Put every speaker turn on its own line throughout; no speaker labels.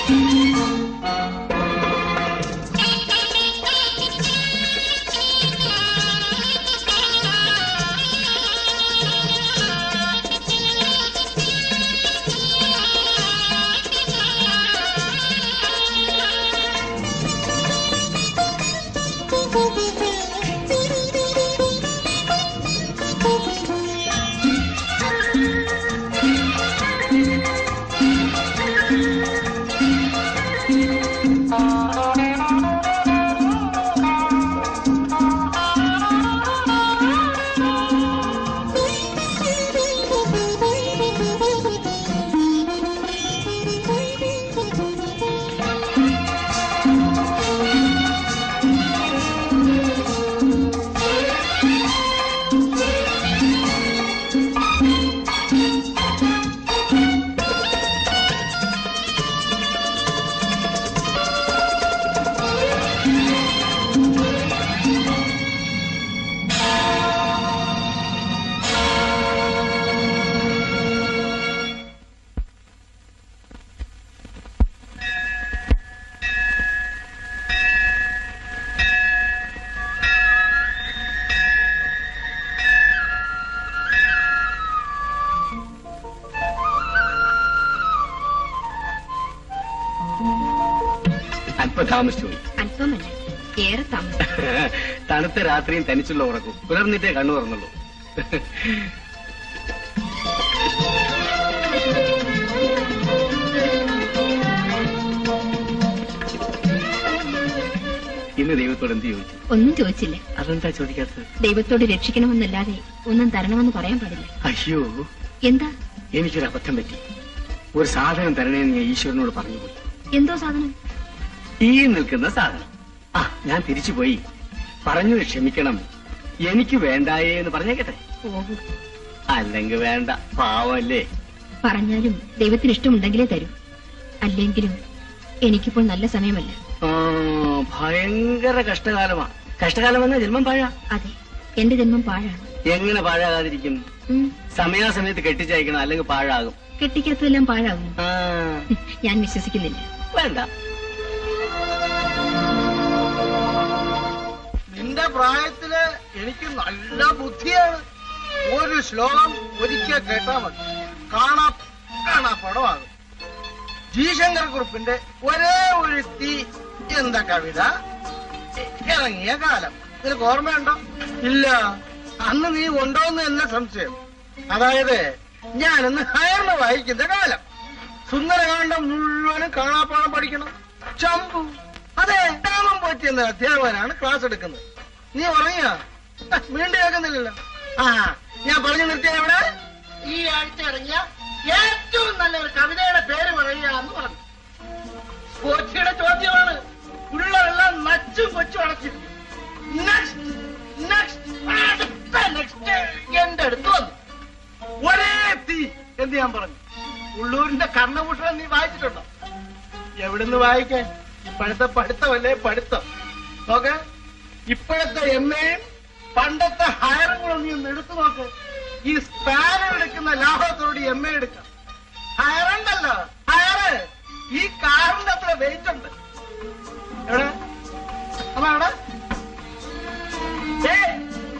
അല്പ താമസിച്ചു പോയി
അല്പമല്ല ഏറെ താമസം
തണുത്ത രാത്രിയും തനിച്ചുള്ള ഉറക്കും പുലർന്നിട്ടേ കണ്ണു തുറന്നുള്ളൂ ഇന്ന് ദൈവത്തോട് എന്ത് ചോദിച്ചു
ഒന്നും ചോദിച്ചില്ല
അതെന്താ ചോദിക്കാത്തത്
ദൈവത്തോട് രക്ഷിക്കണമെന്നല്ലാതെ ഒന്നും തരണമെന്ന് പറയാൻ പാടില്ല
അയ്യോ
എന്താ
എനിക്കൊരു അബദ്ധം പറ്റി ഒരു സാധനം തരണേന്ന് ഞാൻ ഈശ്വരനോട് പറഞ്ഞു പോയി
എന്തോ സാധനം
ഈ നിൽക്കുന്ന സാധനം ആ ഞാൻ തിരിച്ചു പോയി പറഞ്ഞു ക്ഷമിക്കണം എനിക്ക് വേണ്ടായേ എന്ന് പറഞ്ഞേക്കട്ടെ
ഓഹോ
അല്ലെങ്കിൽ വേണ്ട പാവല്ലേ
പറഞ്ഞാലും ദൈവത്തിന് ഇഷ്ടമുണ്ടെങ്കിലേ തരൂ അല്ലെങ്കിലും എനിക്കിപ്പോൾ നല്ല സമയമല്ല
ആ, ഭയങ്കര കഷ്ടകാലമാ കഷ്ടകാലം വന്ന ജന്മം പാഴ
അതെ എന്റെ ജന്മം പാഴാണ്
എങ്ങനെ പാഴാകാതിരിക്കും
ഉം,
സമയാസമയത്ത് കെട്ടിച്ചയക്കണം അല്ലെങ്കിൽ പാഴാകും
കെട്ടിക്കാത്തതെല്ലാം പാഴാകും
ആ,
ഞാൻ വിശ്വസിക്കുന്നില്ല
വേണ്ട
നിന്റെ പ്രായത്തില് എനിക്ക് നല്ല ബുദ്ധിയാണ് ഒരു ശ്ലോകം ഒരിക്കൽ കേട്ടാ മതി കാണാ കാണാ പടമാകും ജി ശങ്കർ കുറുപ്പിന്റെ ഒരേ ഒരു തീ എന്ന കവിത ഇറങ്ങിയ കാലം നിനക്ക് ഓർമ്മയുണ്ടോ ഇല്ല അന്ന് നീ ഉണ്ടോന്ന് എന്നെ സംശയം അതായത് ഞാനിന്ന് ഹയർന്ന് വായിക്കുന്ന കാലം സുന്ദരകാന്ഡം മുഴുവനും കാണാപ്പാടം പഠിക്കണം ചമ്പു അതെ രാമൻ പോറ്റി എന്ന അധ്യാപകനാണ് ക്ലാസ് എടുക്കുന്നത് നീ ഉറങ്ങിയ വീണ്ടും കേൾക്കുന്നില്ലല്ലോ ആ ഞാൻ പറഞ്ഞു നിർത്തിയ എവിടെ ഈ ആഴ്ച ഇറങ്ങിയ ഏറ്റവും നല്ല ഒരു കവിതയുടെ പേര് പറയുക എന്ന് പറഞ്ഞു കോച്ചിയുടെ ചോദ്യമാണ് ഉള്ളതെല്ലാം നച്ചും കൊച്ചും അടച്ചിരുന്നു നെക്സ്റ്റ് നെക്സ്റ്റ് അടുത്ത നെക്സ്റ്റ് എന്റെ അടുത്ത് വന്നു ഒരേ തീ എന്ന് ഞാൻ പറഞ്ഞു ഉള്ളൂരിന്റെ കണ്ണപുഷ്പം നീ വായിച്ചിട്ടുണ്ടോ എവിടുന്ന് വായിക്കാൻ ഇപ്പോഴത്തെ പഠിത്തമല്ലേ പഠിത്തം നോക്ക് ഇപ്പോഴത്തെ എം എയും പണ്ടത്തെ ഹയറും കൂടെ നീ ഒന്ന് എടുത്തു നോക്ക് ഈ സ്പാനർ എടുക്കുന്ന ലാഭത്തോട് എം എ എടുക്കാം ഹയറുണ്ടല്ലോ ഹയറ് ഈ കാറിന്റെ അത്ര വെയിറ്റ് ഉണ്ട് എവിടെ അതാ അവിടെ ഏയ്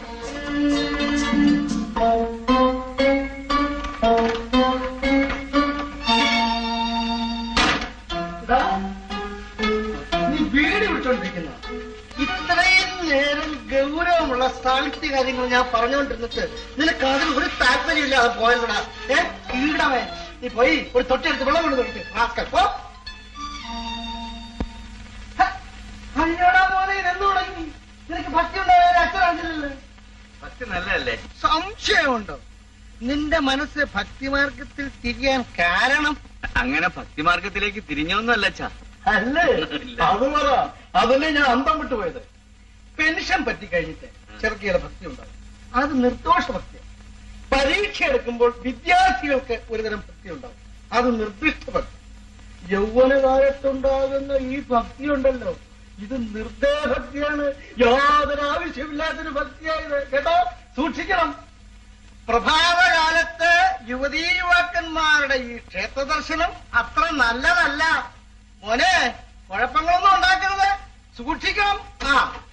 ഇതാ, നീ വീട് വിട്ടോണ്ടിരിക്കുന്ന ഇത്രയും നേരം ഗൗരവമുള്ള സാഹിത്യ കാര്യങ്ങൾ ഞാൻ പറഞ്ഞുകൊണ്ടിരുന്നിട്ട് നിനക്ക് അതിൽ ഒരു താല്പര്യമില്ലാതെ പോയല്ലടാ ഏ കീടവേ നീ പോയി ഒരു തൊട്ടെടുത്ത് വെള്ളം കൊണ്ട് തൊട്ട് റാസ്കൽ പോ ഹ, അയ്യോടാ മോനെ ഇതെന്ത് തുടങ്ങി നിനക്ക് ഭക്തി ഉണ്ടായ അച്ഛനറിഞ്ഞില്ലല്ലോ
ഭക്തി നല്ലതല്ലേ
സംശയമുണ്ടോ നിന്റെ മനസ്സ് ഭക്തിമാർഗത്തിൽ തിരിയാൻ കാരണം
അങ്ങനെ ഭക്തിമാർഗത്തിലേക്ക് തിരിഞ്ഞൊന്നുമല്ല അച്ഛാ
അല്ലേ അത് പറ അതല്ലേ ഞാൻ അന്തം വിട്ടുപോയത് പെൻഷൻ പറ്റി കഴിഞ്ഞിട്ട് ചെറുക്കിയുടെ ഭക്തി ഉണ്ടാവും അത് നിർദോഷ ഭക്തി പരീക്ഷ എടുക്കുമ്പോൾ വിദ്യാർത്ഥികൾക്ക് ഒരുതരം ഭക്തി ഉണ്ടാവും അത് നിർദ്ദിഷ്ട ഭക്തി യൗവനകാലത്തുണ്ടാകുന്ന ഈ ഭക്തി ഉണ്ടല്ലോ ഇത് നിർദ്ദയ ഭക്തിയാണ് യാതൊരു ആവശ്യമില്ലാത്തൊരു ഭക്തിയായത് കേട്ടോ സൂക്ഷിക്കണം പ്രഭാതകാലത്ത് യുവതീ യുവാക്കന്മാരുടെ ഈ ക്ഷേത്ര ദർശനം അത്ര നല്ലതല്ല മോനെ കുഴപ്പങ്ങളൊന്നും ഉണ്ടാക്കരുത് സൂക്ഷിക്കണം ആ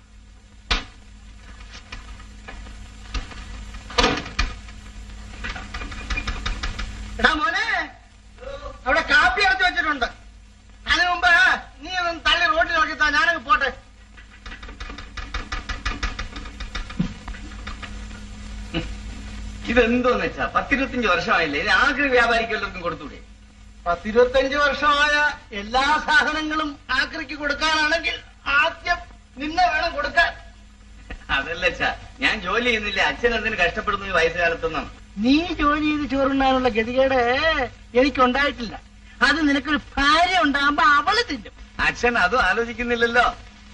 എടാ മോനെ അവിടെ കാപ്പി അടച്ചു വെച്ചിട്ടുണ്ട് അതിനു മുമ്പ് നീ ഒന്ന് തള്ളി റോഡിൽ നോക്കിത്താ ഞാനങ്ങ് പോട്ടെ
ഇതെന്തോന്ന് വെച്ചാ പത്തിരുപത്തിയഞ്ച് വർഷമായില്ലേ ഇത് ആഗ്രഹ വ്യാപാരിക്ക് വല്ലവർക്കും കൊടുത്തൂടെ
പത്തിരുപത്തഞ്ച് വർഷമായ എല്ലാ സാധനങ്ങളും ആക്രിക്ക് കൊടുക്കാനാണെങ്കിൽ ആദ്യം നിന്നെ വേണം കൊടുക്കാൻ
അതല്ല അച്ഛാ ഞാൻ ജോലി ചെയ്യുന്നില്ല അച്ഛൻ എന്തിനു കഷ്ടപ്പെടുന്നു ഈ വയസ്സുകാലത്തൊന്നും
നീ ജോലി ചെയ്ത് ചോറുണ്ണാനുള്ള ഗതികേട് എനിക്കുണ്ടായിട്ടില്ല അത് നിനക്കൊരു ഭാര്യ ഉണ്ടാകുമ്പോ അവള് തിന്നും
അച്ഛൻ അതും ആലോചിക്കുന്നില്ലല്ലോ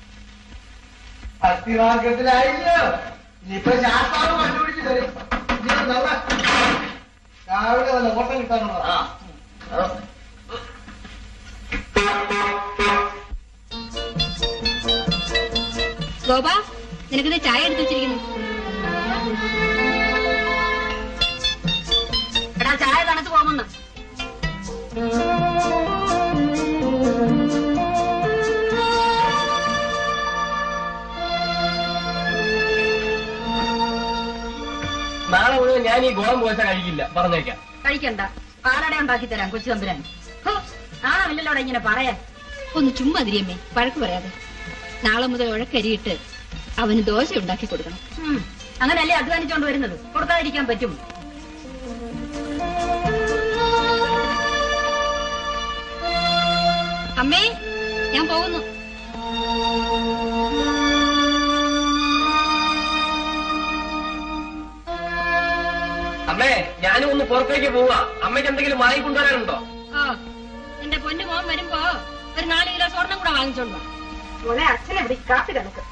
ഭക്തിമാർഗത്തിലായില്ലോ ഇനിയിപ്പോ ശാസ്ത്രാവ് കണ്ടുപിടിച്ച് തരും നീ ഒന്ന് അവിടെ രാവിലെ വല്ല ഓട്ടം കിട്ടാനുള്ളതാ
ആ
ഗോപ നിനക്കിത് ചായ എടുത്തു വെച്ചിരിക്കുന്നു എടാ ചായ തണുത്ത് പോകുമെന്ന്
നാളെ മുഴുവൻ ഞാൻ ഈ ഗോതമ്പ് ദോശ കഴിക്കില്ല പറഞ്ഞേക്കാം
കഴിക്കണ്ട ആരുടെ ഉണ്ടാക്കി തരാം കൊച്ചു തമ്പുരാൻ ഹോ, ആണല്ലോ ഇങ്ങനെ പറയാൻ ഒന്ന് ചുമ്മാ തിരിയമ്മേ വഴക്ക് പറയാതെ നാളെ മുതൽ ഉഴക്കരിയിട്ട് അവന് ദോശ ഉണ്ടാക്കി കൊടുക്കണം അങ്ങനെയല്ലേ അധ്വാനിച്ചോണ്ട് വരുന്നത് കൊടുക്കാതിരിക്കാൻ പറ്റും അമ്മേ ഞാൻ പോകുന്നു
അമ്മേ ഞാനും ഒന്ന് പുറത്തേക്ക് പോവാ അമ്മയ്ക്ക് എന്തെങ്കിലും വാങ്ങിക്കൊണ്ടുവരാനുണ്ടോ
ആ എന്റെ പൊന്നു മോൻ വരുമ്പോ ഒരു നാല് കിലോ സ്വർണം കൂടെ വാങ്ങിച്ചോണ്ട് വാ. മോളെ അച്ഛനെ ഇവിടെ കാപ്പി കണക്ക്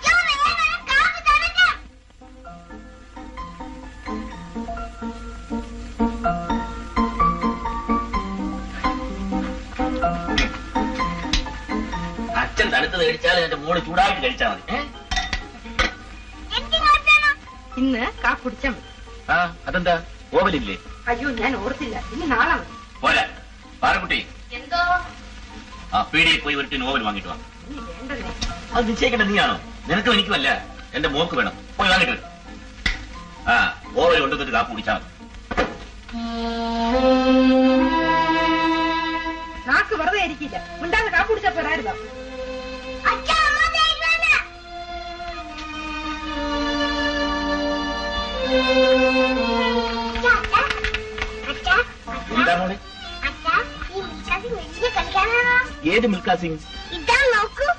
അച്ഛൻ തണുത്തത് കഴിച്ചാൽ എന്റെ മോള് ചൂടാക്കി കഴിച്ചാൽ മതി ഏ?
ഇന്ന് കാപ്പി കുടിച്ചാ മതി
ആ അതെന്താ ഓവലില്ലേ
അയ്യോ ഞാൻ ഓർത്തില്ല ഇനി നാളെ മതി
പോരാ പാറക്കുട്ടി
എന്തോ
ആ പീടിയിൽ പോയി ഒരു നോവൽ വാങ്ങിട്ട് വാ
ഇനി വേണ്ടല്ലേ
അത് നിശ്ചയിക്കേണ്ട നീയാണോ നിനക്കും എനിക്കുമല്ല എന്റെ മോക്ക് വേണം പോയി വാങ്ങിട്ട് വരൂ. ആ ഓവൽ കൊണ്ടുവന്നിട്ട് കാപ്പ് കുടിച്ചാൽ മതി
നാക്ക് വെറുതെ ഇരിക്കില്ല ഉണ്ടാകുന്ന കാപ്പി കുടിച്ചാ പോരായിരുന്നോ
എന്താ മോളെ ഏത് മിൽക്കാ സിംഗ്
ഇതാ നോക്കൂ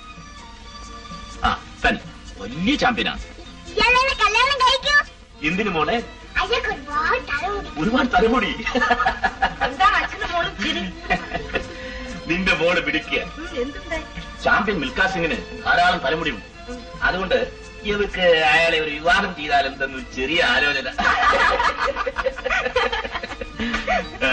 ആ തന്നെ വലിയ ചാമ്പ്യനാണ്
ഇയാളെ കല്യാണം കഴിക്കൂ
എന്തിനു മോളെ
അയാൾക്ക് ഒരുപാട് തലമുടി
ഒരുപാട് തലമുടി
എന്താണ് അച്ഛനും മോളും ചിരി
നിന്റെ മോള് പിടിക്കുക
ഉം, എന്തുണ്ടായി
ചാമ്പ്യൻ മിൽഖാ സിംഗിന് ധാരാളം തലമുടിയുണ്ട് അതുകൊണ്ട് ഇവർക്ക് അയാളെ ഒരു വിവാഹം ചെയ്താൽ എന്തെന്ന് ഒരു ചെറിയ ആലോചന ഏ.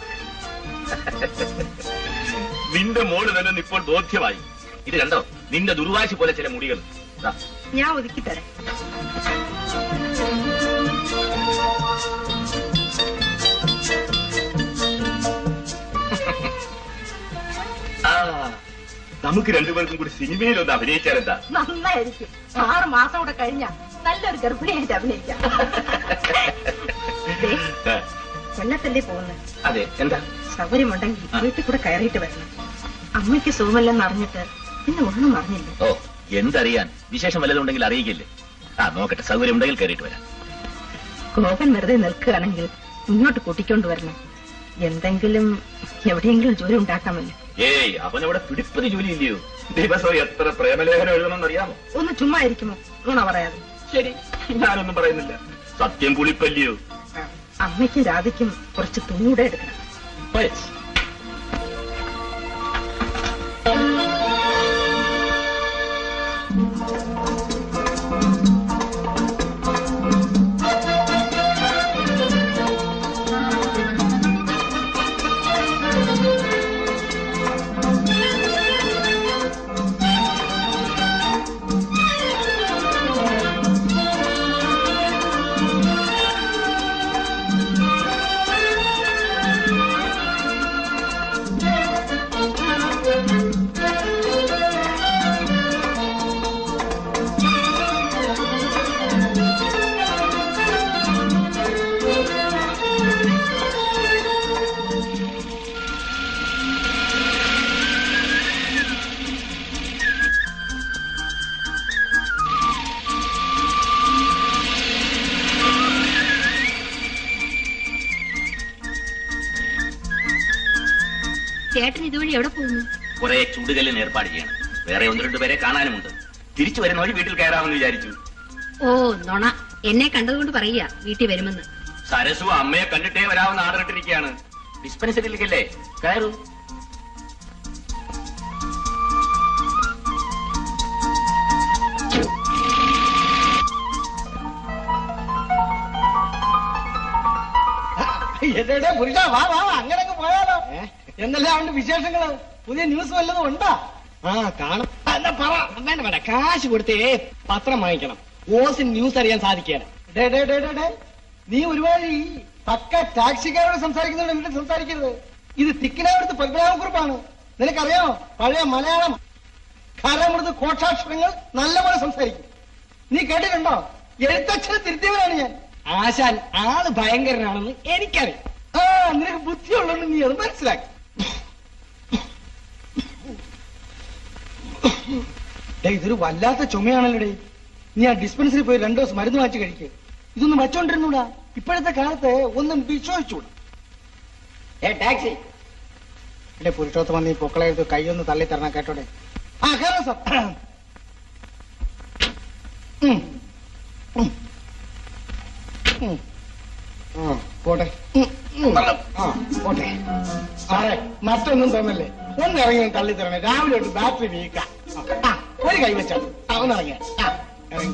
നിന്റെ മോള് തന്നെ ഇപ്പോൾ ബോധ്യമായി ഇത് കണ്ടോ നിന്റെ ദുർവാശി പോലെ ചില മുടികൾ ദാ,
ഞാൻ ഒതുക്കി തരാം
ആ നമുക്ക് രണ്ടുപേർക്കും കൂടി സിനിമയിൽ ഒന്ന് അഭിനയിച്ചാലെന്താ
നന്നായിരിക്കും ആറ് മാസം കൂടെ കഴിഞ്ഞ നല്ലൊരു ഗർഭിണിയായിട്ട് അഭിനയിക്കാം ദേ,
ഏ,
കൊല്ലത്തല്ലേ പോകുന്നത്
അതെ എന്താ
സൗകര്യമുണ്ടെങ്കിൽ
ആ.
വീട്ടിൽ കൂടെ കയറിയിട്ട് വരണം അമ്മയ്ക്ക് സുഖമല്ലെന്ന് അറിഞ്ഞിട്ട് പിന്നെ ഒന്നും അറിഞ്ഞില്ല
ഓ എന്തറിയാൻ വിശേഷം വല്ലതുണ്ടെങ്കിൽ അറിയിക്കില്ലേ ആ നോക്കട്ടെ സൗകര്യം ഉണ്ടെങ്കിൽ കയറിയിട്ട് വരാം
ഗോപൻ വെറുതെ നിൽക്കുകയാണെങ്കിൽ ഇങ്ങോട്ട് കൂട്ടിക്കൊണ്ട് വരണം എന്തെങ്കിലും എവിടെയെങ്കിലും ജോലി ഉണ്ടാക്കാമല്ലോ
ഏയ് അവനവിടെ പിടിപ്പതി ജോലി ഇല്ലയോ ദിവസം എത്ര പ്രേമലേഖനം എഴുതണമെന്ന് അറിയാമോ
ഒന്ന് ചുമ്മാ ഇരിക്കുമോ നുണ പറയാതെ
ശരി ഞാനൊന്നും പറയുന്നില്ല സത്യം പുളിപ്പല്ലയോ
ആ, അമ്മയ്ക്കും രാധയ്ക്കും കുറച്ച് തുണിയൂടെ എടുക്കണം
വയസ്.
ചേട്ടൻ ഇതുവഴി എവിടെ പോകുന്നു
കുറെ ചൂടുകല്ലിന് ഏർപ്പാട് ചെയ്യണം വേറെ ഒന്ന് രണ്ടു പേരെ കാണാനുമുണ്ട് തിരിച്ചു വരുന്ന വഴി വീട്ടിൽ കയറാമെന്ന് വിചാരിച്ചു
ഓ നൊണ എന്നെ കണ്ടതുകൊണ്ട് പറയുക വീട്ടിൽ വരുമെന്ന്
സരസു അമ്മയെ കണ്ടിട്ടേ വരാമെന്ന് ആർഡർ ഇട്ടിരിക്കുകയാണ് ഡിസ്പെൻസറിയിലേക്കല്ലേ കയറൂ
എടേ പുരുഷ വാ വാ വാ, അങ്ങനെ അങ്ങ് പോയാലോ എന്നല്ലേ അവന്റെ വിശേഷങ്ങള് പുതിയ ന്യൂസ് വല്ലതും ഉണ്ടാ
ആ കാണും ആ, എന്നാ പറ വേണ്ട വേണ്ട കാശ് കൊടുത്തേ പത്രം വാങ്ങിക്കണം ഓസിൻ ന്യൂസ് അറിയാൻ സാധിക്കുകയാണ്
ഡേ ഡേ ഡേ ഡേ ഡേ നീ ഒരുപാട് ഈ പക്ക ടാക്സിക്കാരോട് സംസാരിക്കുന്നവരോട് എന്നിട്ട് സംസാരിക്കരുത് ഇത് തിക്കിനാവടുത്ത് പത്മനാഭക്കുറിപ്പാണ് നിനക്കറിയാമോ പഴയ മലയാളം ഖരമൃത് ഘോഷാക്ഷരങ്ങൾ നല്ലപോലെ സംസാരിക്കും നീ കേട്ടിട്ടുണ്ടോ എഴുത്തച്ഛനെ തിരുത്തിയവനാണ് ഞാൻ
ആശാൻ ആള് ഭയങ്കരനാണെന്ന് എനിക്കറിയാം
ആ നിനക്ക് ബുദ്ധിയുള്ളതുകൊണ്ട് നീ അത് മനസ്സിലാക്കി ഡേ ഇതൊരു വല്ലാത്ത ചുമയാണല്ലോ ഡേ നീ ആ ഡിസ്പെൻസറി പോയി രണ്ടു ദിവസം മരുന്ന് വാങ്ങിച്ച് കഴിക്കുക ഇതൊന്നും വച്ചോണ്ടിരുന്നൂടാ ഇപ്പോഴത്തെ കാലത്ത് ഒന്നും വിശ്വസിച്ചൂടാ
ഏ ടാക്സി
എന്റെ പുരുഷോത്തമ നീ പൊക്കളെ എടുത്ത് കൈയൊന്ന് തള്ളി തരണം കേട്ടോടെ ആ കയറാം സാർ ഉം. ഉം. ഉം. ആ, പോട്ടെ ഉം, ഉം. ആ പോട്ടെ സാറേ മറ്റൊന്നും തോന്നല്ലേ ഒന്ന് ഇറങ്ങി ഒന്ന് തള്ളി തരണേ രാവിലെ തൊട്ട് ബാറ്ററി വീക്കാം ആ ഒരു കൈ വെച്ചാൽ ആ ഒന്ന് ഇറങ്ങിയ ആ ഇറങ്ങി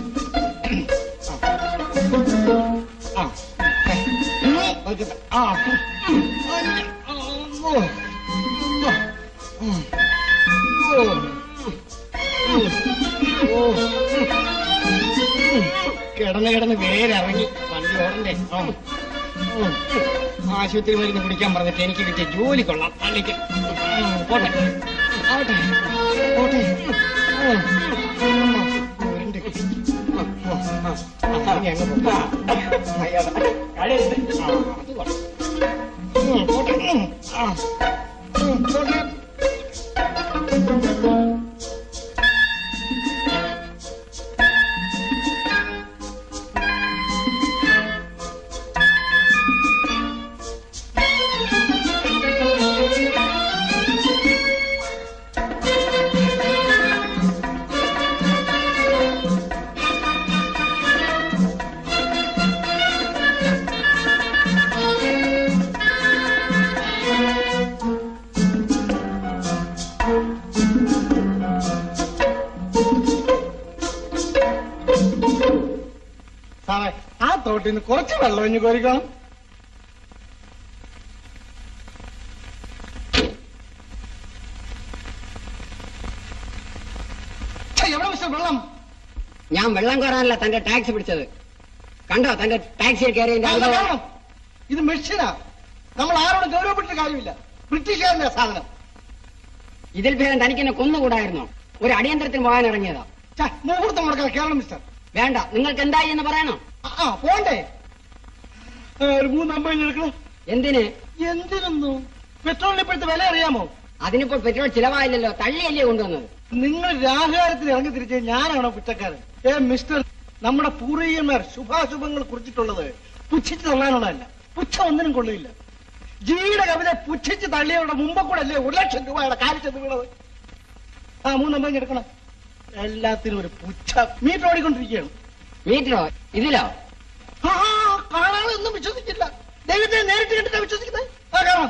ആ. ആ ഉം, നോക്കിയിട്ട്. ആ ഉം. ഓ. ഉം. ഓ. ഓ. കിടന്ന് കിടന്ന് വേരിറങ്ങി വണ്ടി ഓടണ്ടേ ആ. ഉം. ആശുപത്രി മരുന്ന് കുടിക്കാൻ പറഞ്ഞിട്ട് എനിക്ക് കിട്ടിയ ജോലി കൊള്ളാം പള്ളിക്ക് ഉം, പോട്ടെ ആവട്ടെ പോട്ടെ ഉം. ഉരുണ്ട്. ഉം, ഉം, ആ. ആ, ഇനി അങ്ങ് പോ. അയ്യോ. കഴുത്ത്. ആ, അത് കൊള്ളാം. ഉം, പോട്ടെ ഉം, ആ. ഉം, പോട്ടെ സാറേ ആ തോട്ടിൽ നിന്ന് കുറച്ച് വെള്ളം ഇഞ്ഞ് കോരിക്കണം ഛെ, എവിടെ മിസ്റ്റർ വെള്ളം
ഞാൻ വെള്ളം കോരാനല്ല തന്റെ ടാക്സി പിടിച്ചത് കണ്ടോ തന്റെ ടാക്സിയിൽ കയറിയതിന്റെ
അല്ല,
അനുഭവം?
കാണണം. ഇത് മെഷീനാ നമ്മൾ ആരോടും ഗൗരവപ്പെട്ടിട്ട് കാര്യമില്ല ബ്രിട്ടീഷുകാരന്റെ സാധനം
ഇതിൽ ഭേദം തനിക്കെന്നെ കൊന്നുകൂടായിരുന്നോ ഒരു അടിയന്തരത്തിന് പോകാൻ ഇറങ്ങിയതാ
ഛെ, മുഹൂർത്തം മുടക്കാൻ കേരളം മിസ്റ്റർ
വേണ്ട നിങ്ങൾക്ക് എന്തായി എന്ന് പറയണോ
ആ, ആ പോണ്ടേ ആ, ഒരു മൂന്ന് അമ്പത് എടുക്കണം
എന്തിന്
എന്തിനൊന്നു പെട്രോളിന് ഇപ്പോഴത്തെ വില അറിയാമോ
അതിനിപ്പോൾ പെട്രോൾ ചിലവായില്ലല്ലോ തള്ളിയല്ലേ കൊണ്ടുവന്നത്
നിങ്ങൾ രാഹകാരത്തിൽ ഇറങ്ങി തിരിച്ച് ഞാനാണോ കുറ്റക്കാരൻ ഏ മിസ്റ്റർ നമ്മുടെ പൂർവീകന്മാർ ശുഭാശുഭങ്ങൾ കുറിച്ചിട്ടുള്ളത് പുച്ഛിച്ച് തള്ളാനുള്ളതല്ല പുച്ഛം ഒന്നിനും കൊള്ളില്ല ജിയുടെ കവിത പുച്ഛിച്ച് തള്ളിയവരുടെ മുമ്പ് കൂടെ അല്ലേ ഒരു ലക്ഷം രൂപയുടെ കാര്യം ചെന്ന് വീണത് ആ മൂന്നമ്പതിന് എടുക്കണം എല്ലാത്തിനും ഒരു പുച്ഛ മീറ്റർ ഓടിക്കൊണ്ടിരിക്കുകയാണ്
മീറ്ററോ ഇതിലോ
ആ, കാണാതെ ഒന്നും വിശ്വസിക്കില്ല ദൈവത്തെ നേരിട്ട് കണ്ടിട്ടാ വിശ്വസിക്കുന്നത് ആ കാണാം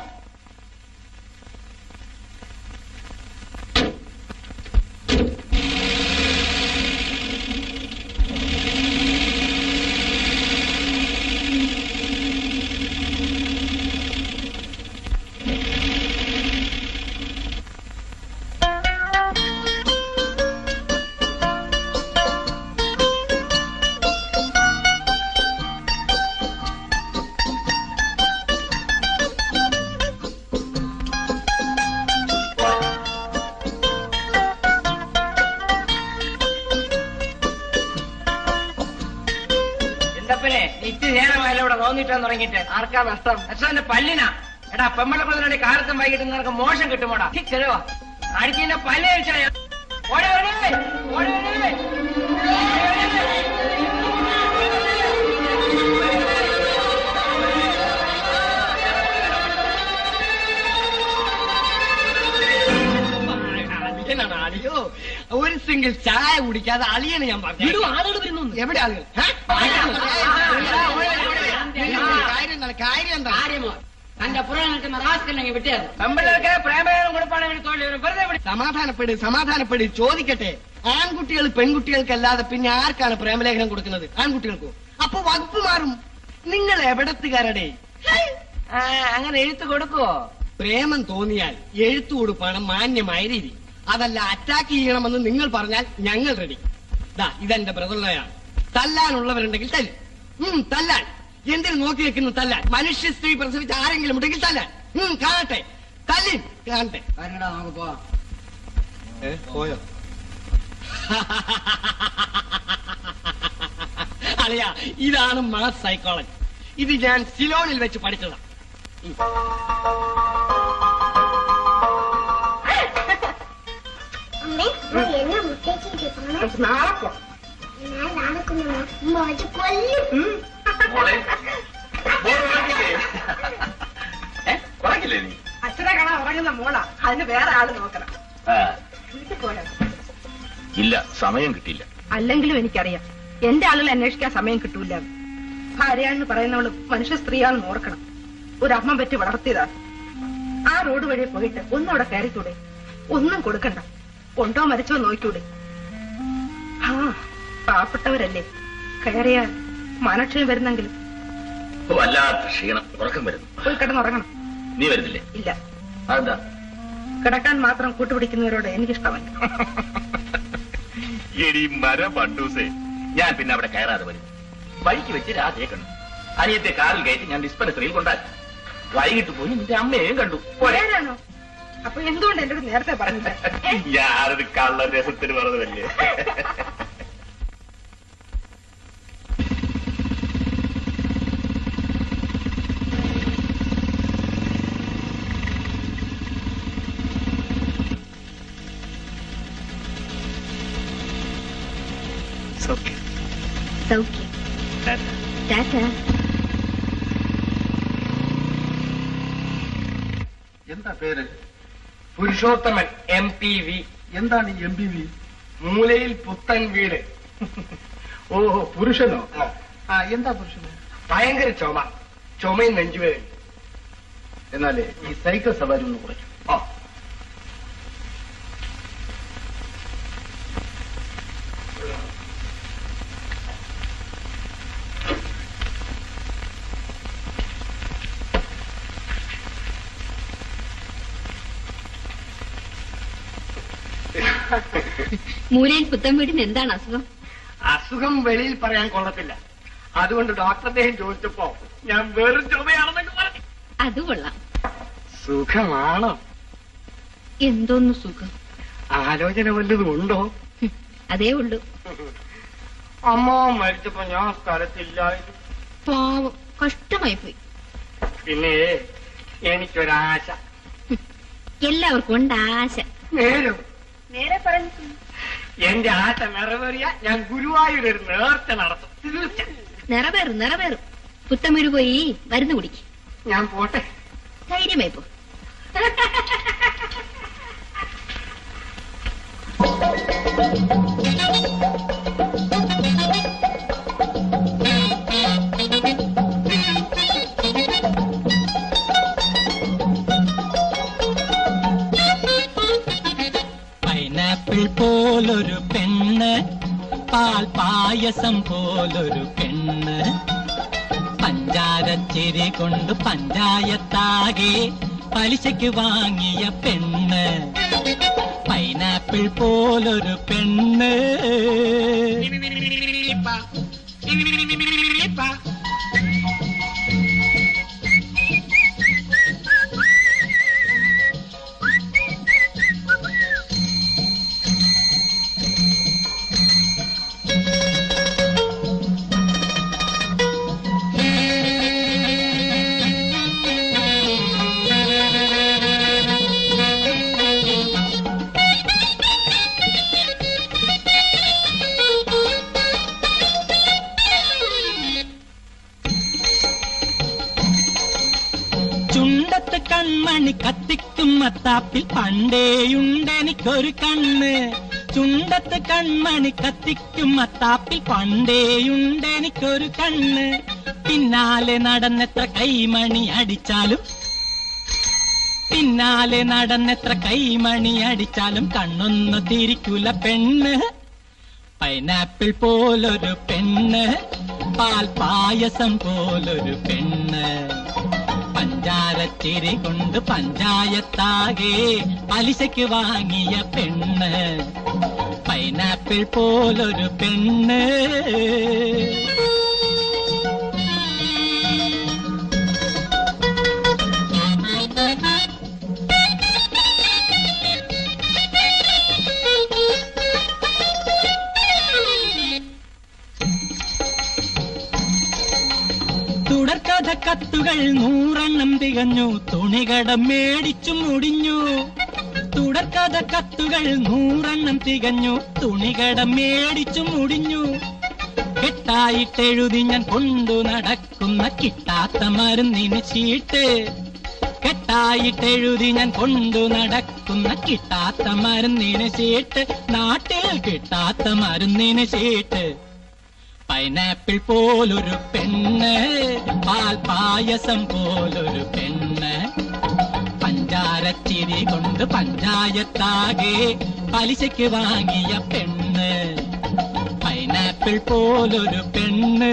എന്തപ്പനെ ഇത്തി നേരമായല്ലോ ഇവിടെ നോന്നിട്ടാൻ തുടങ്ങിയിട്ട് ആർക്കാ നഷ്ടം നഷ്ടം പല്ലിനാ എടാ പെമ്മളക്കുള്ളതിനുവേണ്ടി കാലത്തും വൈകിട്ട് നിനക്ക് മോശം കിട്ടുമോടാ ചെലവാ അടിച്ചിന്റെ പല്ല് കഴിച്ചാ ഓടി വരണേ ഓടി വരണേ
അയ്യോ ഒരു സിംഗിൾ ചായ കുടിക്കാതെ അളിയനെ ഞാൻ പറഞ്ഞു
ആളുകൾ വരുന്നു
എവിടെ ആളുകൾ ഏ? കാര്യം എന്താണ് കാര്യം എന്താ
കാര്യമോ തന്റെ പുറകെ നിൽക്കുന്ന റാസ്കലിനെ വിട്ടിയായിരുന്നു പെമ്പിള്ളേർക്ക് പ്രേമേളം കൊടുപ്പാണെങ്കിൽ തൊഴിൽ വരും വെറുതെ വിട്.
സമാധാനപ്പെട് സമാധാനപ്പെട് ചോദിക്കട്ടെ ആൺകുട്ടികൾ പെൺകുട്ടികൾക്കല്ലാതെ പിന്നെ ആർക്കാണ് പ്രേമലേഖനം കൊടുക്കുന്നത് ആൺകുട്ടികൾക്കോ അപ്പൊ വകുപ്പ് മാറും നിങ്ങൾ എവിടത്തുകാരടെ
ആ, അങ്ങനെ എഴുത്ത് കൊടുക്കുവോ
പ്രേമം തോന്നിയാൽ എഴുത്തു കൊടുപ്പാണ് മാന്യമായ രീതി അതല്ല അറ്റാക്ക് ചെയ്യണമെന്ന് നിങ്ങൾ പറഞ്ഞാൽ ഞങ്ങൾ റെഡി ദാ ഇതെന്റെ ബ്രദറിനെയാണ് തല്ലാനുള്ളവരുണ്ടെങ്കിൽ തല്ലും ഉം തല്ലാൻ എന്തിനു നോക്കി വെക്കുന്നു തല്ലാൻ മനുഷ്യ സ്ത്രീ പ്രസവിച്ച ആരെങ്കിലും ഉണ്ടെങ്കിൽ തല്ലാൻ ഉം കാണട്ടെ തല്ലിൻ കാണട്ടെ
വരണടാ നമുക്ക് പോവാം
പോയോ അളിയ ഇതാണ് മാസ് സൈക്കോളജി ഇത് ഞാൻ സിലോണിൽ വെച്ച് പഠിച്ചതാണ്
അമ്മേ ഞാൻ എന്നെ മുട്ടേച്ചിട്ട് പോണം
നാളെ പോ
ഞാൻ നാളെ കൊണ്ടുവന്ന ഉമ്മ വെച്ച് കൊല്ലും
മോളെ മോള് ഉറങ്ങില്ലേ? ഏ? ഉറങ്ങില്ലേ നീ
അച്ഛനെ കാണാൻ ഉറങ്ങുന്ന മോളാ അതിന് വേറെ ആള് നോക്കണം
ആ,
വീട്ടിൽ പോയോ
ഇല്ല സമയം കിട്ടിയില്ല
അല്ലെങ്കിലും എനിക്കറിയാം എന്റെ ആളുകൾ അന്വേഷിക്കാൻ സമയം കിട്ടൂല ഭാര്യ പറയുന്നവള് മനുഷ്യ സ്ത്രീയാണെന്ന് ഓർക്കണം ഒരു അമ്മ പറ്റി വളർത്തിയതാ ആ റോഡ് വഴി പോയിട്ട് ഒന്നും അവിടെ കയറിക്കൂടെ ഒന്നും കൊടുക്കണ്ട ഉണ്ടോ മരിച്ചോ നോക്കൂടെ ആ പാവപ്പെട്ടവരല്ലേ കയറിയാൽ മാനക്ഷയം വരുന്നെങ്കിലും
വല്ലാത്ത ക്ഷീണം ഉറക്കം വരുന്നു
പോയി കിടന്നുറങ്ങണം
നീ വരുന്നില്ലേ
ഇല്ല
അതെന്താ
കിടക്കാൻ മാത്രം കൂട്ടുപിടിക്കുന്നവരോട് എനിക്കിഷ്ടമല്ല
എടി മരം പണ്ടൂസേ ഞാൻ പിന്നെ അവിടെ കയറാതെ വരും വഴിക്ക് വെച്ച് രാധയെ കണ്ടു അനിയത്തെ കാറിൽ കയറ്റി ഞാൻ ഡിസ്പെൻസറിയിൽ കൊണ്ടാക്കി വൈകിട്ട് പോയി നിന്റെ അമ്മയെയും കണ്ടു പോരെ
നേരാണോ അപ്പൊ എന്തുകൊണ്ട് എന്റെ അടുത്ത് നേരത്തെ പറഞ്ഞില്ല ഏ?
ഞാനത് കള്ള രസത്തിന് പറഞ്ഞതല്ലേ
സൗഖ്യം
സൗഖ്യം ടാറ്റ
എന്താ പേര്
പുരുഷോത്തമൻ എം പി വി
എന്താണ് എം പി വി
മൂലയിൽ പുത്തൻ വീട്
ഓഹോ പുരുഷനോ ആ എന്താ പുരുഷന്
ഭയങ്കര ചുമ ചുമയും നെഞ്ചുവേദന
എന്നാലേ ഈ സൈക്കിൾ സവാരി ഒന്ന് കുറയ്ക്കും
ആ
മൂലയിൽ പുത്തൻ വീടിന് എന്താണ് അസുഖം
അസുഖം വെളിയിൽ പറയാൻ കൊള്ളത്തില്ല അതുകൊണ്ട് ഡോക്ടർ അദ്ദേഹം ചോദിച്ചപ്പോ ഞാൻ വെറും ചുമയാണെന്നൊക്കെ പറഞ്ഞു
അത് കൊള്ളാം
സുഖമാണോ
എന്തോന്നു സുഖം
ആലോചന വല്ലതും ഉണ്ടോ
ഹും, അതേ ഉള്ളൂ
അമ്മ മരിച്ചപ്പോ ഞാൻ സ്ഥലത്തില്ലായിരുന്നു
പാവം കഷ്ടമായി പോയി
പിന്നെ എനിക്കൊരാശ
ഹും, എല്ലാവർക്കും ഉണ്ട് ആശ
നേരം
നേരെ പറഞ്ഞു
എന്റെ ആശ നിറവേറിയ ഞാൻ ഗുരുവായൂർ ഒരു നേർച്ച നടത്തും തീർച്ച
നിറവേറും നിറവേറും പുത്തമൂര് പോയി മരുന്ന് കുടിക്ക്
ഞാൻ പോട്ടെ
ധൈര്യമായി പോ
പൈനാപ്പിൾ പോലൊരു പെണ്ണ് പാൽ പായസം പോലൊരു പെണ്ണ് പഞ്ചാരച്ചിരി കൊണ്ട് പഞ്ചായത്താകെ പലിശയ്ക്ക് വാങ്ങിയ പെണ്ണ് പൈനാപ്പിൾ പോലൊരു പെണ്ണ് ചുണ്ടത്ത് കൺമണി കത്തിക്കും അത്ത മത്താപ്പിൽ പണ്ടേയുണ്ടെനിക്കൊരു കണ്ണ് ചുണ്ടത്ത് കൺമണി കത്തിക്കും മത്താപ്പിൽ പണ്ടേയുണ്ടെനിക്കൊരു കണ്ണ് പിന്നാലെ നടന്നെത്ര കൈമണി അടിച്ചാലും പിന്നാലെ നടന്നെത്ര കൈമണി അടിച്ചാലും കണ്ണൊന്നു തിരിക്കൂല പെണ്ണ് പൈനാപ്പിൾ പോലൊരു പെണ്ണ് പാൽ പായസം പോലൊരു പെണ്ണ് പഞ്ചാരത്തിരി കൊണ്ട് പഞ്ചായത്താകെ പലിശയ്ക്ക് വാങ്ങിയ പെണ്ണ് പൈനാപ്പിൾ പോലൊരു പെണ്ണ് തുടർക്കഥ കത്തുകൾ നൂറെണ്ണം തികഞ്ഞു തുണികടം മേടിച്ചു മുടിഞ്ഞു തുടർക്കഥ കത്തുകൾ നൂറെണ്ണം തികഞ്ഞു തുണികടം മേടിച്ചു മുടിഞ്ഞു കെട്ടായിട്ടെഴുതി ഞാൻ കൊണ്ടു നടക്കുന്ന കിട്ടാത്ത മരുന്നിന് ചീട്ട് കെട്ടായിട്ടെഴുതി ഞാൻ കൊണ്ടു നടക്കുന്ന കിട്ടാത്ത മരുന്നിന് ചീട്ട് നാട്ടിൽ കിട്ടാത്ത മരുന്നിന് ചീട്ട് പൈനാപ്പിൾ പോലൊരു പെണ്ണ് പാൽ പായസം പോലൊരു പെണ്ണ് പഞ്ചാരച്ചിരി കൊണ്ട് പഞ്ചായത്താകെ പലിശയ്ക്ക് വാങ്ങിയ പെണ്ണ് പൈനാപ്പിൾ പോലൊരു പെണ്ണ്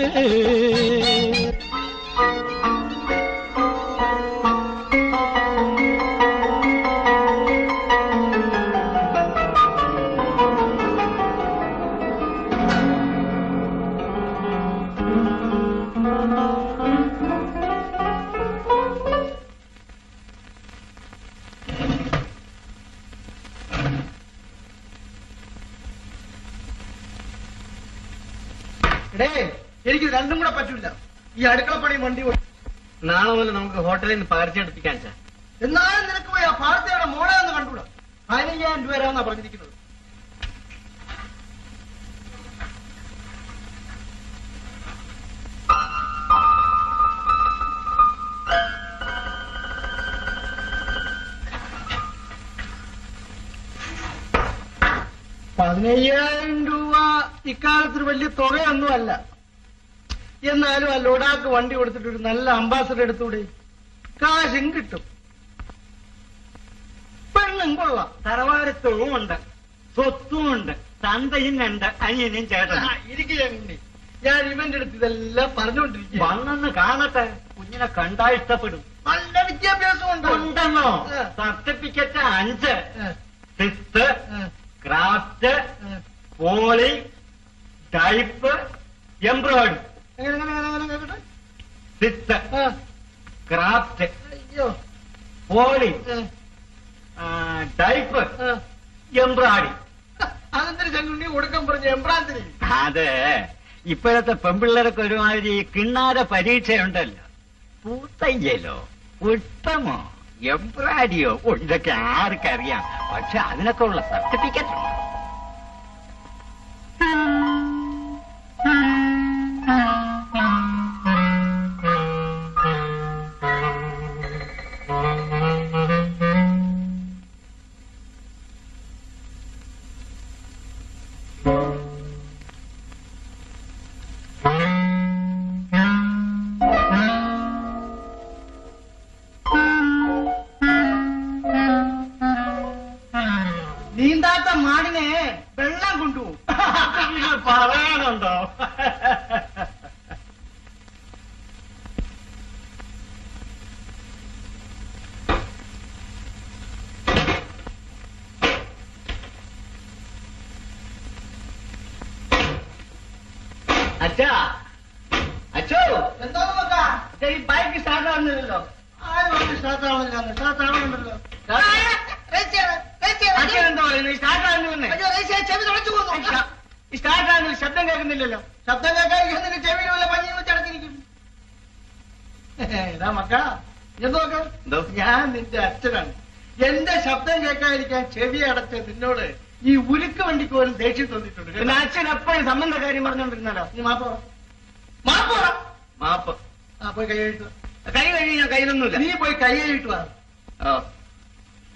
എടേ എനിക്ക് രണ്ടും കൂടെ പറ്റൂല ഈ അടുക്കളപ്പണി വണ്ടി ഓടി-
നാളെ മുതൽ നമുക്ക് ഹോട്ടലിൽ നിന്ന് പകർച്ചെടുപ്പിക്കാൻ സാർ
എന്നാലും നിനക്ക് പോയി ആ പാടത്തേടെ മോളെ ഒന്ന് കണ്ടുകൂടാ പതിനയ്യായിരം രൂപ വരാമെന്നാ പറഞ്ഞിരിക്കുന്നത് പതിനയ്യായിരം രൂപ ഇക്കാലത്തൊരു വലിയ തുകയൊന്നുമല്ല എന്നാലും ആ ലൊഡാക്ക് വണ്ടി കൊടുത്തിട്ട് ഒരു നല്ല അംബാസഡർ എടുത്തൂടെ കാശും കിട്ടും പെണ്ണും കൊള്ളാം
തറവാരത്വവും ഉണ്ട് സ്വത്തും ഉണ്ട് തന്തയും ഉണ്ട് അനിയനും ചേട്ടനും
ഇരിക്കുക ഞാൻ ഇവന്റെ അടുത്ത് ഇതെല്ലാം പറഞ്ഞുകൊണ്ടിരിക്കുക
വന്നെന്ന് കാണട്ടെ കുഞ്ഞിനെ കണ്ടാ ഇഷ്ടപ്പെടും
നല്ല വിദ്യാഭ്യാസം ഉണ്ട്
ഉണ്ടെന്നോ
ആ.
സർട്ടിഫിക്കറ്റ് അഞ്ച്
ആ,
സിക്സ്
ആ,
ക്രാഫ്റ്റ്
ആ.
പോളി ടൈപ്പ് എംബ്രോയിഡറി
എങ്ങനെ എങ്ങനെ എങ്ങനെ എങ്ങനെ കേട്ടെ
സിക്സ്
ആ,
ക്രാഫ്റ്റ്
അയ്യോ
പോളി
ആ,
ടൈപ്പ്
ആ.
എംബ്രോയിഡറി
അതെന്തൊരു ചങ്ങുണ്ണി കൊടുക്കാൻ പറഞ്ഞു എംബ്രാന്തിരി
അതെ ഇപ്പോഴത്തെ പെമ്പിള്ളേരൊക്കെ ഒരുമാതിരി കിണ്ണാര പരീക്ഷയുണ്ടല്ലോ പൂത്തയ്യലോ പുഷ്പമോ എംബ്രാഡിയോ ഓ ഇതൊക്കെ ആർക്കറിയാം പക്ഷെ അതിനൊക്കെ ഉള്ള സർട്ടിഫിക്കറ്റ് ഉണ്ട്
നീന്താത്ത മാടിനെ വെള്ളം കൊണ്ടുപോകും
പറയാനുണ്ടോ
അച്ഛാ അച്ഛോ
എന്താ നോക്കാ
ഈ ബൈക്ക് സ്റ്റാർട്ട് ആവുന്നില്ലല്ലോ
ആരും സ്റ്റാർട്ടാവുന്നില്ല സ്റ്റാർട്ടാവുന്നുണ്ടല്ലോ
അച്ഛൻ എന്താ പറയുന്നത് സ്റ്റാർട്ട് ആവുന്നില്ലെന്നേ
ചെവി തുളച്ചു പോകുന്നു
ഈ സ്റ്റാർട്ട് ആവുന്നില്ല ശബ്ദം കേൾക്കുന്നില്ലല്ലോ
ശബ്ദം കേൾക്കാൻ ചെവിയിൽ വല്ല പഞ്ഞി വെച്ച് അടച്ചിരിക്കും ഇതാ മക്ക എന്ത് നോക്ക
എന്തോ?
ഞാൻ നിന്റെ അച്ഛനാണ് എന്റെ ശബ്ദം കേൾക്കാതിരിക്കാൻ ചെവി അടച്ച നിന്നോട് ഈ ഉരുക്ക് വണ്ടിക്ക് പോലും ദേഷ്യം തോന്നിയിട്ടുണ്ട്
പിന്നെ അച്ഛൻ എപ്പോഴും സംബന്ധ കാര്യം പറഞ്ഞോണ്ടിരുന്നല്ലോ
നീ മാപ്പോ മാപ്പോ
മാപ്പ്
ആ പോയി കൈ കഴിച്ചു
കൈ കഴിഞ്ഞ് ഞാൻ കയ്യിലൊന്നുമില്ല
നീ പോയി കൈ കഴിച്ചു വാ
ഓ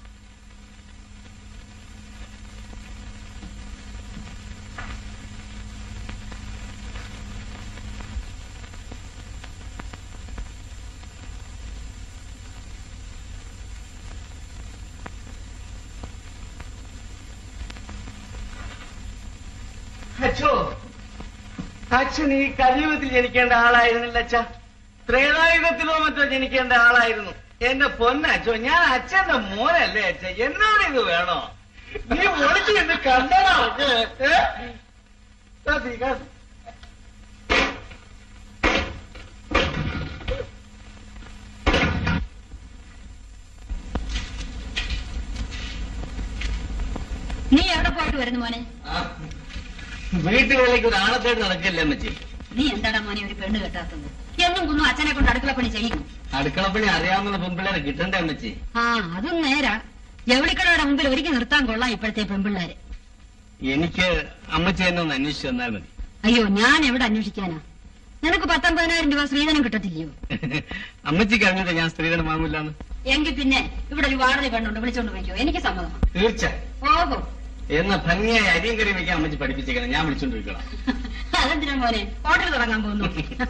അച്ഛോ അച്ഛൻ ഈ കലിയുഗത്തിൽ ജനിക്കേണ്ട ആളായിരുന്നില്ല അച്ഛ ത്രേതായുഗത്തിലോ മറ്റോ ജനിക്കേണ്ട ആളായിരുന്നു എന്റെ പൊന്നച്ചോ ഞാൻ അച്ഛന്റെ മോനല്ലേ അച്ഛ എന്നോട് ഇത് വേണോ നീ ഒളിച്ചു നിന്ന് കണ്ടടാ അച്ഛേ. ഏ? കാത്തി, കാത്തി.
നീ എവിടെ പോയിട്ട് വരുന്നു മോനെ
വീട്ടുകളിലേക്ക് ഒരു ആണത്തേട് നടക്കില്ല അമ്മച്ചി
നീ എന്താടാ മോനെ ഒരു പെണ്ണ് കെട്ടാത്തത് എന്നും കുന്നു അച്ഛനെ കൊണ്ട് അടുക്കള പണി ചെയ്യും
അടുക്കളപ്പണി അറിയാവുന്ന പെൺപിള്ളേരെ കിട്ടണ്ടേ അമ്മച്ചി
ആ അതും നേരാ ജവളിക്കടയുടെ മുമ്പിൽ ഒരുക്കി നിർത്താൻ കൊള്ളാം ഇപ്പോഴത്തെ പെൺപിള്ളേര്
എനിക്ക് അമ്മച്ചി എന്നെ ഒന്ന് അന്വേഷിച്ചു തന്നാൽ മതി
അയ്യോ ഞാൻ എവിടെ അന്വേഷിക്കാനാ നിനക്ക് പത്തൊമ്പതിനായിരം രൂപ സ്ത്രീധനം കിട്ടത്തില്ലയോ
അമ്മച്ചിക്ക് അറിഞ്ഞിട്ട് ഞാൻ സ്ത്രീധനം വാങ്ങൂലെന്ന്
എങ്കിൽ പിന്നെ ഇവിടെ ഒരു വാടക പെണ്ണുണ്ട് വിളിച്ചോണ്ട് പോയിക്കോ എനിക്ക് സമ്മതം
തീർച്ചയായും
ഓഹോ
എന്ന ഭംഗിയായി അരിയും കറി വെക്കാൻ അമ്മച്ചി പഠിപ്പിച്ചേക്കണം ഞാൻ വിളിച്ചോണ്ട് പോയിക്കോളാം
അതെന്തിനാ മോനെ ഹോട്ടൽ തുടങ്ങാൻ പോകുന്നു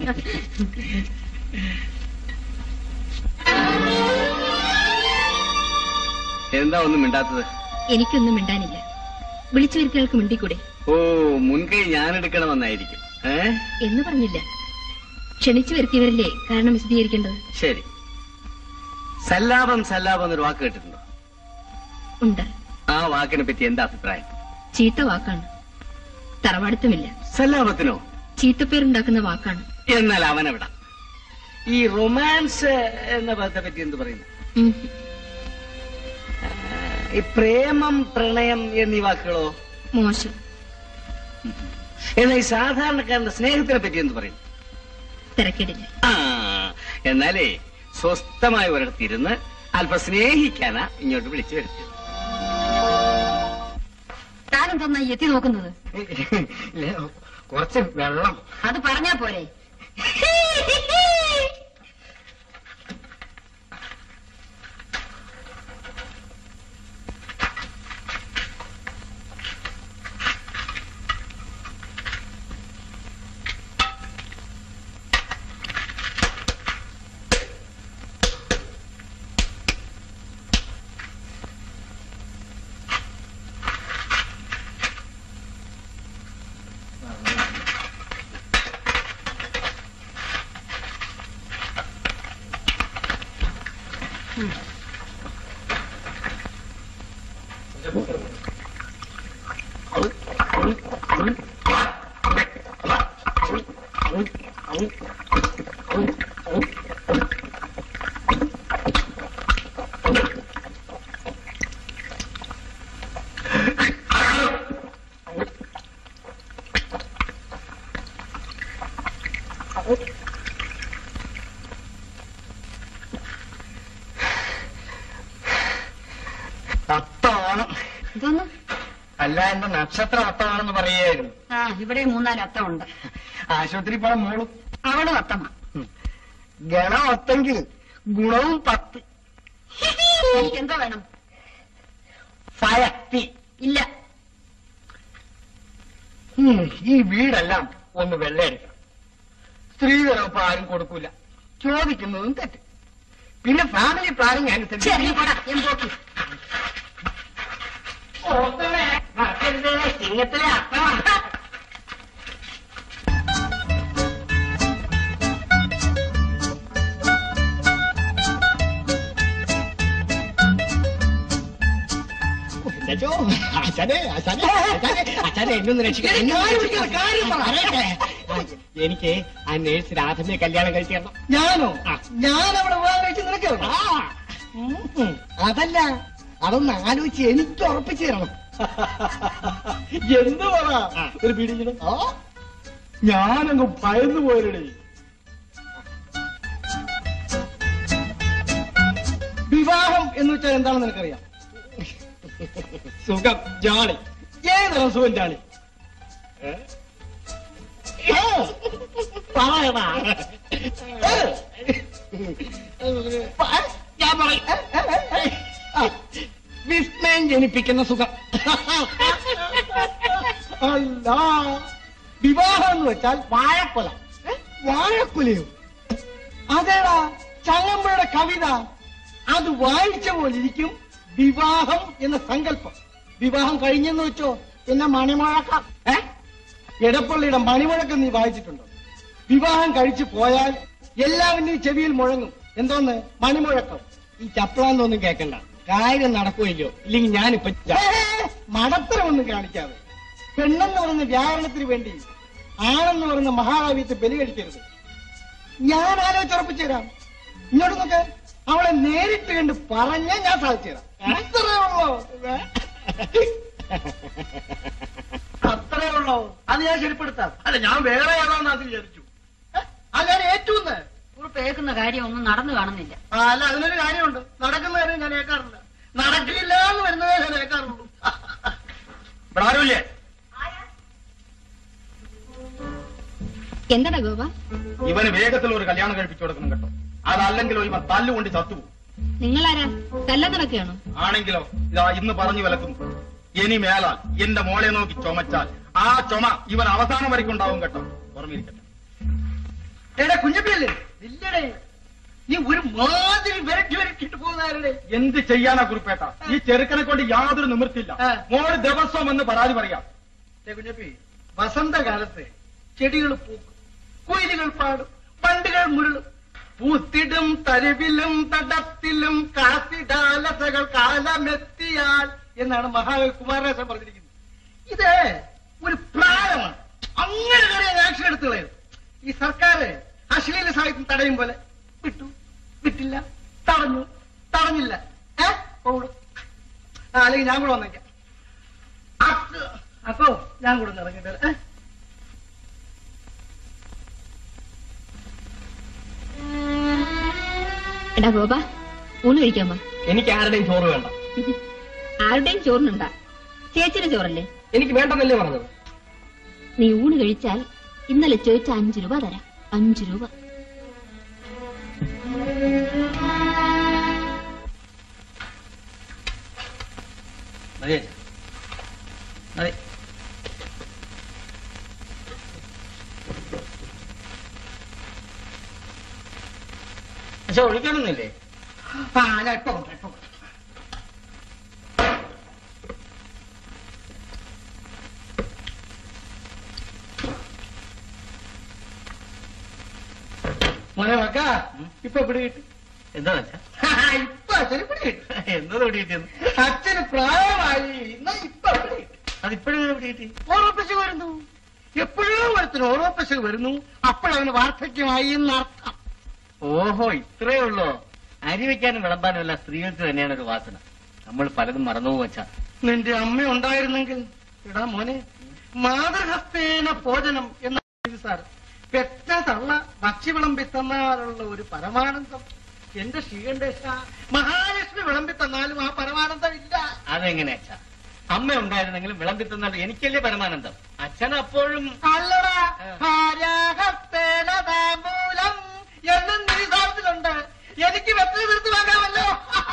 എന്താ ഒന്നും മിണ്ടാത്തത്
എനിക്കൊന്നും മിണ്ടാനില്ല വിളിച്ചു വരുത്തിയാൾക്ക് മിണ്ടിക്കൂടെ
ഓ മുൻകൈ ഞാൻ എടുക്കണമെന്നായിരിക്കും ഏ
എന്ന് പറഞ്ഞില്ല ക്ഷണിച്ചു വരുത്തിയവരല്ലേ കാരണം വിശദീകരിക്കേണ്ടത്
ശരി സല്ലാപം സല്ലാപം എന്നൊരു വാക്ക് കേട്ടിട്ടുണ്ടോ
ഉണ്ട്
ആ വാക്കിനെ പറ്റി എന്താ അഭിപ്രായം
ചീത്ത വാക്കാണ് തറവാടുത്തുമില്ല
സല്ലാപത്തിനോ
ചീത്തപ്പേരുണ്ടാക്കുന്ന വാക്കാണ്
എന്നാൽ അവനെവിടാ ഈ റൊമാൻസ് എന്ന പദത്തെ പറ്റി എന്ത് പറയുന്നു
ഉം.
ഈ പ്രേമം പ്രണയം എന്നീ വാക്കുകളോ
മോശം
എന്നാൽ ഈ സാധാരണക്കാരന്റെ സ്നേഹത്തിനെ പറ്റി എന്ത് പറയുന്നു
തിരക്കിടില്ല
ആ എന്നാലേ സ്വസ്ഥമായ ഒരിടത്തിരുന്ന് അല്പം സ്നേഹിക്കാനാ ഇങ്ങോട്ട് വിളിച്ചു വരുത്തിയത്
താനും തന്ന എത്തി നോക്കുന്നത്
കുറച്ച് വെള്ളം
അത് പറഞ്ഞാ പോരെ
അത്തമാണ്
ഇതൊന്നു
അല്ല എന്റെ നക്ഷത്രം അത്തമാണെന്ന് പറയുകയായിരുന്നു
ആ ഇവിടെ മൂന്നാല് അത്തമുണ്ട്
ആശുപത്രി പോണം മോളും
അവളും അത്തമാ
ഗണം ഒത്തെങ്കിൽ ഗുണവും പത്ത്
എനിക്ക് എന്തോ വേണം
ഫയത്തി
ഇല്ല
ഉം, ഈ വീടെല്ലാം ഒന്ന് വെള്ളയടിക്കണം സ്ത്രീധനം ഇപ്പൊ ആരും കൊടുക്കൂല ചോദിക്കുന്നതും തെറ്റ് പിന്നെ ഫാമിലി പ്ലാനിങ് അനുസരിച്ച്
ചെറിയ കൊട എമ്പോക്കി
ഓർത്തവേ, മറക്കരുതേ, ചിങ്ങത്തിലെ അത്തമാണ്
അച്ഛോ, അച്ഛനെ, അച്ഛനെ, അച്ഛനെ, അച്ഛനെ എന്നെ ഒന്ന് രക്ഷിക്കണം. എന്നെ ഒന്ന് രക്ഷിക്കണം.
കാര്യം പറ.
പറയട്ടെ. എനിക്ക് ആ നേഴ്സ് രാധനെ കല്യാണം കഴിക്കണം
ഞാനോ
ആ.
ഞാൻ അവിടെ വിവാഹം കഴിച്ച് നിനക്കോ അതല്ല അതൊന്ന് ആലോചിച്ച് എനിക്ക് ഉറപ്പിച്ചു തരണം എന്ത് പറ
ആ.
ഒരു പിടിക്കണം ആ ഞാനങ്ങ് ഭയന്നു പോരടേ വിവാഹം എന്ന് വെച്ചാൽ എന്താണെന്ന് നിനക്കറിയാം
സുഖം ജോളി
ഏതരം സുഖം ചാളി ആ, പറയടാ ഏ. പ-
ഞാൻ പറയും
ആ, വിസ്മയം ജനിപ്പിക്കുന്ന സുഖം അല്ല വിവാഹം എന്ന് വെച്ചാൽ വാഴക്കൊല ഏ? വാഴക്കൊലയോ അതേടാ ചങ്ങമ്പുഴയുടെ കവിത അത് വായിച്ച പോലിരിക്കും വിവാഹം എന്ന സങ്കല്പം വിവാഹം കഴിഞ്ഞെന്ന് വെച്ചോ പിന്നെ മണിമുഴക്കം ഏ എടപ്പള്ളിയുടെ മണിമുഴക്കം നീ വായിച്ചിട്ടുണ്ടോ വിവാഹം കഴിച്ചു പോയാൽ എല്ലാവരുടെയും ചെവിയിൽ മുഴങ്ങും എന്തോന്ന് മണിമുഴക്കം ഈ ചപ്ലാന്നൊന്നും കേക്കണ്ട കാര്യം നടക്കുകയില്ലോ ഇല്ലെങ്കിൽ ഞാനിപ്പോ മടത്തരമൊന്നും കാണിക്കാതെ പെണ്ണെന്ന് പറയുന്ന വ്യാകരണത്തിന് വേണ്ടി ആണെന്ന് പറയുന്ന മഹാകാവ്യത്തെ ബലി കഴിക്കരുത് ഞാൻ ആലോചിച്ചുറപ്പിച്ചു തരാം ഇങ്ങോട്ട് നോക്ക് അവളെ നേരിട്ട് കണ്ട് പറഞ്ഞേ ഞാൻ സാധിച്ചു തരാം അത്രേ ഉള്ളോ അത്രേ ഉള്ളോ അത് ഞാൻ ശരിപ്പെടുത്താം അല്ല ഞാൻ വേറെ ഏതാണെന്ന് അത് വിചാരിച്ചു ഏ? ആ ഞാൻ ഏറ്റുന്ന്
കുറിപ്പ് ഏക്കുന്ന കാര്യം ഒന്നും നടന്നു കാണുന്നില്ല
ആ, അല്ല അതിനൊരു കാര്യമുണ്ട് നടക്കുന്ന കാര്യം ഞാൻ ഏക്കാറില്ല നടക്കില്ല എന്ന് വരുന്നതേ ഞാൻ ഏക്കാറുള്ളൂ
ഇവിടെ ആരുമില്ലേ
എന്താടാ ഗോപ
ഇവന് വേഗത്തിൽ ഒരു കല്യാണം കഴിപ്പിച്ചു കൊടുക്കണം കേട്ടോ അതല്ലെങ്കിലോ ഇവൻ തല്ലുകൊണ്ട് ചത്തുപോകും
നിങ്ങളാരാ തല്ലം നടക്കുകയാണോ
ആണെങ്കിലോ ഇതാ ഇന്ന് പറഞ്ഞു വിലക്കുന്നു ഇനി മേലാൽ എന്റെ മോളെ നോക്കി ചുമച്ചാൽ ആ ചുമ ഇവൻ അവസാനം വരയ്ക്കും ഉണ്ടാവും കേട്ടോ ഓർമ്മയിരിക്കട്ടെ
എടാ കുഞ്ഞപ്പിയല്ലേ ഇല്ലടേ നീ ഒരു മാതിരി വിരട്ടി വിരട്ടിട്ട് പോകുന്നാരുടെ
എന്ത് ചെയ്യാനാ കുറിപ്പേട്ട ഈ ചെറുക്കനെ കൊണ്ട് യാതൊരു നിവൃത്തിയില്ല
ആ.
മോള് ദിവസവും എന്ന് പരാതി പറയാം
കുഞ്ഞപ്പി വസന്തകാലത്ത് ചെടികൾ പൂക്കും കുയിലുകൾ പാടും പണ്ടുകൾ മുരളും പൂത്തിടും തരിവിലും തടത്തിലും കാത്തിടാലസകൾ കാലമെത്തിയാൽ എന്നാണ് മഹാകവി കുമാരനാശൻ പറഞ്ഞിരിക്കുന്നത് ഇത് ഒരു പ്രായമാണ് അങ്ങനെ കയറി ആക്ഷൻ എടുത്തു കളയും ഈ സർക്കാർ അശ്ലീല സാഹിത്യം തടയും പോലെ വിട്ടു വിട്ടില്ല തടഞ്ഞു തടഞ്ഞില്ല ഏ ഓടും ആ അല്ലെങ്കിൽ ഞാൻ കൂടെ വന്നേക്കാം അപ്പ- അപ്പോ ഞാൻ കൂടെ ഒന്ന് ഇറങ്ങിട്ട് വരാം. ഏ?
എടാ ഗോപ ഊണ് കഴിക്കാൻ വാ
എനിക്ക് ആരുടെയും ചോറ് വേണ്ട
ആരുടെയും ചോറിനുണ്ടാ ചേച്ചിയുടെ ചോറല്ലേ
എനിക്ക് വേണ്ടെന്നല്ലേ പറഞ്ഞത്
നീ ഊണ് കഴിച്ചാൽ ഇന്നലെ ചോദിച്ച അഞ്ചു രൂപ തരാം അഞ്ചു രൂപ
മതി മതി പക്ഷെ ഒഴിക്കണമെന്നില്ലേ
ആ ഞാൻ ഇപ്പൊ കൊണ്ടുവരാം, ഇപ്പൊ കൊണ്ടുവരാം. മോനെ വക്ക ഇപ്പൊ പിടി കിട്ടി
എന്താ വെച്ചാ
ഇപ്പൊ അച്ഛന് പിടി കിട്ടി
എന്നത് ഇവിടെ കിട്ടിയെന്ന്
അച്ഛന് പ്രായമായി എന്നാ ഇപ്പൊ പിടി കിട്ടി
അതിപ്പോഴും ഇവിടെ കിട്ടി
ഓരോ പശു വരുന്നു എപ്പോഴും ഒരുത്തിന് ഓരോ പശു വരുന്നു അപ്പോഴവന് വാർദ്ധക്യമായി എന്നർത്ഥം
ഓഹോ ഇത്രേ ഉള്ളോ അരി വെക്കാനും വിളമ്പാനും എല്ലാം സ്ത്രീകൾക്ക് തന്നെയാണ് ഒരു വാസന നമ്മൾ പലതും മറന്നു വെച്ചാ
നിന്റെ അമ്മ ഉണ്ടായിരുന്നെങ്കിൽ എടാ മോനെ മാതൃഹസ്തേന ഭോജനം എന്ന ഇത് സാർ പെറ്റ തള്ള ഭക്ഷ്യ വിളമ്പി തന്നാലുള്ള ഒരു പരമാനന്ദം എന്റെ ശ്രീകണ്ഠേശ മഹാലക്ഷ്മി വിളമ്പി തന്നാലും ആ പരമാനന്ദം ഇല്ല
അതെങ്ങനെ അച്ഛാ അമ്മ ഉണ്ടായിരുന്നെങ്കിലും വിളമ്പി തന്നാൽ എനിക്കല്ലേ പരമാനന്ദം അച്ഛൻ അപ്പോഴും
അല്ലടാ ഭാര്യാഹസ്തേന താമ്പൂലം എന്നും നീ സാരത്തിലുണ്ട് എനിക്ക് വെത്ര തീർത്ത് വാങ്ങാമല്ലോ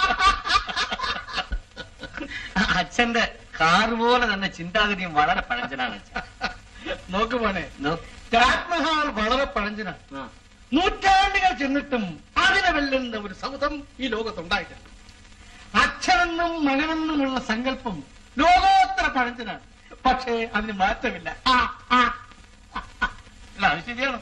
അച്ഛന്റെ കാർ പോലെ തന്നെ ചിന്താഗതിയും വളരെ പഴഞ്ചനാണ് അച്ഛൻ
നോക്ക് മോനെ
നോ-
താജ്മഹാൾ വളരെ പഴഞ്ചനാണ്
ആ.
നൂറ്റാണ്ടുകൾ ചെന്നിട്ടും അതിനെ വെല്ലുന്ന ഒരു സൗധം ഈ ലോകത്തുണ്ടായിട്ടുണ്ട് അച്ഛനെന്നും മകനെന്നുമുള്ള സങ്കല്പം ലോകോത്തര പഴഞ്ചനാണ് പക്ഷേ അതിന് മാറ്റമില്ല ആ, ആ, ആ, ആ. അല്ല അത് ശരിയാണ്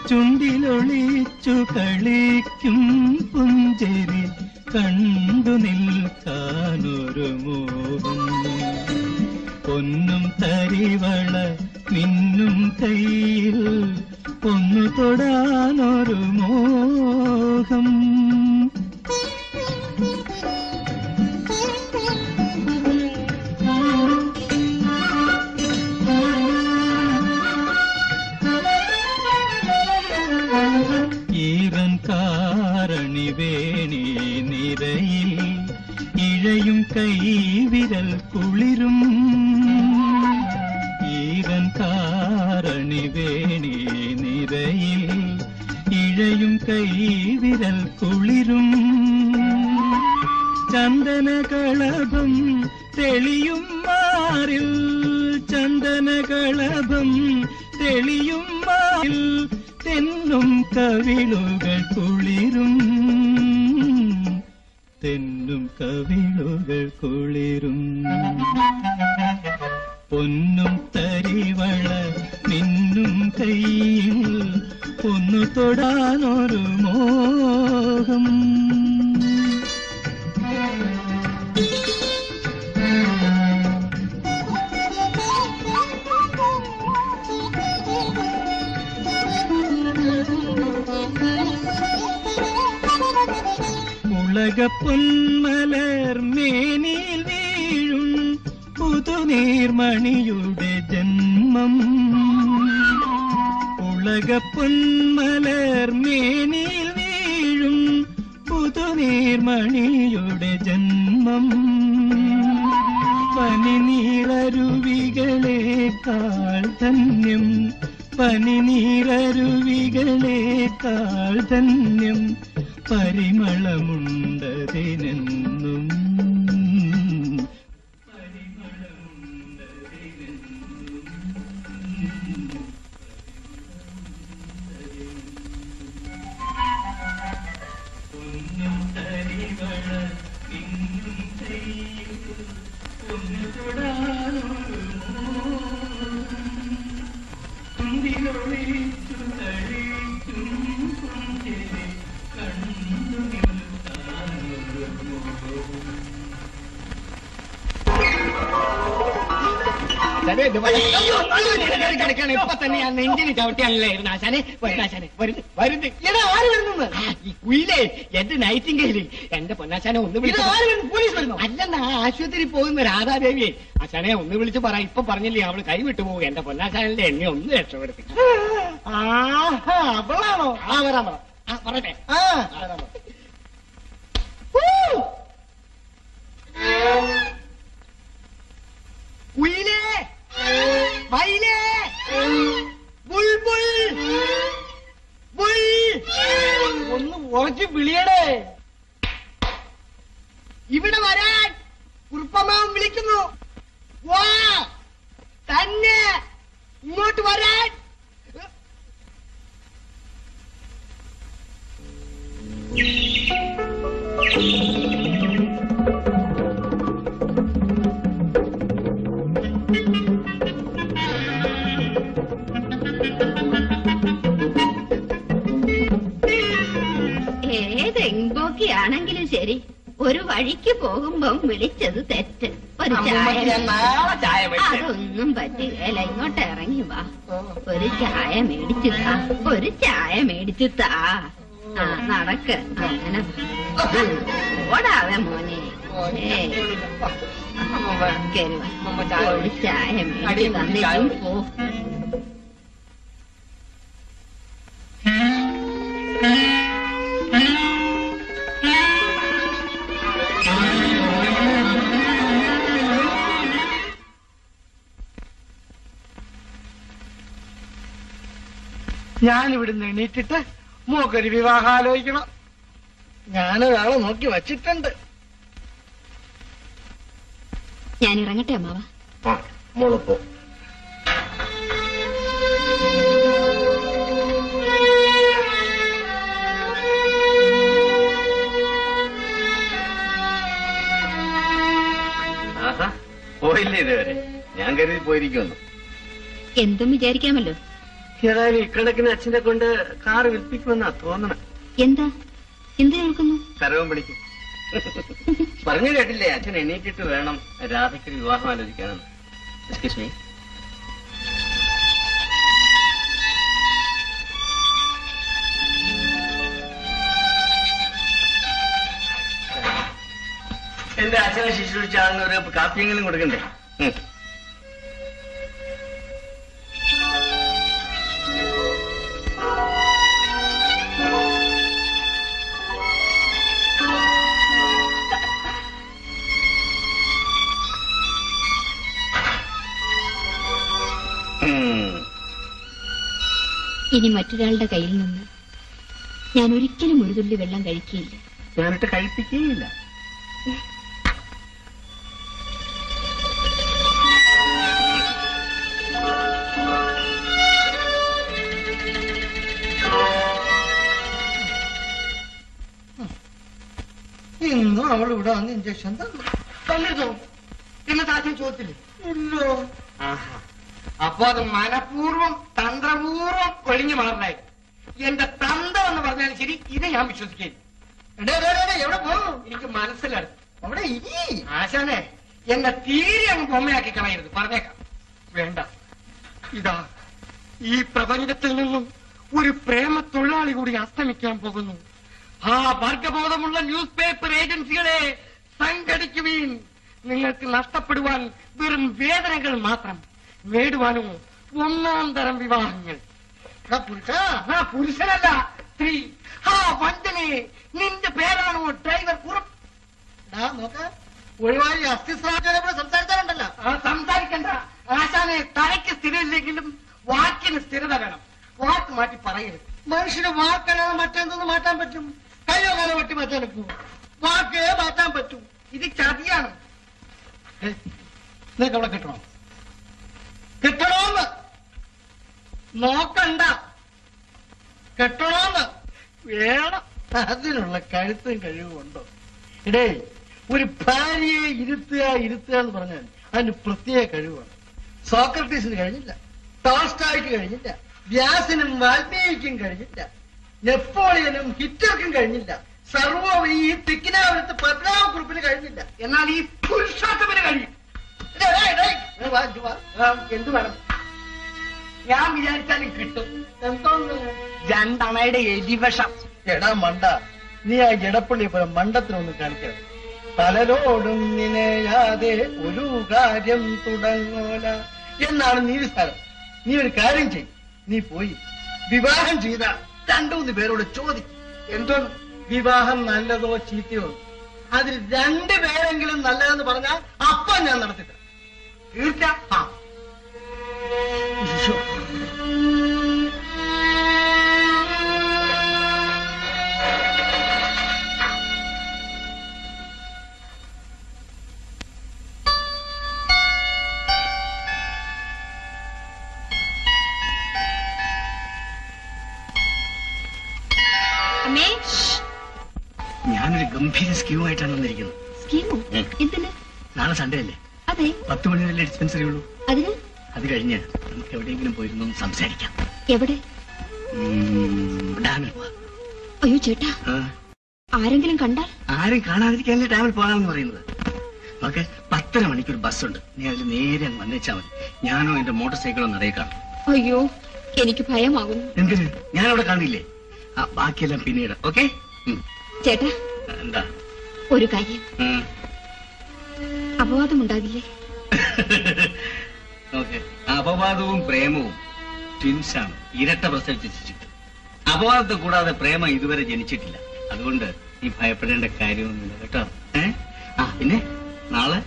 ചുണ്ടിലൊളിച്ചു കളിക്കും പുഞ്ചരി കണ്ടു നിൽക്കാനൊരു മോഹം പൊന്നും തരിവള മിന്നും കയ്യിൽ ഒന്നു തൊടാനൊരു മോഹം ഈറൻ കാരണി വേണി നിരയിൽ ഇഴയും കൈവിരൽ കുളിരും ഈറൻ കാരണി വേണി നിരയിൽ ഇഴയും കൈവിരൽ കുളിരും ചന്ദനകളഭം തെളിയും മാറിൽ ചന്ദനകളഭം തെളിയും മാറിൽ തെന്നും കവിളുകൾ കുളിരും തെന്നും കവിളുകൾ കുളിരും പൊന്നും തരിവള നിന്നും കയ്യിൽ ഒന്നു തൊടാനൊരു മോഹം ഉലക പൊന്മലർ മേനിൽ വീഴും പുതുനീർമണിയുടെ ജന്മം ഉലക പൊന്മലർ മേനിൽ വീഴും പുതുനീർമണിയുടെ ജന്മം പനിനീറരുവികളേക്കാൾ ധന്യം പനിനീറരുവികളേക്കാൾ ധന്യം പരിമളമുണ്ടതിനെന്നും
ഇപ്പൊ തന്നെ ഞാൻ നെഞ്ചിന് ചവിട്ടിയാണല്ലേ ഇരുന്ന ആശാനെ പൊന്നാശാനെ വരുന്നു വരുന്നു
എടാ ആര് വരുന്നു
ആ, ഈ കുയിലേ എന്റെ നൈറ്റിംഗേല് എന്റെ പൊന്നാശാനെ ഒന്ന്
ഇത്
വിളിച്ചു
ആര് വരുന്നു പോലീസ് വരുന്നു
അല്ലെന്നാ ആശുപത്രി പോകുന്ന രാധാദേവിയെ ആശാനെ ഒന്ന് വിളിച്ച് പറ ഇപ്പൊ പറഞ്ഞില്ലേ അവള് കൈവിട്ടു പോകും എന്റെ പൊന്നാശാനല്ലേ എന്നെ ഒന്ന് രക്ഷപ്പെടുത്തി
ആഹാ അവളാണോ
ആ വരാം വരാം ആ പറയട്ടെ
ആ
കുയിലേ മയിലേ ബുൾബുൾ ബുൾ
ഒന്ന് ഉറച്ചു വിളിയടേ
ഇവിടെ വരാൻ കുറുപ്പമാവൻ വിളിക്കുന്നു വാ തന്നെ ഇങ്ങോട്ട് വരാൻ
ഏത് എങ്കോക്കിയാണെങ്കിലും ശരി ഒരു വഴിക്ക് പോകുമ്പം വിളിച്ചത് തെറ്റ് ഒരു ചായ
ഞാൻ നാളെ ചായ മേടിച്ചു
അതൊന്നും പറ്റുകയില്ല ഇങ്ങോട്ട് ഇറങ്ങി വാ ഒരു ചായ മേടിച്ചു താ ഒരു ചായ മേടിച്ചു താ ആ നടക്ക് അങ്ങനെ വാ. ഓടാവേ മോനെ ഏയ് കേറി വാ. ഒരു ചായ മേടിച്ചു തന്നിട്ടും പോ
ഞാൻ ഇവിടുന്ന് എണീറ്റിട്ട് മൂക്കൊരു വിവാഹം ആലോചിക്കണം ഞാനൊരാളെ നോക്കി വച്ചിട്ടുണ്ട്
ഞാൻ ഇറങ്ങട്ടെ അമ്മാവ
മോളപ്പോ ആഹാ പോയില്ലേ ഇതുവരെ ഞാൻ കരുതി പോയിരിക്കുമെന്ന്
എന്തും വിചാരിക്കാമല്ലോ
ഏതായാലും ഇക്കണക്കിന് അച്ഛനെ കൊണ്ട് കാറ് വിൽപ്പിക്കുമെന്നാ തോന്നണം
എന്താ എന്ത് കേൾക്കുന്നു
കരവും പിടിക്കും പറഞ്ഞു കേട്ടില്ലേ അച്ഛൻ എണീറ്റിട്ട് വേണം രാധയ്ക്ക് ഒരു വിവാഹം ആലോചിക്കാനെന്ന് എക്സ്ക്യൂസ് മീ എന്റെ അച്ഛനെ ശിശുവിച്ച ആളിന് ഒരു കാപ്പിയെങ്കിലും കൊടുക്കണ്ടേ ഉം. ഉം.
ഇനി മറ്റൊരാളുടെ കയ്യിൽ നിന്ന് ഞാൻ ഒരിക്കലും ഒരു തുള്ളി വെള്ളം കഴിക്കുകയില്ല
ഞാനിട്ട് കഴിപ്പിക്കുകയില്ല
ഇന്നും അവൾ ഇവിടെ വന്ന് ഇഞ്ചക്ഷൻ തന്നു തന്നിരുന്നോ എന്നിട്ട് ആദ്യം ചോദിച്ചില്ലേ ഇല്ലോ
അപ്പൊ അത് മനഃപൂർവ്വം തന്ത്രപൂർവ്വം ഒഴിഞ്ഞു മാറണ്ടായി എന്റെ തന്ത്രം എന്ന് പറഞ്ഞാലും ശരി ഇത് ഞാൻ വിശ്വസിക്കില്ല
എടേ, എടേ, എടേ, എടേ, എവിടെ പോകും
എനിക്ക് മനസ്സിലായി
അവിടെ ഇരി
ആശാനെ എന്നെ തീരെ അങ്ങ് ബൊമ്മയാക്കി കളയരുത് പറഞ്ഞേക്കാം വേണ്ട ഇതാ ഈ പ്രപഞ്ചത്തിൽ നിന്നും ഒരു പ്രേമ തൊഴിലാളി കൂടി അസ്തമിക്കാൻ പോകുന്നു ആ വർഗബോധമുള്ള ന്യൂസ് പേപ്പർ ഏജൻസികളെ സംഘടിക്കുവീൻ നിങ്ങൾക്ക് നഷ്ടപ്പെടുവാൻ വെറും വേദനകൾ മാത്രം നേടുവാനോ ഒന്നാം തരം വിവാഹങ്ങൾ
എടാ, പുരുഷ
ആ പുരുഷനല്ല സ്ത്രീ ആ വഞ്ചനെ നിന്റെ പേരാണോ ഡ്രൈവർ ഉറപ്പ്
എടാ, നോക്ക ഒഴിവായി അസ്ഥിസ്രാജനെ കൂടെ സംസാരിച്ചാലുണ്ടല്ലോ
ആ, സംസാരിക്കണ്ട ആശാനെ തലയ്ക്ക് സ്ഥിരമില്ലെങ്കിലും വാക്കിന് സ്ഥിരത വേണം വാക്ക് മാറ്റി പറയരുത്
മനുഷ്യന് വാക്കല്ലാതെ മറ്റെന്തെന്ന് മാറ്റാൻ പറ്റും കയ്യോ കാലോ വെട്ടി മാറ്റാൻ ഒക്കുമോ? വാക്കേ മാറ്റാൻ പറ്റും
ഇത് ചതിയാണ്
ഏയ്, നിനക്ക് അവിടെ കിട്ടണോ കിട്ടണോന്ന് നോക്കണ്ട കെട്ടണോന്ന് വേണം അതിനുള്ള കഴുത്തും കഴിവുണ്ടോ ഇടേ ഒരു ഭാര്യയെ ഇരുത്തുക ഇരുത്തുക എന്ന് പറഞ്ഞാൽ അതിന് പ്രത്യേക കഴിവാണ് സോക്രട്ടീസിന് കഴിഞ്ഞില്ല ടോൾസ്റ്റായ്ക്ക് കഴിഞ്ഞില്ല വ്യാസിനും വാൽമീകിക്കും കഴിഞ്ഞില്ല നെപ്പോളിയനും ഹിറ്റർക്കും കഴിഞ്ഞില്ല സർവവും ഈ തിക്കിനാവരത്ത് പത്മനാഭക്കുറിപ്പിന് കഴിഞ്ഞില്ല
എന്നാൽ ഈ പുരുഷോത്തമന് കഴിയും
ഡേയ്, ഡേയ്, ഡേയ്, ഇങ്ങ് വാ, ഇങ്ങ് വാ.
ആ, എന്ത് വേണം ഞാൻ വിചാരിച്ചാലും കിട്ടും
എന്തോന്ന്
രണ്ടണയുടെ എലിവശം
എടാ മണ്ട നീ ആ ജടപ്പള്ളി പോലെ മണ്ടത്തിനൊന്നും കാണിക്കാതെ പലരോടും നിനയാതെ ഒരു കാര്യം തുടങ്ങോല എന്നാണ് നീതിസ്ഥാനം നീ ഒരു കാര്യം ചെയ് നീ പോയി വിവാഹം ചെയ്ത രണ്ടു മൂന്ന് പേരോട് ചോദിക്കും എന്തോ വിവാഹം നല്ലതോ ചീത്തയോ അതിൽ രണ്ടു പേരെങ്കിലും നല്ലതെന്ന് പറഞ്ഞാൽ അപ്പം ഞാൻ നടത്തില്ല
തീർച്ച
ആ ഈശോ.
അമ്മേ
ഞാനൊരു ഗംഭീര സ്കീമുമായിട്ടാണ് വന്നിരിക്കുന്നത്
സ്കീമോ
ഉം.
എന്തിന്
നാളെ സൺഡേ അല്ലേ
അതെ
പത്ത് മണി വരെ ഡിസ്പെൻസറി ഉള്ളൂ
അതിന്
അത് കഴിഞ്ഞ് നമുക്ക് എവിടെയെങ്കിലും പോയിരുന്നു ഒന്ന് സംസാരിക്കാം
എവിടെ
ഉം, ഡാമിൽ പോവാം
അയ്യോ ചേട്ടാ
ആ,
ആരെങ്കിലും കണ്ടാൽ
ആരും കാണാതിരിക്കാനല്ലേ ഡാമിൽ പോകാമെന്ന് പറയുന്നത് നമുക്ക് പത്തര മണിക്കൊരു ബസ്സുണ്ട് നീ അതിൽ നേരെ അങ്ങ് വന്നേച്ചാ മതി ഞാനോ എന്റെ മോട്ടോർ സൈക്കിളോ നിറയെ കാണും
അയ്യോ എനിക്ക് ഭയമാകുന്നു
എന്തിന് ഞാനവിടെ കാണില്ലേ ആ ബാക്കിയെല്ലാം പിന്നീട് ഓക്കെ
ചേട്ടാ
എന്താ
ഒരു കാര്യം
ഉം.
അപവാദമുണ്ടാകില്ലേ
ഓക്കെ അപവാദവും പ്രേമവും ട്വിൻസാണ് ഇരട്ട പ്രസവിച്ച ശിശു അപവാദത്തെ കൂടാതെ പ്രേമം ഇതുവരെ ജനിച്ചിട്ടില്ല അതുകൊണ്ട് നീ ഭയപ്പെടേണ്ട കാര്യമൊന്നുമില്ല കേട്ടോ ഏ ആ പിന്നെ നാളെ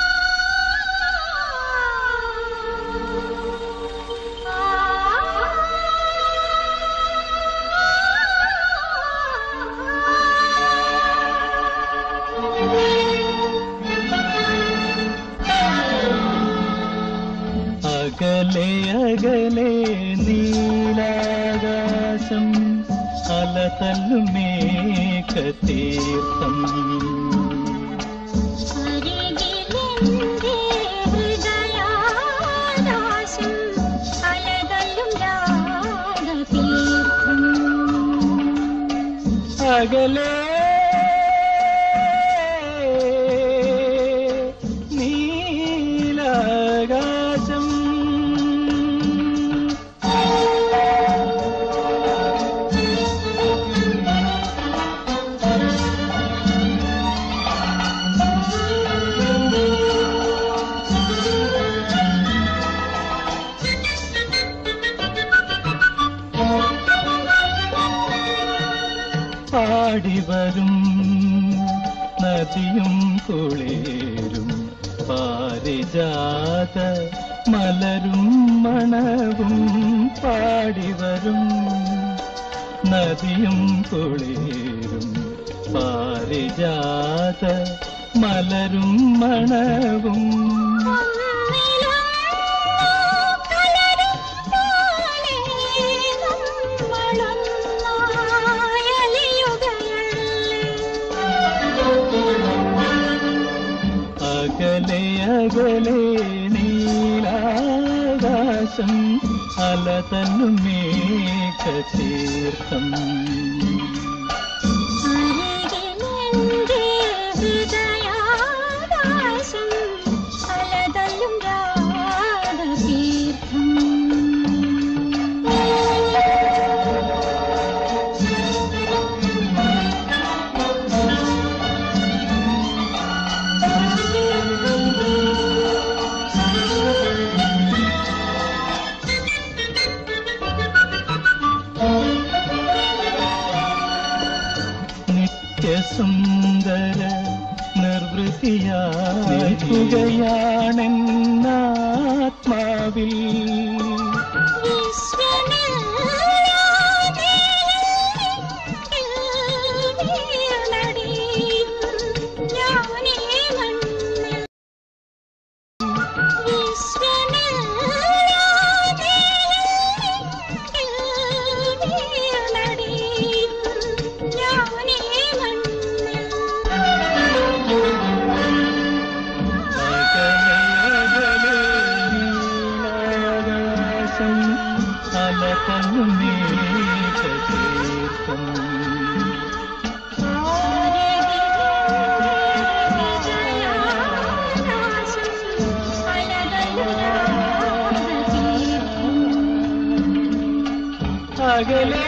ആ
അലതല്ലും മേഘതീർത്ഥം
അരികിലെന്റെ ഹൃദയാകാശം അലതല്ലും രാഗതീർത്ഥം
അകലെ നീലാകാശം പാടിവരും നദിയും കുളേരും പാരിജാത മലരും മണവും പാടിവരും നദിയും കുളേരും പാരിജാത മലരും മണവും അകലെ അകലെ നീലാകാശം അലതല്ലും മേഘതീർത്ഥം
ഹൃദയാകാശം അലതല്ലും
നിത്യസുന്ദര നിർവൃതിയാണെന്നാത്മാവിൽ നീലാകാശം അലതല്ലും മേഘതീർത്ഥം അകലെ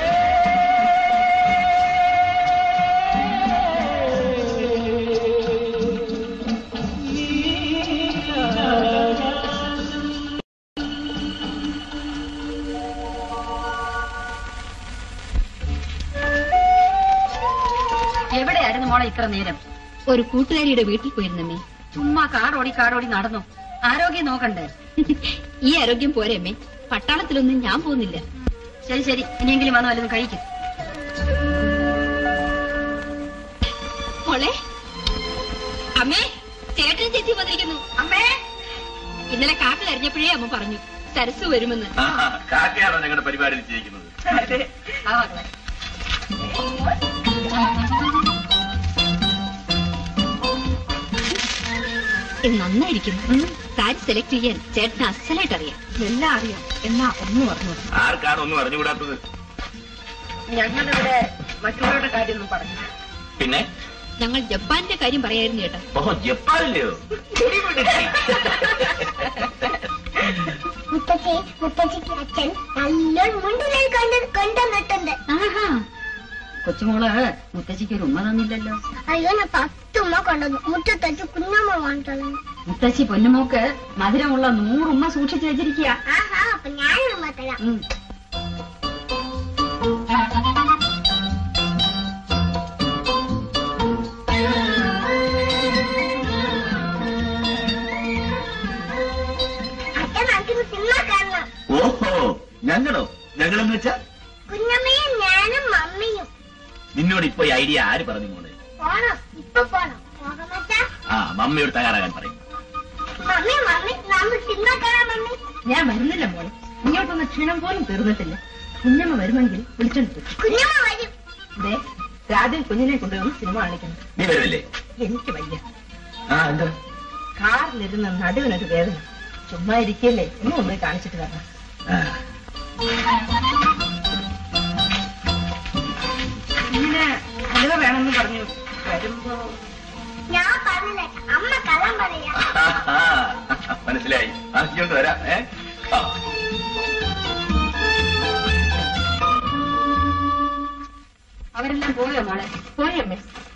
എവിടെയായിരുന്നു മോളെ ഇത്ര നേരം
ഒരു കൂട്ടുകാരിയുടെ വീട്ടിൽ പോയിരുന്നമ്മേ
ചുമ്മാ കാടോടി കാടോടി നടന്നു ആരോഗ്യം നോക്കണ്ടേ
ഈ ആരോഗ്യം പോരെ അമ്മേ പട്ടാളത്തിലൊന്നും ഞാൻ പോകുന്നില്ല
ശരി ശരി ഇനിയെങ്കിലും വന്ന് വല്ലതും കഴിക്കും
മോളെ അമ്മേ ചേട്ടൻ ചേച്ചി വന്നിരിക്കുന്നു
അമ്മേ
ഇന്നലെ കാക്ക കരഞ്ഞപ്പോഴേ അമ്മ പറഞ്ഞു സരസ് വരുമെന്ന്
കാക്കയാണോ ഞങ്ങളുടെ പരിപാടിയിൽ ചെയ്യിക്കുന്നത്
ആ മക്കളെ
ഇത് നന്നായിരിക്കുന്നു സാരി സെലക്ട് ചെയ്യാൻ ചേട്ടന് അസലായിട്ട് അറിയാം
എല്ലാം അറിയാം എന്നാ ഒന്നും പറഞ്ഞു
ആർക്കാണ് ഒന്നും അറിഞ്ഞുകൂടാത്തത്
ഞങ്ങളിവിടെ മറ്റുള്ളവരുടെ കാര്യമൊന്നും പറഞ്ഞു
പിന്നെ
ഞങ്ങൾ ജപ്പാന്റെ കാര്യം പറയായിരുന്നു ചേട്ടാ
ഓഹോ ജപ്പാനിലെയോ
മുത്തച്ഛി മുത്തച്ഛിക്ക് അച്ഛൻ നല്ലൊരു മുണ്ടിലായി കണ്ട് കൊണ്ടുവന്നിട്ടുണ്ട്
ആഹാ കൊച്ചുമോള് മുത്തശ്ശിക്ക് ഒരു ഉമ്മ തന്നില്ലല്ലോ
അയ്യോ ഞാൻ പത്തുമ്മ കൊണ്ടുവന്നു മുറ്റത്തച്ച് കുഞ്ഞമ്മ വാങ്ങിട്ടത്
മുത്തശ്ശി പൊന്നുമോക്ക് മധുരമുള്ള നൂറുമ്മ സൂക്ഷിച്ചു വെച്ചിരിക്കുക
ആഹാ അപ്പൊ ഞാനൊരു ഉമ്മ തരാം അച്ഛൻ നമുക്കിന്ന് സിനിമ കാണണം
ഓഹോ ഞങ്ങളോ ഞങ്ങളെന്ന് വെച്ചാ
കുഞ്ഞമ്മയും ഞാനും മമ്മിയും
നിന്നോട് ഇപ്പൊ ഈ ഐഡിയ ആര് പറഞ്ഞു മോളെ
പോണം ഇപ്പൊ പോണം പോകാൻ പറ്റാ
ആ മമ്മിയോട് തയ്യാറാകാൻ പറയും
മമ്മി മമ്മി നമ്മൾ സിനിമ കാണാൻ മമ്മി
ഞാൻ വരുന്നില്ല മോളെ ഇങ്ങോട്ടൊന്ന് ക്ഷീണം പോലും തീർന്നിട്ടില്ല കുഞ്ഞമ്മ വരുമെങ്കിൽ വിളിച്ചോണ്ട് പോ.
കുഞ്ഞമ്മ വരും
ദേ രാജൻ കുഞ്ഞിനെ കൊണ്ടുവന്ന് സിനിമ കാണിക്കുന്നു
നീ വരുന്നില്ലേ
എനിക്ക് വയ്യ
ആ എന്താ
കാറിലിരുന്ന് നടുവിനൊരു വേദന ചുമ്മാ ഇരിക്കല്ലേ ഒന്നും ഒന്ന് കാണിച്ചിട്ട് വരണം
ആ.
ഇങ്ങനെ ഹലുവ വേണമെന്ന് പറഞ്ഞു വരുമ്പോ
ഞാൻ പറഞ്ഞില്ലേ അമ്മ കള്ളം പറയാ
മനസ്സിലായി ആക്കിക്കൊണ്ട് വരാം ഏ ആ.
അവരെല്ലാം പോയോ മോളെ പോയമ്മേ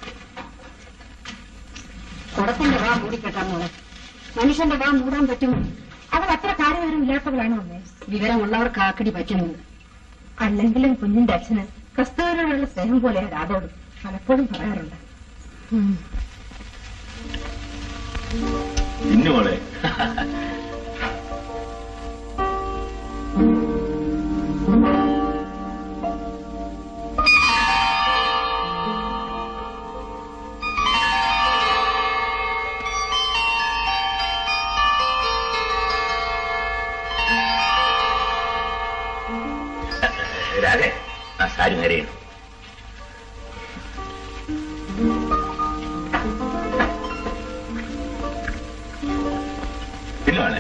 കുടത്തിന്റെ വാ മൂടിക്കെട്ടാൻ മോളെ മനുഷ്യന്റെ വാ മൂടാൻ പറ്റുമോ അവർ അത്ര കാര്യവിവരം ഇല്ലാത്തവരാണോ അമ്മേ വിവരമുള്ളവർക്ക് ആക്കടി പറ്റുന്നത് അല്ലെങ്കിലും കുഞ്ഞിന്റെ അച്ഛന് ക്രിസ്തുവിനോടുള്ള സ്നേഹം പോലെയാ രാധോട് പലപ്പോഴും പറയാറുണ്ട്
ഇന്നു മോളെ രാധേ ആ സാരി നേരെ ചെയ്യണം പിന്നെ വേണേ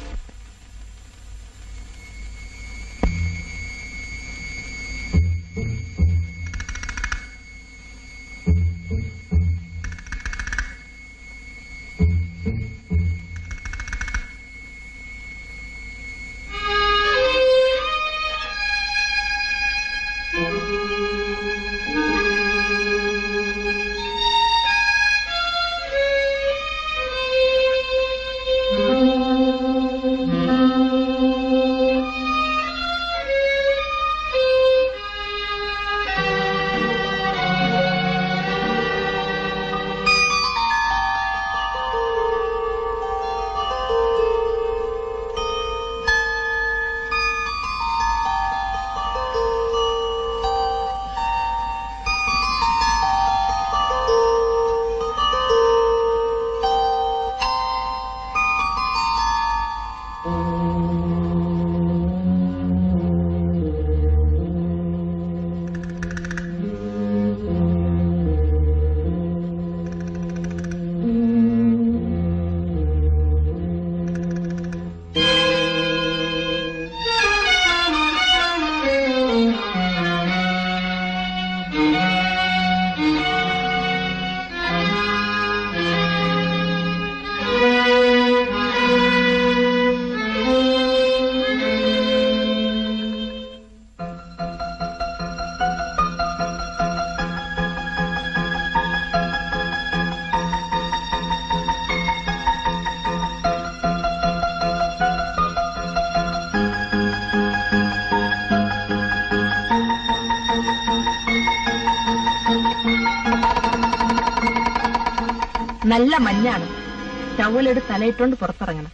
നല്ല മഞ്ഞാണ് ടവലെടുത്ത് തലയിട്ടോണ്ട് പുറത്തിറങ്ങണം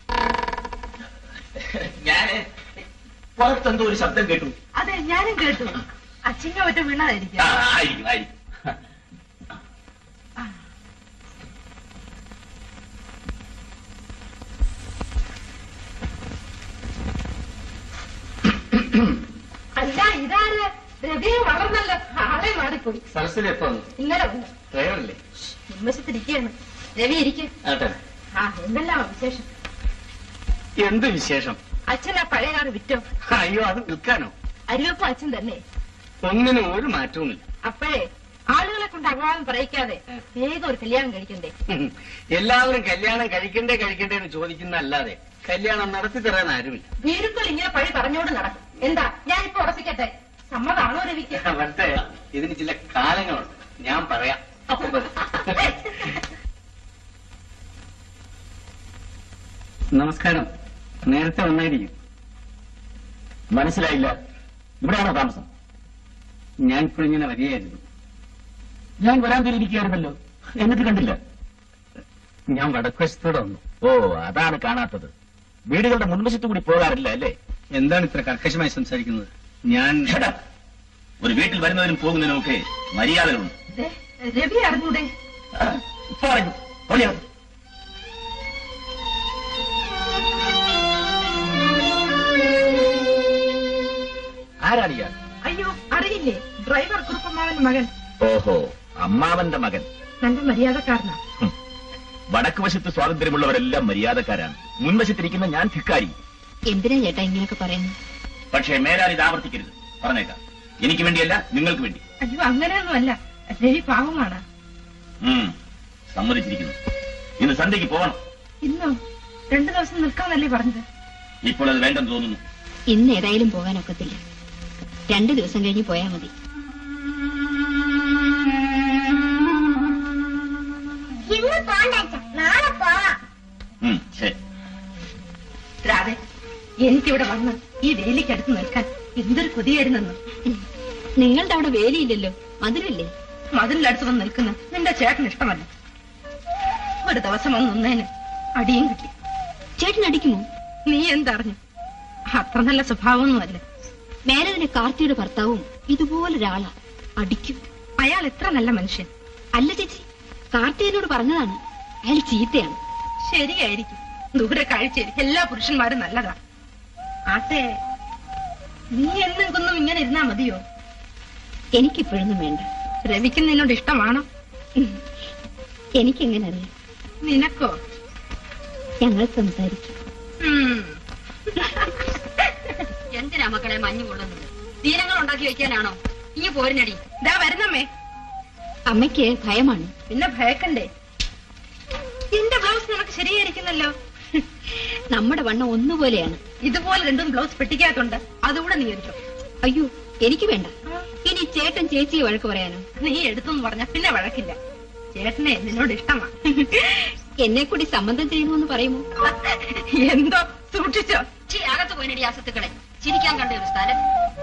ഞാന് പുറത്തെന്തോ ഒരു ശബ്ദം കേട്ടു
അതെ ഞാനും കേട്ടു അച്ചിങ്ങ ഒറ്റ വീണായിരിക്കും
ആ, ആയിരിക്കും ആയിരിക്കും
അല്ല ഇതാണ് രവിയെ വളർന്നല്ലോ ആളെ മാറിപ്പോയി
സരസ്വതി എപ്പോ വന്നു
ഇന്നലെ വന്നു
ഡ്രൈവറല്ലേ
നിമ്മശത്തിരിക്കുകയാണ് രവി ഇരിക്കും
ആട്ടെ
ആ എന്തെല്ലാം വിശേഷം
എന്ത് വിശേഷം
അച്ഛൻ ആ പഴയ കാറ് വിറ്റോ
അയ്യോ അത് വിൽക്കാനോ
അരുവപ്പം അച്ഛൻ തന്നെ
ഒന്നിനും ഒരു മാറ്റവുമില്ല
അപ്പോഴേ ആളുകളെ കൊണ്ട് അപവാദം പറയിക്കാതെ വേഗം ഒരു കല്യാണം കഴിക്കണ്ടേ
ഉം. എല്ലാവരും കല്യാണം കഴിക്കണ്ടേ കഴിക്കണ്ടേ എന്ന് ചോദിക്കുന്നല്ലാതെ കല്യാണം നടത്തി തരാൻ ആരുമില്ല
വീരുക്കൾ ഇങ്ങനെ പഴി പറഞ്ഞോണ്ട് നടക്കും എന്താ ഞാൻ ഇപ്പൊ ഉറപ്പിക്കട്ടെ സമ്മതാണോ രവിക്ക്
പക്ഷേ ഇതിന് ചില കാലങ്ങളുണ്ട് ഞാൻ പറയാം അപ്പൊ മതി. നമസ്കാരം നേരത്തെ വന്നായിരിക്കും
മനസ്സിലായില്ല ഇവിടെയാണോ താമസം
ഞാൻ ഇപ്പോഴിങ്ങനെ വരികയായിരുന്നു
ഞാൻ വരാൻ തിരിയിരിക്കുകയായിരുന്നല്ലോ എന്നിട്ട് കണ്ടില്ല
ഞാൻ വടക്കുവശത്തോടെ വന്നു
ഓ അതാണ് കാണാത്തത് വീടുകളുടെ മുൻവശത്തു കൂടി പോകാറില്ല അല്ലേ
എന്താണ് ഇത്ര കർക്കശമായി സംസാരിക്കുന്നത് ഞാൻ
Shut up. ഒരു വീട്ടിൽ വരുന്നതിനും പോകുന്നതിനും ഒക്കെ മര്യാദകളുണ്ട്
ദേ, രവി അറിഞ്ഞൂടെ
ആ, ഇപ്പൊ പറഞ്ഞു ഓടിയോ. ആരാണ് ഇയാൾ
അയ്യോ അറിയില്ലേ
ഡ്രൈവർ കുറുപ്പമ്മാവന്റെ മകൻ
ഓഹോ അമ്മാവന്റെ മകൻ
നല്ല മര്യാദക്കാരനാ
വടക്ക് വശത്ത് സ്വാതന്ത്ര്യമുള്ളവരെല്ലാം മര്യാദക്കാരാണ് മുൻവശത്തിരിക്കുന്ന ഞാൻ ധിക്കാരി
എന്തിനാ ചേട്ടാ ഇങ്ങനെയൊക്കെ പറയുന്നത്
പക്ഷേ മേലാൽ ഇത് ആവർത്തിക്കരുത് പറഞ്ഞേക്കാം എനിക്ക് വേണ്ടിയല്ല നിങ്ങൾക്ക് വേണ്ടി
അയ്യോ അങ്ങനെയൊന്നുമല്ല രവി പാവമാണ്
ഉം, സമ്മതിച്ചിരിക്കുന്നു ഇന്ന് സന്ധ്യക്ക് പോകണം
ഇന്നോ രണ്ടു ദിവസം നിൽക്കാന്നല്ലേ പറഞ്ഞത്
ഇപ്പോൾ അത് വേണ്ടെന്ന് തോന്നുന്നു
ഇന്ന് ഏതായാലും പോകാനൊക്കത്തില്ല രണ്ടു ദിവസം കഴിഞ്ഞ് പോയാ മതി
ഇന്ന് പോണ്ട നാളെ പോവാം
ഉം, ശരി
രാധെ എനിക്കിവിടെ വന്ന് ഈ വേലിക്കടുത്ത് നിൽക്കാൻ എന്തൊരു കൊതിയായിരുന്നെന്ന്
നിങ്ങളുടെ അവിടെ വേലിയില്ലല്ലോ മധുരല്ലേ
മതിലിനടുത്ത് വന്ന് നിൽക്കുന്ന നിന്റെ ചേട്ടന് ഇഷ്ടമല്ല ഒരു ദിവസം വന്ന് നിന്നേന് അടിയും കിട്ടി
ചേട്ടൻ അടിക്കുമോ
നീ എന്തറിഞ്ഞു അത്ര നല്ല സ്വഭാവമൊന്നുമല്ല
മേനതിന് കാർത്തിയുടെ ഭർത്താവും ഇതുപോലൊരാളാ അടിക്കും
അയാൾ എത്ര നല്ല മനുഷ്യൻ
അല്ല ചേച്ചി കാർത്തികനോട് പറഞ്ഞതാണ് അയാൾ ചീത്തയാണ്
ശരിയായിരിക്കും ദൂരെ കാഴ്ചയിൽ എല്ലാ പുരുഷന്മാരും നല്ലതാ ആട്ടെ നീ എന്നും കുന്നും ഇങ്ങനെ ഇരുന്നാ മതിയോ
എനിക്കിപ്പോഴൊന്നും വേണ്ട
രവിക്ക് നിന്നോട് ഇഷ്ടമാണോ
എനിക്കെങ്ങനെ അറിയാം
നിനക്കോ
ഞങ്ങൾ സംസാരിക്കും
ഉം.
എന്തിനാ മക്കളെ മഞ്ഞു കൊള്ളുന്നത് ദീനങ്ങൾ ഉണ്ടാക്കി വെക്കാനാണോ ഈ പോരിനടി
ദാ വരുന്നമ്മേ
അമ്മയ്ക്ക് ഭയമാണ്
പിന്നെ ഭയക്കണ്ടേ എന്റെ ബ്ലൗസ് നിനക്ക് ശരിയായിരിക്കുന്നല്ലോ
നമ്മുടെ വണ്ണം ഒന്നുപോലെയാണ്
ഇതുപോലെ രണ്ടും ബ്ലൗസ് പെട്ടിക്കകത്തുണ്ട് അതുകൂടെ നീ എടുത്തു
അയ്യോ എനിക്ക് വേണ്ട ഇനി ചേട്ടൻ ചേച്ചിയെ വഴക്ക് പറയാനോ
നീ എടുത്തെന്ന് പറഞ്ഞ പിന്നെ വഴക്കില്ല ചേട്ടനെ നിന്നോട് ഇഷ്ടമാ
എന്നെ കൂടി സംബന്ധം ചെയ്യുന്നു പറയുമോ
എന്തോ സൂക്ഷിച്ചോ
ചീ അകത്ത് പോയിനടി ആ സത്തുക്കളെ ചിരിക്കാൻ കണ്ട ഒരു സ്ഥലം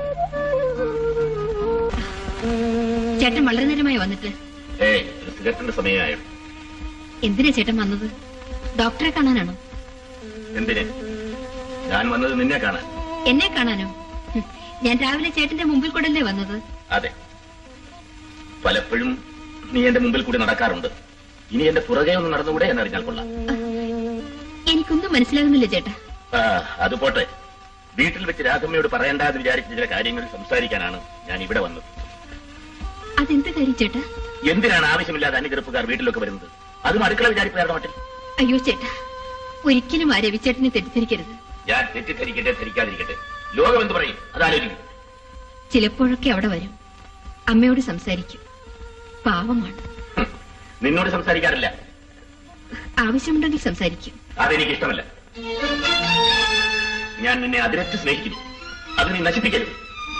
ചേട്ടൻ വളരെ നേരമായി വന്നിട്ട്
ഏയ് ഒരു സിഗരറ്റിന്റെ സമയമായോ
എന്തിനാ ചേട്ടൻ വന്നത് ഡോക്ടറെ കാണാനാണോ
എന്തിന് ഞാൻ വന്നത് നിന്നെ കാണാൻ
എന്നെ കാണാനോ ഹും, ഞാൻ രാവിലെ ചേട്ടന്റെ മുമ്പിൽ കൂടല്ലേ വന്നത്
അതെ പലപ്പോഴും നീ എന്റെ മുമ്പിൽ കൂടി നടക്കാറുണ്ട് ഇനി എന്റെ പുറകെ ഒന്ന് നടന്നുകൂടെ എന്നറിഞ്ഞാൽ കൊള്ളാം
എനിക്കൊന്നും മനസ്സിലാകുന്നില്ല ചേട്ടാ
ആ, അത് പോട്ടെ വീട്ടിൽ വെച്ച് രാധമ്മയോട് പറയണ്ടെന്ന് വിചാരിച്ച ചില കാര്യങ്ങൾ സംസാരിക്കാനാണ് ഞാൻ ഇവിടെ വന്നത്
അതെന്ത് കാര്യം ചേട്ടാ
എന്തിനാണ് ആവശ്യമില്ലാതെ അന്യഗ്രൂപ്പുകാർ വീട്ടിലൊക്കെ വരുന്നത് അതും അടുക്കള വിചാരിപ്പുകാരുടെ മട്ടിൽ
അയ്യോ ചേട്ടാ ഒരിക്കലും ആ രവിച്ചേട്ടനെ തെറ്റിദ്ധരിക്കരുത്
ഞാൻ തെറ്റിദ്ധരിക്കട്ടെ ധരിക്കാതിരിക്കട്ടെ ലോകം എന്ത് പറയും അതാലോചിക്കും
ചിലപ്പോഴൊക്കെ അവിടെ വരും അമ്മയോട് സംസാരിക്കും പാവമാണ്
നിന്നോട് സംസാരിക്കാറില്ല
ആവശ്യമുണ്ടെങ്കിൽ സംസാരിക്കും
അതെനിക്ക് ഇഷ്ടമല്ല ഞാൻ നിന്നെ അതിരറ്റ് സ്നേഹിക്കുന്നു അത് നീ നശിപ്പിക്കരുത്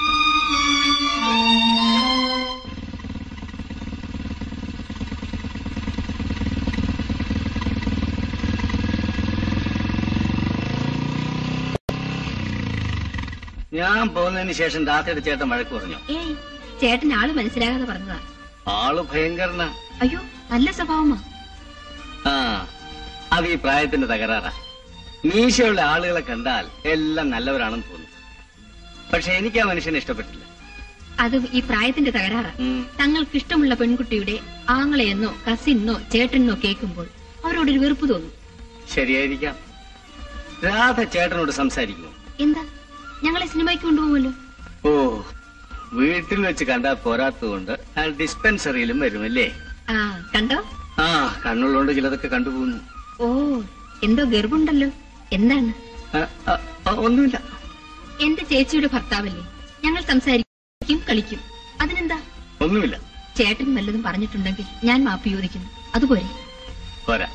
ഞാൻ പോകുന്നതിന് ശേഷം രാത്രിയുടെ ചേട്ടൻ വഴക്ക് പറഞ്ഞു
ഏയ് ചേട്ടൻ ആള് മനസ്സിലാകാതെ പറഞ്ഞതാ
ആള് ഭയങ്കരനാ
അയ്യോ നല്ല സ്വഭാവമാ
ആ അത് ഈ പ്രായത്തിന്റെ തകരാറാ മീശയുള്ള ആളുകളെ കണ്ടാൽ എല്ലാം നല്ലവരാണെന്ന് തോന്നും പക്ഷെ എനിക്ക് ആ മനുഷ്യനെ ഇഷ്ടപ്പെട്ടില്ല
അത് ഈ പ്രായത്തിന്റെ തകരാറാ
ഉം.
തങ്ങൾക്ക് ഇഷ്ടമുള്ള പെൺകുട്ടിയുടെ ആങ്ങളെയെന്നോ കസിന്നോ ചേട്ടനെന്നോ കേൾക്കുമ്പോൾ അവരോടൊരു വെറുപ്പ് തോന്നും
ശരിയായിരിക്കാം രാധ ചേട്ടനോട് സംസാരിക്കുമോ
എന്താ ഞങ്ങളെ സിനിമയ്ക്ക് കൊണ്ടുപോകുമല്ലോ
ഓ വീട്ടിൽ വെച്ച് കണ്ടാൽ പോരാത്തതുകൊണ്ട് അയാൾ ഡിസ്പെൻസറിയിലും വരുമല്ലേ
ആ കണ്ടോ
ആ കണ്ണുള്ളതുകൊണ്ട് ചിലതൊക്കെ കണ്ടുപോകുന്നു
ഓ എന്തോ ഗർഭുണ്ടല്ലോ എന്താണ്
ആ, ആ, ആ, ഒന്നുമില്ല
എന്റെ ചേച്ചിയുടെ ഭർത്താവല്ലേ ഞങ്ങൾ സംസാരിക്കും കളിക്കും അതിനെന്താ
ഒന്നുമില്ല
ചേട്ടൻ വല്ലതും പറഞ്ഞിട്ടുണ്ടെങ്കിൽ ഞാൻ മാപ്പ് ചോദിക്കുന്നു അതുപോലെ
പോരാ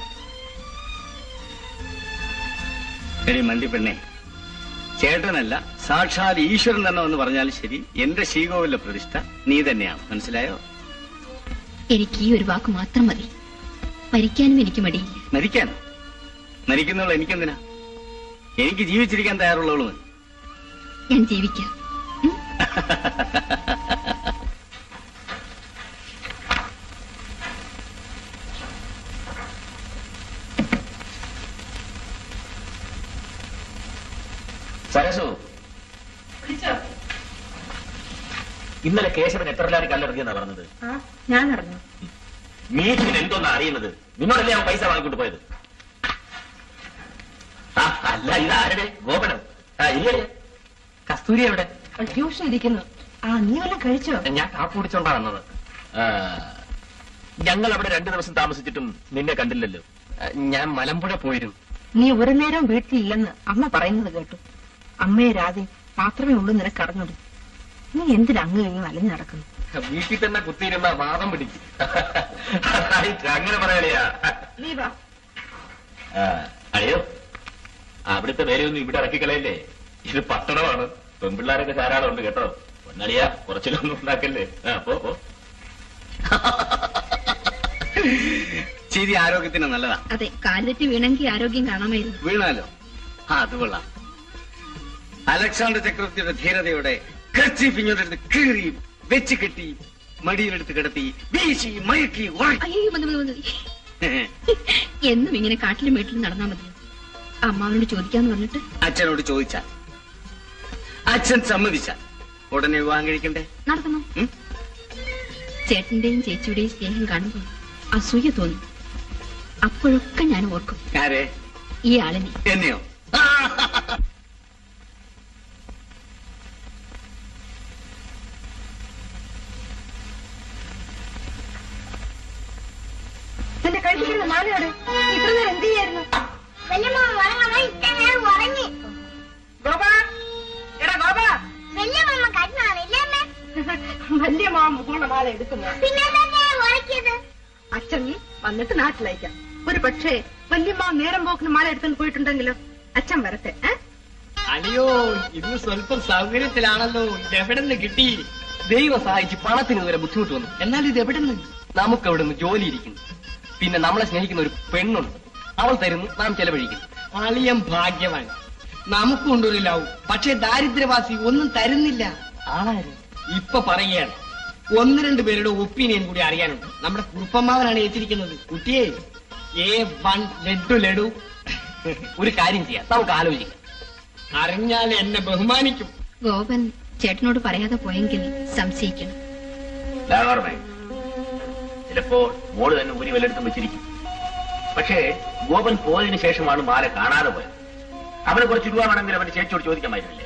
എടി മന്തിപ്പെണ്ണെ ചേട്ടനല്ല സാക്ഷാൽ ഈശ്വരൻ തന്നെ എന്ന് പറഞ്ഞാൽ ശരി എന്റെ ശ്രീകോവിലെ പ്രതിഷ്ഠ നീ തന്നെയാണ് മനസ്സിലായോ
എനിക്ക് ഈ ഒരു വാക്ക് മാത്രം മതി മരിക്കാനും എനിക്ക് മടിയില്ല
മരിക്കാൻ മരിക്കുന്നവൾ എനിക്കെന്തിനാ എനിക്ക് ജീവിച്ചിരിക്കാൻ തയ്യാറുള്ളവള് മതി
ഞാൻ ജീവിക്കാം
സരസു ഇന്നലെ കേശവൻ എത്ര ലാരി കല്ലെറിഞ്ഞെന്നാ പറഞ്ഞത്
ആ ഞാൻ അറിഞ്ഞു
മീറ്റിന് എന്തോന്നാ അറിയുന്നത് നിന്നോടല്ലേ അവൻ പൈസ വാങ്ങിക്കൊണ്ട് പോയത് ആ അല്ല ഇത് ആരുടെ ഗോപനം ആ ഇല്ലേ കസ്തൂരി എവിടെ
ട്യൂഷൻ ഇരിക്കുന്നു ആ നീ വല്ലതും കഴിച്ചോ
ഞാൻ കാപ്പ് കുടിച്ചോണ്ടാ വന്നത് ആ, ഞങ്ങൾ അവിടെ രണ്ടു ദിവസം താമസിച്ചിട്ടും നിന്നെ കണ്ടില്ലല്ലോ ഞാൻ മലമ്പുഴ പോയിരുന്നു
നീ ഒരു നേരം വീട്ടിലില്ലെന്ന് അമ്മ പറയുന്നത് കേട്ടു അമ്മയെ രാധെ മാത്രമേ ഉള്ളൂ നിനക്കറിഞ്ഞത് നീ എന്തിനാ അങ്ങ് ഇങ്ങ് അലഞ്ഞു നടക്കുന്നു
വീട്ടിൽ തന്നെ കുത്തിയിരുന്ന വാദം പിടിക്കും അങ്ങനെ പറയാളിയാ
നീ വാ
ആ, അയ്യോ അവിടുത്തെ വേലയൊന്നും ഇവിടെ ഇറക്കിക്കളയല്ലേ ഇത് പട്ടണമാണ് പെൺപിള്ളാരൊക്കെ ധാരാളം ഉണ്ട് കേട്ടോ പൊന്നളിയ കുറച്ചിലൊന്നും ഉണ്ടാക്കല്ലേ ആ പോ പോ
ചിരി ആരോഗ്യത്തിന് നല്ലതാ
അതെ കാലെത്തി വീണെങ്കിൽ ആരോഗ്യം കാണാമായിരുന്നു
വീണാലോ ആ അത് കൊള്ളാം അലക്സാണ്ടർ ചക്രവർത്തിയുടെ ധീരതയോടെ കർച്ചീഫ് ഇങ്ങോട്ടെടുത്ത് കീറി വെച്ച് കെട്ടി മടിയിലെടുത്ത് കിടത്തി വീശി മയക്കി ഉറക്കി
അയ്യോ മതി മതി മതി എന്നും ഇങ്ങനെ കാട്ടിലും വീട്ടിലും നടന്നാ മതി അമ്മാവനോട് ചോദിക്കാന്ന് പറഞ്ഞിട്ട്
അച്ഛനോട് ചോദിച്ചാൽ അച്ഛൻ സമ്മതിച്ചാൽ ഉടനെ വിവാഹം കഴിക്കണ്ടേ
നടത്തണം
ഉം?
ചേട്ടന്റെയും ചേച്ചിയുടെയും സ്നേഹം കാണുമ്പോൾ അസൂയ തോന്നും അപ്പോഴൊക്കെ ഞാൻ ഓർക്കും
ആരെ
ഈ ആളിനെ
എന്നെയോ
നിന്റെ കഴിച്ചിരുന്ന മാലയോട് ഇത്ര നേരം എന്ത് ചെയ്യായിരുന്നു
വല്യമ്മ ഉറങ്ങണ ഇത്ര നേരം ഉറങ്ങി
ഗോപാ എടാ ഗോപാ
വല്യമ്മ കണ്ണാണില്ലേ
വലിയ മാ മുഖമുള്ള മാല എടുക്കുന്നു
പിന്നെ തന്നെ ഉറക്കിയത്
അച്ഛൻ വന്നിട്ട് നാട്ടിലയക്കാം ഒരു പക്ഷേ വല്യമ്മ നേരം പോക്കിന് മാല എടുത്തുകൊണ്ട് പോയിട്ടുണ്ടെങ്കിലോ അച്ഛൻ വരട്ടെ ഏ?
അല്ലയോ ഇത് സ്വല്പം സൗകര്യത്തിലാണല്ലോ ഇതെവിടെ നിന്ന് കിട്ടി ദൈവം സഹായിച്ച് പണത്തിന് വരെ ബുദ്ധിമുട്ട് വന്നു എന്നാൽ ഇത് എവിടെ നിന്ന് നമുക്ക് എവിടെ നിന്ന് ജോലി ഇരിക്കുന്നു പിന്നെ നമ്മളെ സ്നേഹിക്കുന്ന ഒരു പെണ്ണുണ്ട് അവൾ തരുന്നു നാം ചെലവഴിക്കുന്നു അളിയം ഭാഗ്യവാൻ നമുക്കുണ്ടൊരു ലവ് പക്ഷെ ദാരിദ്ര്യവാസി ഒന്നും തരുന്നില്ല ആളാര് ഇപ്പൊ പറയുകയാണ് ഒന്ന് രണ്ട് പേരുടെ ഒപ്പീനിയൻ കൂടി അറിയാനുണ്ട് നമ്മുടെ കുറുപ്പമ്മാവനാണ് ഏറ്റിരിക്കുന്നത് കുട്ടിയെ ഏ വൺ ലഡു ലഡു ഒരു കാര്യം ചെയ്യാം നമുക്ക് ആലോചിക്കാം അറിഞ്ഞാൽ എന്നെ ബഹുമാനിക്കും
ഗോപൻ ചേട്ടനോട് പറയാതെ പോയെങ്കിൽ സംശയിക്കണം
ലാഗാർമേ ചിലപ്പോ മോള് തന്നെ ഊരി വല്ലെടുത്തും വെച്ചിരിക്കും പക്ഷേ ഗോപൻ പോയതിനു ശേഷമാണ് മാല കാണാതെ പോയത് അവന് കുറച്ച് രൂപ വേണമെങ്കിൽ അവന്റെ ചേച്ചിയോട് ചോദിക്കാമായിരുന്നില്ലേ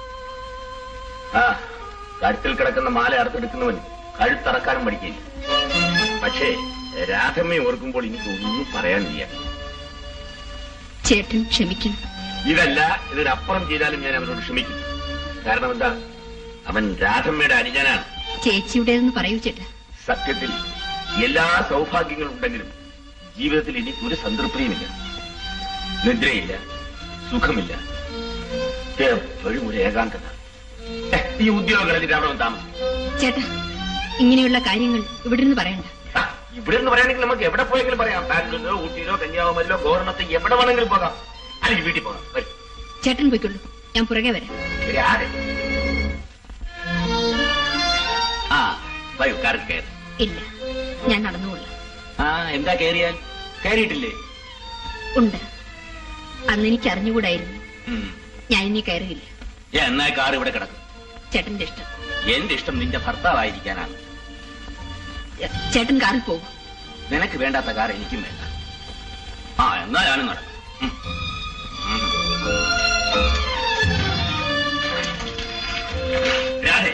ആ കഴുത്തിൽ കിടക്കുന്ന മാല അറുത്തെടുക്കുന്നവൻ കഴുത്തറക്കാനും പഠിക്കില്ല പക്ഷേ രാധമ്മയെ ഓർക്കുമ്പോൾ എനിക്ക് ഒന്നും പറയാൻ വയ്യ
ചേട്ടൻ ക്ഷമിക്കണം
ഇതല്ല ഇതിനപ്പുറം ചെയ്താലും ഞാൻ അവനോട് ക്ഷമിക്കും കാരണം എന്താ അവൻ രാധമ്മയുടെ അനുജനാണ്
ചേച്ചിയുടേതെന്ന് പറയൂ ചേട്ടാ
സത്യത്തിൽ എല്ലാ സൗഭാഗ്യങ്ങളും ഉണ്ടെങ്കിലും ജീവിതത്തിൽ എനിക്ക് ഒരു സംതൃപ്തിയുമില്ല നിദ്രയില്ല സുഖമില്ല എപ്പോഴും ഒരു ഏകാന്തത ഹെ, ഈ ഉദ്യോഗങ്ങളിൽ അവിടെ വന്ന് താമസിക്കും
ചേട്ടാ ഇങ്ങനെയുള്ള കാര്യങ്ങൾ ഇവിടെ നിന്ന് പറയണ്ട
ആ, ഇവിടെ നിന്ന് പറയുകയാണെങ്കിൽ നമുക്ക് എവിടെ പോയെങ്കിലും പറയാം ബാംഗ്ലൂരിലോ ഊട്ടിയിലോ കന്യാകുമരിയിലോ ഗോർണത്ത് എവിടെ വേണമെങ്കിലും പോകാം അല്ലെങ്കിൽ വീട്ടിൽ പോകാം വരൂ.
ചേട്ടൻ പോയിക്കൊള്ളൂ ഞാൻ പുറകെ വരാം
ഒരു ആരെ ആ വരൂ കാറിൽ കയറി
ഇല്ല ഞാൻ നടന്നുകൊള്ളാം
ആ എന്താ കയറിയാൽ കയറിയിട്ടില്ലേ
ഉണ്ട് അന്ന് എനിക്ക് അറിഞ്ഞുകൂടായിരുന്നു
ഉം.
ഞാൻ ഇനി കയറിയില്ല
എന്നാ കാർ ഇവിടെ കിടക്കും
ചേട്ടന്റെ ഇഷ്ടം
എന്റെ ഇഷ്ടം നിന്റെ ഭർത്താവായിരിക്കാനാണ്
ചേട്ടൻ കാറിൽ പോകും
നിനക്ക് വേണ്ടാത്ത കാർ എനിക്കും വേണ്ട ആ എന്നാ ഞാനും നടക്കും ഉം. ഉം. രാധേ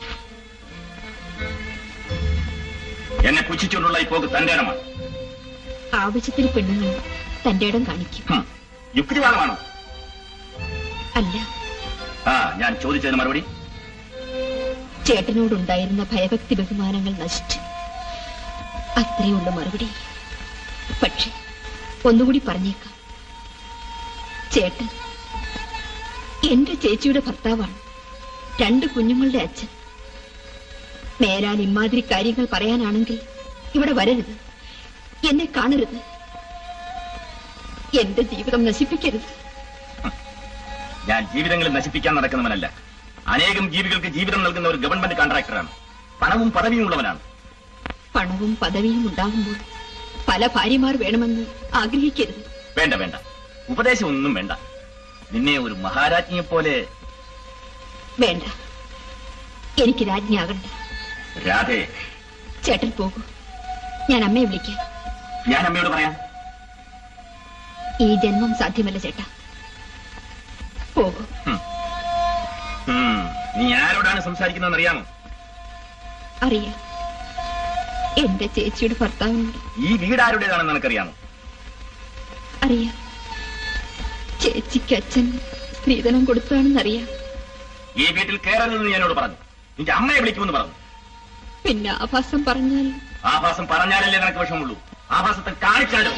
എന്നെ പുച്ഛിച്ചുകൊണ്ടുള്ള ഈ പോക്ക് തന്റെ ഇടമാണ്
ആവശ്യത്തിന് പെണ്ണുങ്ങൾ തന്റെ ഇടം കാണിക്കും
ഹും. യുക്തിവാദമാണോ
അല്ല
ആ ഞാൻ ചോദിച്ചതിന് മറുപടി
ചേട്ടനോടുണ്ടായിരുന്ന ഭയഭക്തി ബഹുമാനങ്ങൾ നശിച്ചു അത്രയുള്ള മറുപടി പക്ഷെ ഒന്നുകൂടി പറഞ്ഞേക്കാം ചേട്ടൻ എന്റെ ചേച്ചിയുടെ ഭർത്താവാണ് രണ്ട് കുഞ്ഞുങ്ങളുടെ അച്ഛൻ മേലാൽ ഇമാതിരി കാര്യങ്ങൾ പറയാനാണെങ്കിൽ ഇവിടെ വരരുത് എന്നെ കാണരുത് എന്റെ ജീവിതം നശിപ്പിക്കരുത്
ഞാൻ ജീവിതങ്ങൾ നശിപ്പിക്കാൻ നടക്കുന്നവനല്ല അനേകം ജീവികൾക്ക് ജീവിതം നൽകുന്ന ഒരു ഗവൺമെന്റ് കോൺട്രാക്ടറാണ് പണവും പദവിയും ഉള്ളവനാണ്
പണവും പദവിയും ഉണ്ടാകുമ്പോൾ പല ഭാര്യമാർ വേണമെന്ന് ആഗ്രഹിക്കരുത്
വേണ്ട വേണ്ട ഉപദേശം ഒന്നും വേണ്ട നിന്നെ ഒരു മഹാരാജ്ഞിയെ പോലെ
വേണ്ട എനിക്ക് രാജ്ഞിയാകണ്ട
രാധേ
ചേട്ടൻ പോകൂ ഞാൻ അമ്മയെ വിളിക്കാം
ഞാൻ അമ്മയോട് പറയാം
ഈ ജന്മം സാധ്യമല്ല ചേട്ടാ പോകൂ
ഉം. നീ ആരോടാണ് സംസാരിക്കുന്നതെന്ന് അറിയാമോ
അറിയാം എന്റെ ചേച്ചിയുടെ ഭർത്താവിനോട്
ഈ വീട് ആരുടേതാണെന്ന് നിനക്കറിയാമോ
അറിയാം ചേച്ചിക്ക് അച്ഛൻ സ്ത്രീധനം കൊടുത്താണെന്നറിയാം
ഈ വീട്ടിൽ കയറരുതെന്ന് ഞാനോട് പറഞ്ഞു നിന്റെ അമ്മയെ വിളിക്കുമെന്ന് പറഞ്ഞു
പിന്നെ ആഭാസം പറഞ്ഞാൽ
ആഭാസം പറഞ്ഞാലല്ലേ നിനക്ക് വിഷമുള്ളൂ ആഭാസത്തെ കാണിച്ചാലും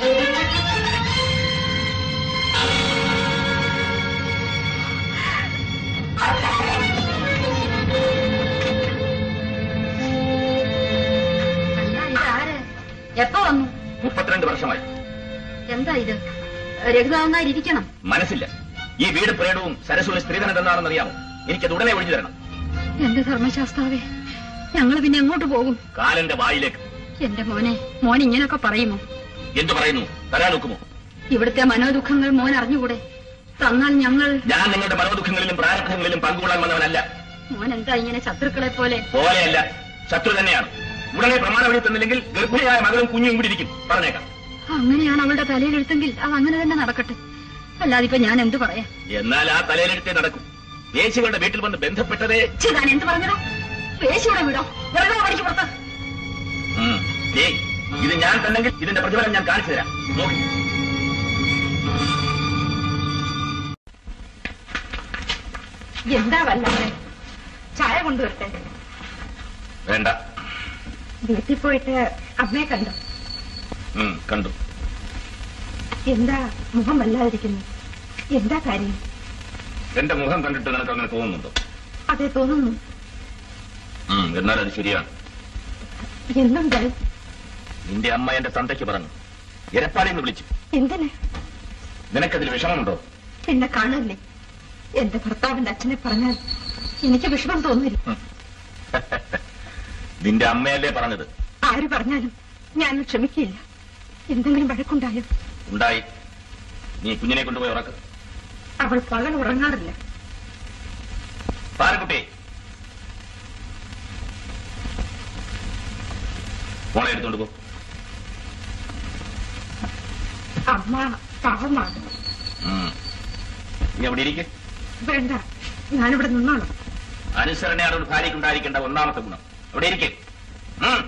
അല്ല ഇതാര് എപ്പോ വന്നു
മുപ്പത്തിരണ്ട് വർഷമായി
എന്താ ഇത് രഘുതാവുന്നായിരിക്കണം
മനസ്സില്ല ഈ വീട് പ്രേടവും സരസ്വതി സ്ത്രീധനം എന്താണെന്ന് അറിയാമോ എനിക്കത് ഉടനെ ഒഴിഞ്ഞു തരണം
എന്റെ ധർമ്മശാസ്താവേ ഞങ്ങൾ പിന്നെ എങ്ങോട്ട് പോകും
കാലന്റെ വായിലേക്ക്
എന്റെ മോനെ മോൻ ഇങ്ങനൊക്കെ പറയുമോ
എന്തു പറയുന്നു തരാൻ നോക്കുമോ
ഇവിടുത്തെ മനോദുഃഖങ്ങൾ മോൻ അറിഞ്ഞുകൂടെ തന്നാൽ ഞങ്ങൾ
ഞാൻ നിങ്ങളുടെ മനോദുഃഖങ്ങളിലും പ്രാരബ്ധങ്ങളിലും പങ്കുകൊള്ളാൻ വന്നവനല്ല
മോൻ എന്താ ഇങ്ങനെ ശത്രുക്കളെ പോലെ
പോലെയല്ല ശത്രു തന്നെയാണ് ഉടനെ പ്രമാണം എഴുതി തന്നില്ലെങ്കിൽ ഗർഭിണിയായ മകളും കുഞ്ഞും കൂടി ഇരിക്കും പറഞ്ഞേക്കാം
അങ്ങനെയാണ് അവളുടെ തലയിൽ എഴുത്തെങ്കിൽ അത് അങ്ങനെ തന്നെ നടക്കട്ടെ അല്ലാതെ ഇപ്പൊ ഞാൻ എന്ത് പറയാം
എന്നാൽ ആ തലയിലെടുത്തേ നടക്കും വേശികളുടെ വീട്ടിൽ വന്ന് ബന്ധപ്പെട്ടതേ
ഛെ, ഞാൻ എന്ത് പറഞ്ഞതാ പേശിയുടെ വിടോ വെറുതെ പഠിച്ചു പുറത്ത്
ഉം. ഏയ്, ഇത് ഞാൻ തന്നെങ്കിൽ ഇതിന്റെ പ്രതിഫലം ഞാൻ കാണിച്ചു തരാം നോക്കി
എന്താ വല്ലാതെ ചായ കൊണ്ടുവരട്ടെ
വേണ്ട
വീട്ടിൽ പോയിട്ട് അമ്മയെ കണ്ടു
ഉം, കണ്ടു
എന്താ മുഖം വല്ലാതിരിക്കുന്നു എന്താ കാര്യം
എന്റെ മുഖം കണ്ടിട്ട് നിനക്ക് അങ്ങനെ തോന്നുന്നുണ്ടോ
അതെ തോന്നുന്നു
ഉം, എന്നാൽ അത് ശരിയാണ്
എന്തുണ്ടായി
നിന്റെ അമ്മ എന്റെ തന്തയ്ക്ക് പറഞ്ഞു എരപ്പാളിന്ന് വിളിച്ചു
എന്തിന്
നിനക്കതിൽ വിഷമമുണ്ടോ
എന്നെ കാണല്ലേ എന്റെ ഭർത്താവിന്റെ അച്ഛനെ പറഞ്ഞാൽ എനിക്ക് വിഷമം തോന്നില്ല
നിന്റെ അമ്മയല്ലേ പറഞ്ഞത്
ആര് പറഞ്ഞാലും ഞാൻ ക്ഷമിക്കില്ല എന്തെങ്കിലും വഴക്കുണ്ടായോ
ഉണ്ടായി നീ കുഞ്ഞിനെ കൊണ്ടുപോയി ഉറക്ക്
അവൾ പകൽ ഉറങ്ങാറില്ല
പാരക്കുട്ടി മോളെ എടുത്തോണ്ട് പോ
അമ്മ പാവമാണ്
ഉം. നീ അവിടെ ഇരിക്കെ
വേണ്ട ഞാനിവിടെ നിന്നോളാം
അനുസരണയാണ് ഒരു ഭാര്യയ്ക്ക് ഉണ്ടായിരിക്കേണ്ട ഒന്നാമത്തെ ഗുണം അവിടെ ഇരിക്കെ ഉം.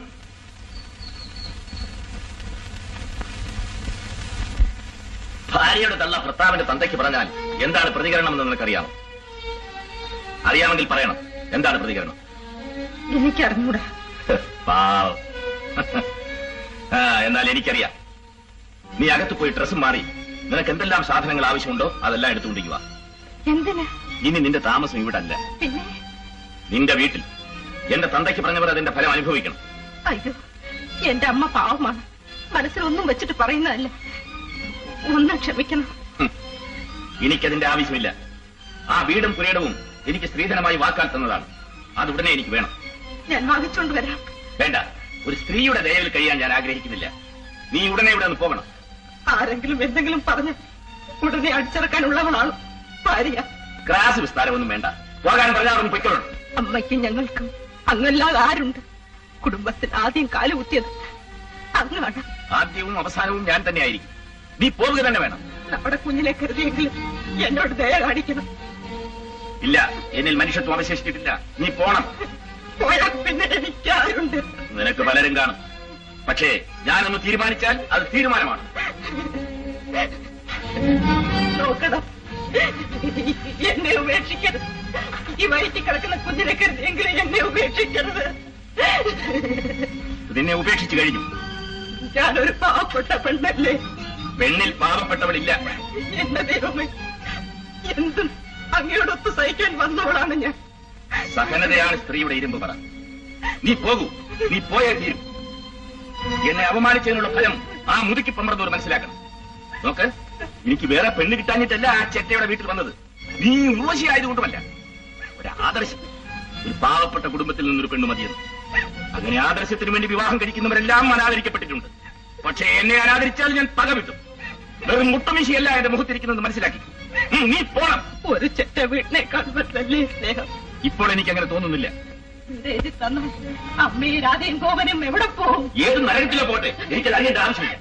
ഭാര്യയുടെ തള്ള ഭർത്താവിന്റെ തന്തയ്ക്ക് പറഞ്ഞാൽ എന്താണ് പ്രതികരണം എന്ന് നിനക്കറിയാമോ അറിയാമെങ്കിൽ പറയണം എന്താണ് പ്രതികരണം
എനിക്കറിഞ്ഞൂടാ
പാവം ആ എന്നാൽ എനിക്കറിയാം നീ അകത്ത് പോയി ഡ്രസ്സും മാറി നിനക്ക് എന്തെല്ലാം സാധനങ്ങൾ ആവശ്യമുണ്ടോ അതെല്ലാം എടുത്തുകൊണ്ടിരിക്കുക
എന്തിനാ
ഇനി നിന്റെ താമസം ഇവിടെ അല്ല
പിന്നെ
നിന്റെ വീട്ടിൽ എന്റെ തന്തയ്ക്ക് പറഞ്ഞവർ അതിന്റെ ഫലം അനുഭവിക്കണം
അയ്യോ എന്റെ അമ്മ പാവമാണ് മനസ്സിലൊന്നും വെച്ചിട്ട് പറയുന്നതല്ല ഒന്ന് ക്ഷമിക്കണം
എനിക്കതിന്റെ ആവശ്യമില്ല ആ വീടും പുരയിടവും എനിക്ക് സ്ത്രീധനമായി വാക്കാൽ തന്നതാണ് അത് ഉടനെ എനിക്ക് വേണം
ഞാൻ വാങ്ങിച്ചോണ്ട് വരാം
വേണ്ട ഒരു സ്ത്രീയുടെ ദയവിൽ കഴിയാൻ ഞാൻ ആഗ്രഹിക്കുന്നില്ല നീ ഉടനെ ഇവിടെ നിന്ന് പോകണം
ആരെങ്കിലും എന്തെങ്കിലും പറഞ്ഞ് ഉടനെ അടിച്ചിറക്കാനുള്ളവളാണ് ഭാര്യ
ക്രാസ് വിസ്താരമൊന്നും വേണ്ട പോകാൻ പറഞ്ഞാൽ പൊയ്ക്കോളണം
അമ്മയ്ക്കും ഞങ്ങൾക്കും അങ്ങല്ലാതെ ആരുണ്ട് കുടുംബത്തിൽ ആദ്യം കാലുകുത്തിയത് അങ്ങാണ്
ആദ്യവും അവസാനവും ഞാൻ തന്നെയായിരിക്കും നീ പോവുക തന്നെ വേണം
നമ്മുടെ കുഞ്ഞിനെ കരുതിയെങ്കിലും എന്നോട് ദയ കാണിക്കണം
ഇല്ല എന്നിൽ മനുഷ്യത്വം അവശേഷിച്ചിട്ടില്ല നീ പോണം
പോയാൽ പിന്നെ എനിക്ക് ആരുണ്ട്
നിനക്ക് പലരും കാണും പക്ഷേ ഞാനൊന്ന് തീരുമാനിച്ചാൽ അത് തീരുമാനമാണ്
നോക്കണം എന്നെ ഉപേക്ഷിക്കരുത് ഈ വയറ്റിൽ കിടക്കുന്ന കുഞ്ഞിനെ കരുതിയെങ്കിലും എന്നെ ഉപേക്ഷിക്കരുത്
നിന്നെ ഉപേക്ഷിച്ചു കഴിഞ്ഞു
ഞാനൊരു പാവപ്പെട്ട പെണ്ണല്ലേ
പെണ്ണിൽ പാവപ്പെട്ടവളില്ല
എന്റെ ദൈവമേ എന്തും അങ്ങയോടൊത്ത് സഹിക്കാൻ വന്നവളാണ് ഞാൻ
സഹനതയാണ് സ്ത്രീയുടെ ഇരുമ്പ് പറ നീ പോകൂ നീ പോയേ തീരും എന്നെ അപമാനിച്ചതിനുള്ള ഫലം ആ മുതുക്കി പമ്പറന്നോട് മനസ്സിലാക്കണം നോക്ക് എനിക്ക് വേറെ പെണ്ണ് കിട്ടാഞ്ഞിട്ടല്ല ആ ചെറ്റയുടെ വീട്ടിൽ വന്നത് നീ ഊർവശി ആയതുകൊണ്ടുമല്ല ഒരു ആദർശം ഒരു പാവപ്പെട്ട കുടുംബത്തിൽ നിന്നൊരു പെണ്ണ് മതിയെന്ന് അങ്ങനെ ആദർശത്തിന് വേണ്ടി വിവാഹം കഴിക്കുന്നവരെല്ലാം അനാദരിക്കപ്പെട്ടിട്ടുണ്ട് പക്ഷേ എന്നെ അനാദരിച്ചാൽ ഞാൻ പക വിട്ടു വെറും മുട്ടമീശിയല്ല എന്റെ മുഖത്തിരിക്കുന്നത് മനസ്സിലാക്കി ഉം, നീ പോണം
ഒരു ചെറ്റ വീട്ടിനേക്കാൾ വലുതല്ലേ സ്നേഹം
ഇപ്പോൾ എനിക്ക് അങ്ങനെ തോന്നുന്നില്ല
ഇത് എഴുതി തന്നു അമ്മയും രാധയും ഗോപനും എവിടെ പോകും
ഏത് നരകത്തിലോ പോട്ടെ എനിക്കത് അറിയേണ്ട ആവശ്യമില്ല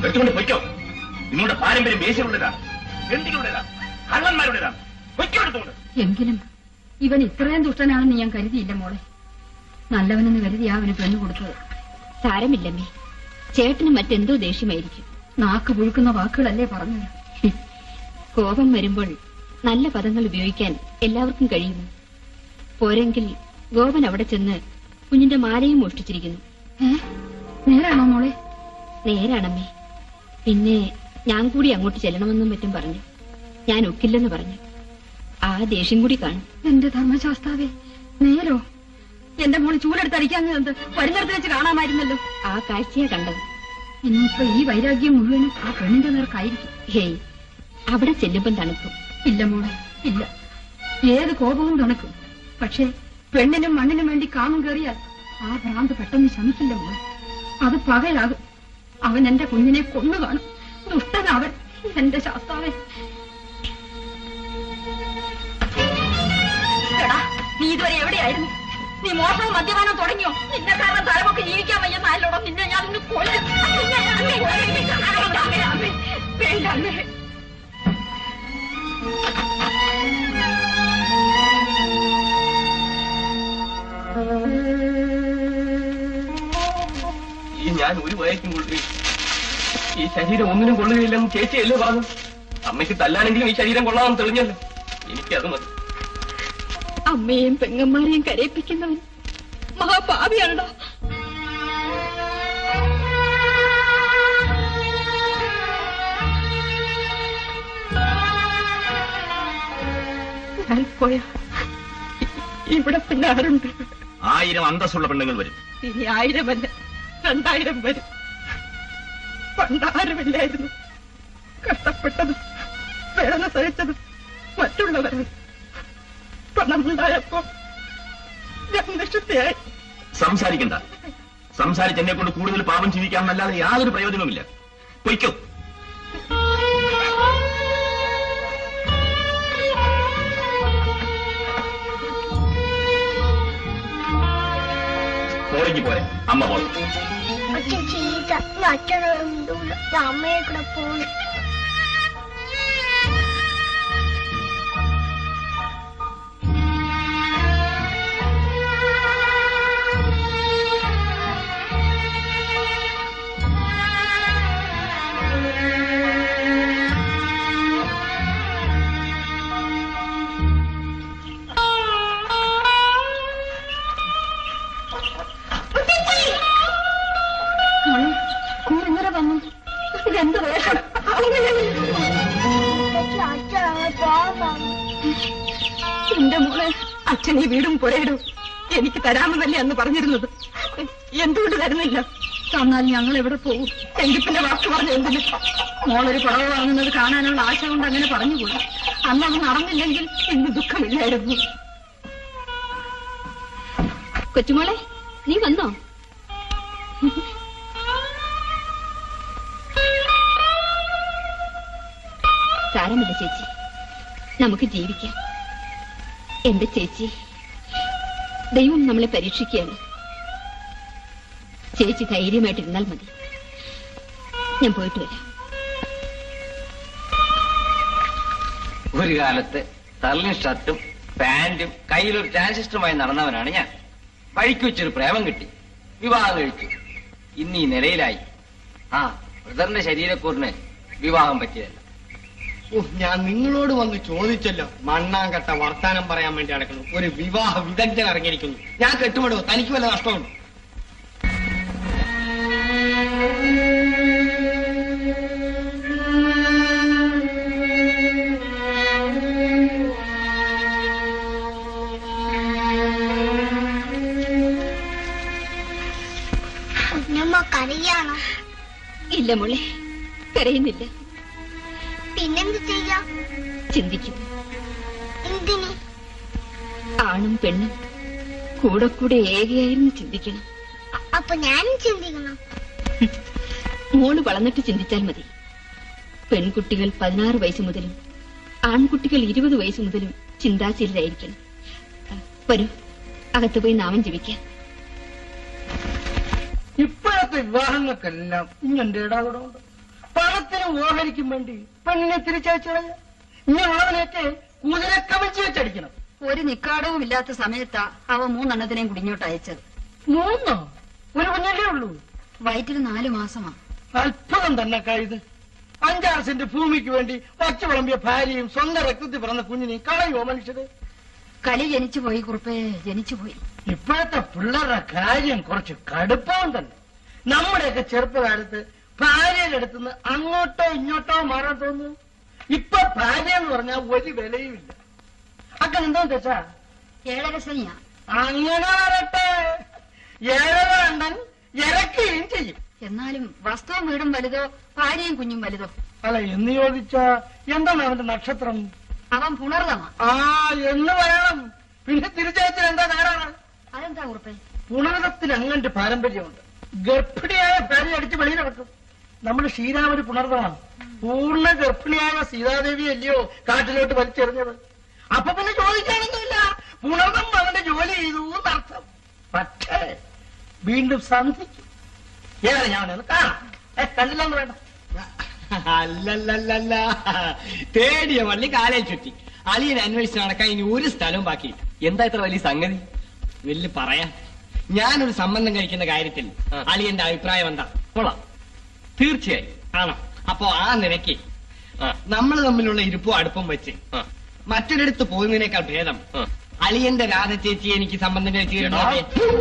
എടുത്തുകൊണ്ട് പൊയ്ക്കോ നിങ്ങളുടെ പാരമ്പര്യം വേശിയുള്ളതാണ് എന്തിനുള്ളതാണ് കള്ളന്മാരുടേതാണ് പൊയ്ക്കോ എടുത്തുകൊണ്ട്
എങ്കിലും ഇവൻ ഇത്രയും ദുഷ്ടനാണെന്ന് ഞാൻ കരുതിയില്ല മോളെ നല്ലവനെന്ന് കരുതി അവന് പെണ്ണു കൊടുത്തത്
സാരമില്ലമ്മേ ചേട്ടന് മറ്റെന്തോ ദേഷ്യമായിരിക്കും
നാക്ക് പുഴുക്കുന്ന വാക്കുകളല്ലേ പറഞ്ഞത്
കോപം വരുമ്പോൾ നല്ല പദങ്ങൾ ഉപയോഗിക്കാൻ എല്ലാവർക്കും കഴിയുന്നു പോരെങ്കിൽ ഗോപൻ അവിടെ ചെന്ന് കുഞ്ഞിന്റെ മാലയും മോഷ്ടിച്ചിരിക്കുന്നു
ഏ നേരാണോ മോളെ
നേരാണമ്മേ പിന്നെ ഞാൻ കൂടി അങ്ങോട്ട് ചെല്ലണമെന്നും മറ്റും പറഞ്ഞു ഞാൻ ഒക്കില്ലെന്ന് പറഞ്ഞു ആ ദേഷ്യം കൂടി കാണും
എന്റെ ധർമ്മശാസ്താവേ നേരോ എന്റെ മോള് ചൂലെടുത്തടിക്കാൻ എന്ത് വരുന്നിടത്ത് വെച്ച് കാണാമായിരുന്നല്ലോ
ആ കാഴ്ചയാ കണ്ടത്
ഇനിയിപ്പോ ഈ വൈരാഗ്യം മുഴുവനും ആ പെണ്ണിന്റെ നേർക്കായിരിക്കും
ഹേയ് അവിടെ ചെല്ലുമ്പം തണുക്കും
ഇല്ല മോളെ ഇല്ല ഏത് കോപവും തണുക്കും പക്ഷേ പെണ്ണിനും മണ്ണിനും വേണ്ടി കാമം കയറിയാൽ ആ ഭ്രാന്ത് പെട്ടെന്ന് ശമിക്കില്ല മോളെ അത് പകലാകും അവൻ എന്റെ കുഞ്ഞിനെ കൊന്നു കാണും ദുഷ്ടൻ അവൻ എന്റെ ശാസ്താവേ എടാ, നീ ഇതുവരെ എവിടെയായിരുന്നു നീ മോഷണവും മദ്യപാനം തുടങ്ങിയോ നിന്നെ കാരണം തലമൊക്കെ ജീവിക്കാൻ വയ്യ നാലോടം നിന്നെ ഞാൻ ഇന്ന് കൊല്ലും അമ്മേ, അമ്മേ, അമ്മേ, അമ്മേ, അമ്മേ, വേണ്ട അമ്മേ
ഈ ഞാൻ ഒരു വയസ്സും കൊള്ളുകയും ഈ ശരീരം ഒന്നിനും കൊള്ളുകയില്ലെന്ന് ചേച്ചിയല്ലേ പറഞ്ഞു അമ്മയ്ക്ക് തല്ലാനെങ്കിലും ഈ ശരീരം കൊള്ളാമെന്ന് തെളിഞ്ഞല്ലോ എനിക്കത് മതി
അമ്മയെയും പെങ്ങന്മാരെയും കരയിപ്പിക്കുന്നവൻ മഹാപാപിയാണോ
ഞാൻ പോയ ഇവിടെ പിന്നെ ആരുണ്ട്
ആയിരം അന്തസ്സുള്ള പെണ്ണുങ്ങൾ വരും
ഇനി ആയിരമല്ല രണ്ടായിരം വരും പണ്ടാരുമില്ലായിരുന്നു കഷ്ടപ്പെട്ടതും വേദന സഹിച്ചതും മറ്റുള്ളവരാണ് പണമുണ്ടായപ്പോ ഞാൻ നിഷ്ഠയായി
സംസാരിക്കണ്ട സംസാരിച്ച് എന്നെ കൊണ്ട് കൂടുതൽ പാപം ജീവിക്കാമെന്നല്ലാതെ യാതൊരു പ്രയോജനവുമില്ല പൊയ്ക്കോ പോളേക്ക് പോരെ അമ്മ പോലെ
അച്ഛൻ ചീത്ത ഞാൻ അച്ഛനോട് മിണ്ടൂല ഞാൻ അമ്മയെ കൂടെ പോണു
മോളെ, നീ എങ്ങനെ വന്നു ഇതെന്ത് വേഷം
അച്ഛൻ അച്ഛൻ അങ്ങനെ പോകാൻ പറഞ്ഞു
എന്റെ മോളെ അച്ഛൻ ഈ വീടും പുരയിടും എനിക്ക് തരാമെന്നല്ലേ അന്ന് പറഞ്ഞിരുന്നത് എന്തുകൊണ്ട് തരുന്നില്ല തന്നാൽ ഞങ്ങൾ എവിടെ പോകും എങ്കിൽ പിന്നെ വാക്ക് പറഞ്ഞു എന്തിന് മോളൊരു കുറവ് വാങ്ങുന്നത് കാണാനുള്ള ആശ കൊണ്ട് അങ്ങനെ പറഞ്ഞുപോയി അന്ന് അത് നടന്നില്ലെങ്കിൽ ഇന്ന് ദുഃഖമില്ലായിരുന്നു
കൊച്ചുമോളെ നീ വന്നോ സാരമില്ല ചേച്ചി നമുക്ക് ജീവിക്കാം എന്റെ ചേച്ചി ദൈവം നമ്മളെ പരീക്ഷിക്കുകയാണ് ചേച്ചി ധൈര്യമായിട്ടിരുന്നാൽ മതി ഞാൻ പോയിട്ട് വരാം
ഒരു കാലത്ത് തള്ളിൻ ഷർട്ടും പാന്റും കയ്യിലൊരു ട്രാൻസിസ്റ്ററുമായി നടന്നവനാണ് ഞാൻ വഴിക്ക് വെച്ചൊരു പ്രേമം കിട്ടി വിവാഹം കഴിച്ചു ഇന്ന് ഈ നിലയിലായി ആ ബ്രദറിന്റെ ശരീരക്കൂറിന് വിവാഹം പറ്റിയതല്ല
ഓ, ഞാൻ നിങ്ങളോട് വന്ന് ചോദിച്ചല്ലോ മണ്ണാങ്കട്ട വർത്താനം പറയാൻ വേണ്ടി നടക്കുന്നു ഒരു വിവാഹ വിദഗ്ധൻ ഇറങ്ങിയിരിക്കുന്നു ഞാൻ കെട്ടുപെടുവോ തനിക്ക് വല്ല നഷ്ടമുണ്ട്
കുഞ്ഞമ്മ കരയാണോ
ഇല്ല മോളെ കരയുന്നില്ല
പിന്നെന്ത് ചെയ്യാ
ചിന്തിക്കുന്നു
എന്തിന്
ആണും പെണ്ണും കൂടെ കൂടെ ഏകയായിരുന്നു ചിന്തിക്കണം
അ- അപ്പൊ ഞാനും ചിന്തിക്കണം
മോള് വളർന്നിട്ട് ചിന്തിച്ചാൽ മതി പെൺകുട്ടികൾ പതിനാറ് വയസ്സ് മുതലും ആൺകുട്ടികൾ ഇരുപത് വയസ്സ് മുതലും ചിന്താശീലരായിരിക്കണം ആ, വരൂ അകത്ത് പോയി നാമം ജപിക്കാം
ഇപ്പോഴത്തെ വിവാഹങ്ങൾക്കെല്ലാം ഇങ്ങന്റെ ഇടാകൂടെ ഉണ്ട് നാണത്തിനും ഓഹരിക്കും വേണ്ടി പെണ്ണിനെ തിരിച്ചയച്ചു കളഞ്ഞ ഇങ്ങനെയുള്ളവനെയൊക്കെ കുതിരക്കവച്ച് വെച്ചടിക്കണം
ഒരു നിക്കാടവും ഇല്ലാത്ത സമയത്താ അവ മൂന്നെണ്ണത്തിനെയും കുടിഞ്ഞോട്ട് അയച്ചത്
മൂന്നോ ഒരു കുഞ്ഞല്ലേ ഉള്ളൂ
വയറ്റിൽ നാലു മാസമാ
അത്ഭുതം തന്നെ ഇത് അഞ്ചാറ് സെന്റ് ഭൂമിക്ക് വേണ്ടി വച്ചു വിളമ്പിയ ഭാര്യയും സ്വന്തം രക്തത്തിൽ പിറന്ന കുഞ്ഞിനെയും കളയുമോ മനുഷ്യര്
കലി ജനിച്ചു പോയി കുറുപ്പേ ജനിച്ചു പോയി
ഇപ്പോഴത്തെ പിള്ളേരുടെ കാര്യം കുറച്ച് കടുപ്പവും തന്നെ നമ്മുടെയൊക്കെ ചെറുപ്പകാലത്ത് ഭാര്യയുടെ അടുത്തുനിന്ന് അങ്ങോട്ടോ ഇങ്ങോട്ടോ മാറാൻ തോന്നുന്നു ഇപ്പൊ ഭാര്യ എന്ന് പറഞ്ഞാൽ ഒരു വിലയും ഇല്ല അക്ക എന്തോ തെച്ചാ
ഏഴര ശനിയാ
അങ്ങനെ വരട്ടെ ഏഴര കണ്ടൻ ഇറക്കുകയും ചെയ്യും
എന്നാലും വസ്തുവും വീടും വലുതോ ഭാര്യയും കുഞ്ഞും വലുതോ
അല്ല എന്ന് ചോദിച്ചാ എന്താണ് അവന്റെ നക്ഷത്രം
അവൻ പുണർതമാ
ആ എന്ന് പറയണം പിന്നെ തിരിച്ചയച്ചാൽ എന്താ നേരാണ്
അതെന്താ കുറുപ്പേ
പുണർതത്തിന് അങ്ങന്റെ പാരമ്പര്യമുണ്ട് ഗർഭിണിയായ ഭാര്യ അടിച്ച് വെളിയിൽ നടക്കും നമ്മുടെ ശ്രീരാമന് പുണർതമാണ് പൂർണ്ണ ഗർഭിണിയായ സീതാദേവി അല്ലയോ കാട്ടിലോട്ട് വലിച്ചെറിഞ്ഞത് അപ്പൊ പിന്നെ ചോദിക്കാനൊന്നുമില്ല പുണർതം അവന്റെ ജോലി ചെയ്തു എന്നർത്ഥം പക്ഷേ വീണ്ടും സന്ധിക്കും ഏതാ ഞാനത് കാണാം ഏ, കണ്ടില്ലെന്ന് വേണ്ട
അല്ലല്ലല്ല തേടിയ വള്ളി കാലയിൽ ചുറ്റി അളിയൻ അന്വേഷിച്ച് നടക്കാൻ ഇനി ഒരു സ്ഥലവും ബാക്കിയില്ല എന്താ ഇത്ര വലിയ സംഗതി വലിയ പറയാം ഞാനൊരു സംബന്ധം കഴിക്കുന്ന കാര്യത്തിൽ അളിയന്റെ അഭിപ്രായം എന്താ കൊള്ളാം തീർച്ചയായും ആണോ അപ്പോ ആ നിലയ്ക്ക് നമ്മൾ തമ്മിലുള്ള ഇരിപ്പും അടുപ്പം വെച്ച് മറ്റൊരിടത്ത് പോകുന്നതിനേക്കാൾ ഭേദം അളിയന്റെ രാധ ചേച്ചി എനിക്ക് സംബന്ധം കഴിച്ചു തരണോ?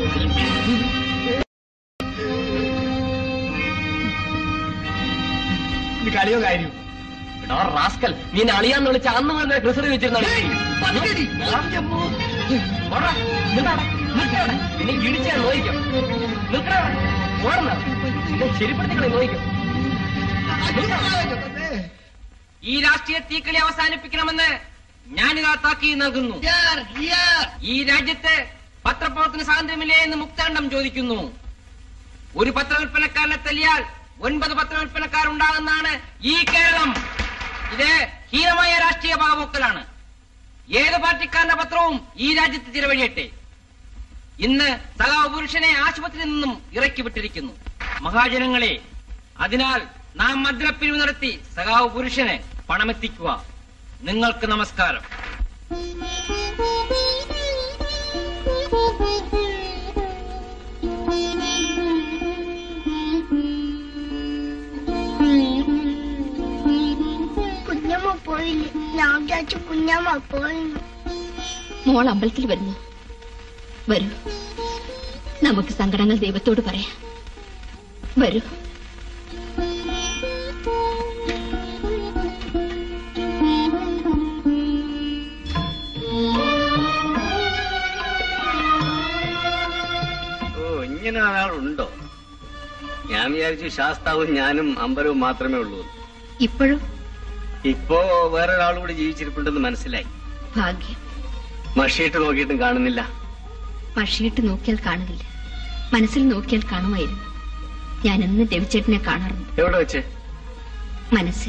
ഇത് കളിയോ കാര്യം എടാ റാസ്കൽ നീ എന്നെ അളിയാന്ന് വിളിച്ച അന്ന് മുതൽ റിസർവ് വെച്ചിരുന്നാണ് നിന്നെ ഇടിച്ചാ നോയിക്കും ശരിപ്പെടുത്തിക്കളെ നോയിക്കും ഈ രാഷ്ട്രീയ തീക്കളി അവസാനിപ്പിക്കണമെന്ന് ഞാനിതാ താക്കീത് നൽകുന്നു ഈ രാജ്യത്ത് പത്രപ്രവർത്തന സ്വാതന്ത്ര്യമില്ലേ എന്ന് മുക്താണ്ഡം ചോദിക്കുന്നു ഒരു പത്രവിൽപ്പനക്കാരനെ തല്ലിയാൽ ഒൻപത് പത്രവിൽപ്പനക്കാർ ഉണ്ടാകുന്നതാണ് ഈ കേരളം ഇത് ഹീനമായ രാഷ്ട്രീയ ഭാവമൊക്കലാണ് ഏത് പാർട്ടിക്കാരന്റെ പത്രവും ഈ രാജ്യത്ത് ചിലവഴിയട്ടെ ഇന്ന് സഖാവ് പുരുഷനെ ആശുപത്രിയിൽ നിന്നും ഇറക്കി വിട്ടിരിക്കുന്നു മഹാജനങ്ങളെ അതിനാൽ നാം മദ്രപ്പിരിവ് നടത്തി സഖാവ് പുരുഷനെ പണമെത്തിക്കുക നിങ്ങൾക്ക് നമസ്കാരം
കുഞ്ഞമ്മ പോയില്ലേ ഞാൻ വിചാരിച്ചു കുഞ്ഞമ്മ പോയിന്ന്
മോൾ അമ്പലത്തിൽ വരുന്നു വരൂ നമുക്ക് സങ്കടങ്ങൾ ദൈവത്തോട് പറയാം വരൂ
ഓ ഇങ്ങനെ ഒരാളുണ്ടോ ഞാൻ വിചാരിച്ചു ശാസ്താവും ഞാനും അമ്പലവും മാത്രമേ ഉള്ളൂ എന്ന്.
ഇപ്പോഴും
ഇപ്പോ വേറൊരാളും കൂടി ജീവിച്ചിരിപ്പുണ്ടെന്ന് മനസ്സിലായി
ഭാഗ്യം
മഷിയിട്ട് നോക്കിയിട്ടും കാണുന്നില്ല
പക്ഷിയിട്ട് നോക്കിയാൽ കാണുന്നില്ല മനസ്സിൽ നോക്കിയാൽ കാണുമായിരുന്നു ഞാൻ എന്ന് രവിച്ചേട്ടനെ കാണാറുണ്ട്
എവിടെ വെച്ച്
മനസ്സിൽ